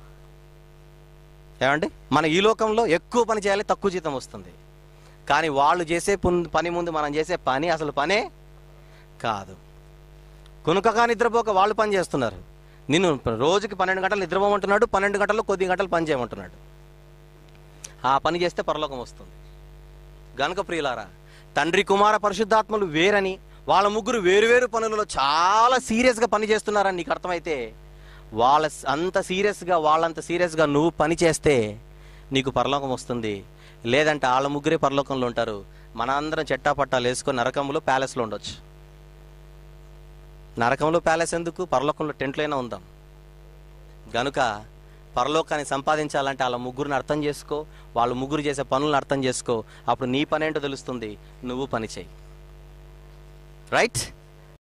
ఏమండి మన ఈ లోకంలో ఎక్కువ పని చేయాలి తక్కువ జీతం వస్తుంది కానీ వాళ్ళు చేసే పున్- పని ముందు మనం చేసే పని అసలు పనే కాదు కొనుకగా నిద్రపోక వాళ్ళు పని చేస్తున్నారు నిన్ను రోజుకి పన్నెండు గంటలు నిద్రపోమంటున్నాడు పన్నెండు గంటల్లో కొద్ది గంటలు పని చేయమంటున్నాడు ఆ పని చేస్తే పరలోకం వస్తుంది గనుక ప్రియులారా తండ్రి కుమార పరిశుద్ధాత్మలు వేరని వాళ్ళ ముగ్గురు వేరువేరు పనులలో చాలా సీరియస్గా పని చేస్తున్నారని నీకు అర్థమైతే వాళ్ళ స- అంత సీరియస్గా వాళ్ళంత సీరియస్గా నువ్వు పని చేస్తే నీకు పరలోకం వస్తుంది లేదంటే వాళ్ళ ముగ్గురే పరలోకంలో ఉంటారు మన అందరం చెట్టా పట్టాలు వేసుకొని నరకంలో ప్యాలెస్లో ఉండొచ్చు నరకంలో ప్యాలెస్ ఎందుకు పరలోకంలో టెంట్లైనా ఉందాం గనుక పరలోకాన్ని సంపాదించాలంటే వాళ్ళ ముగ్గురిని అర్థం చేసుకో వాళ్ళు ముగ్గురు చేసే పనులను అర్థం చేసుకో అప్పుడు నీ పని ఏంటో తెలుస్తుంది నువ్వు పని చేయి రైట్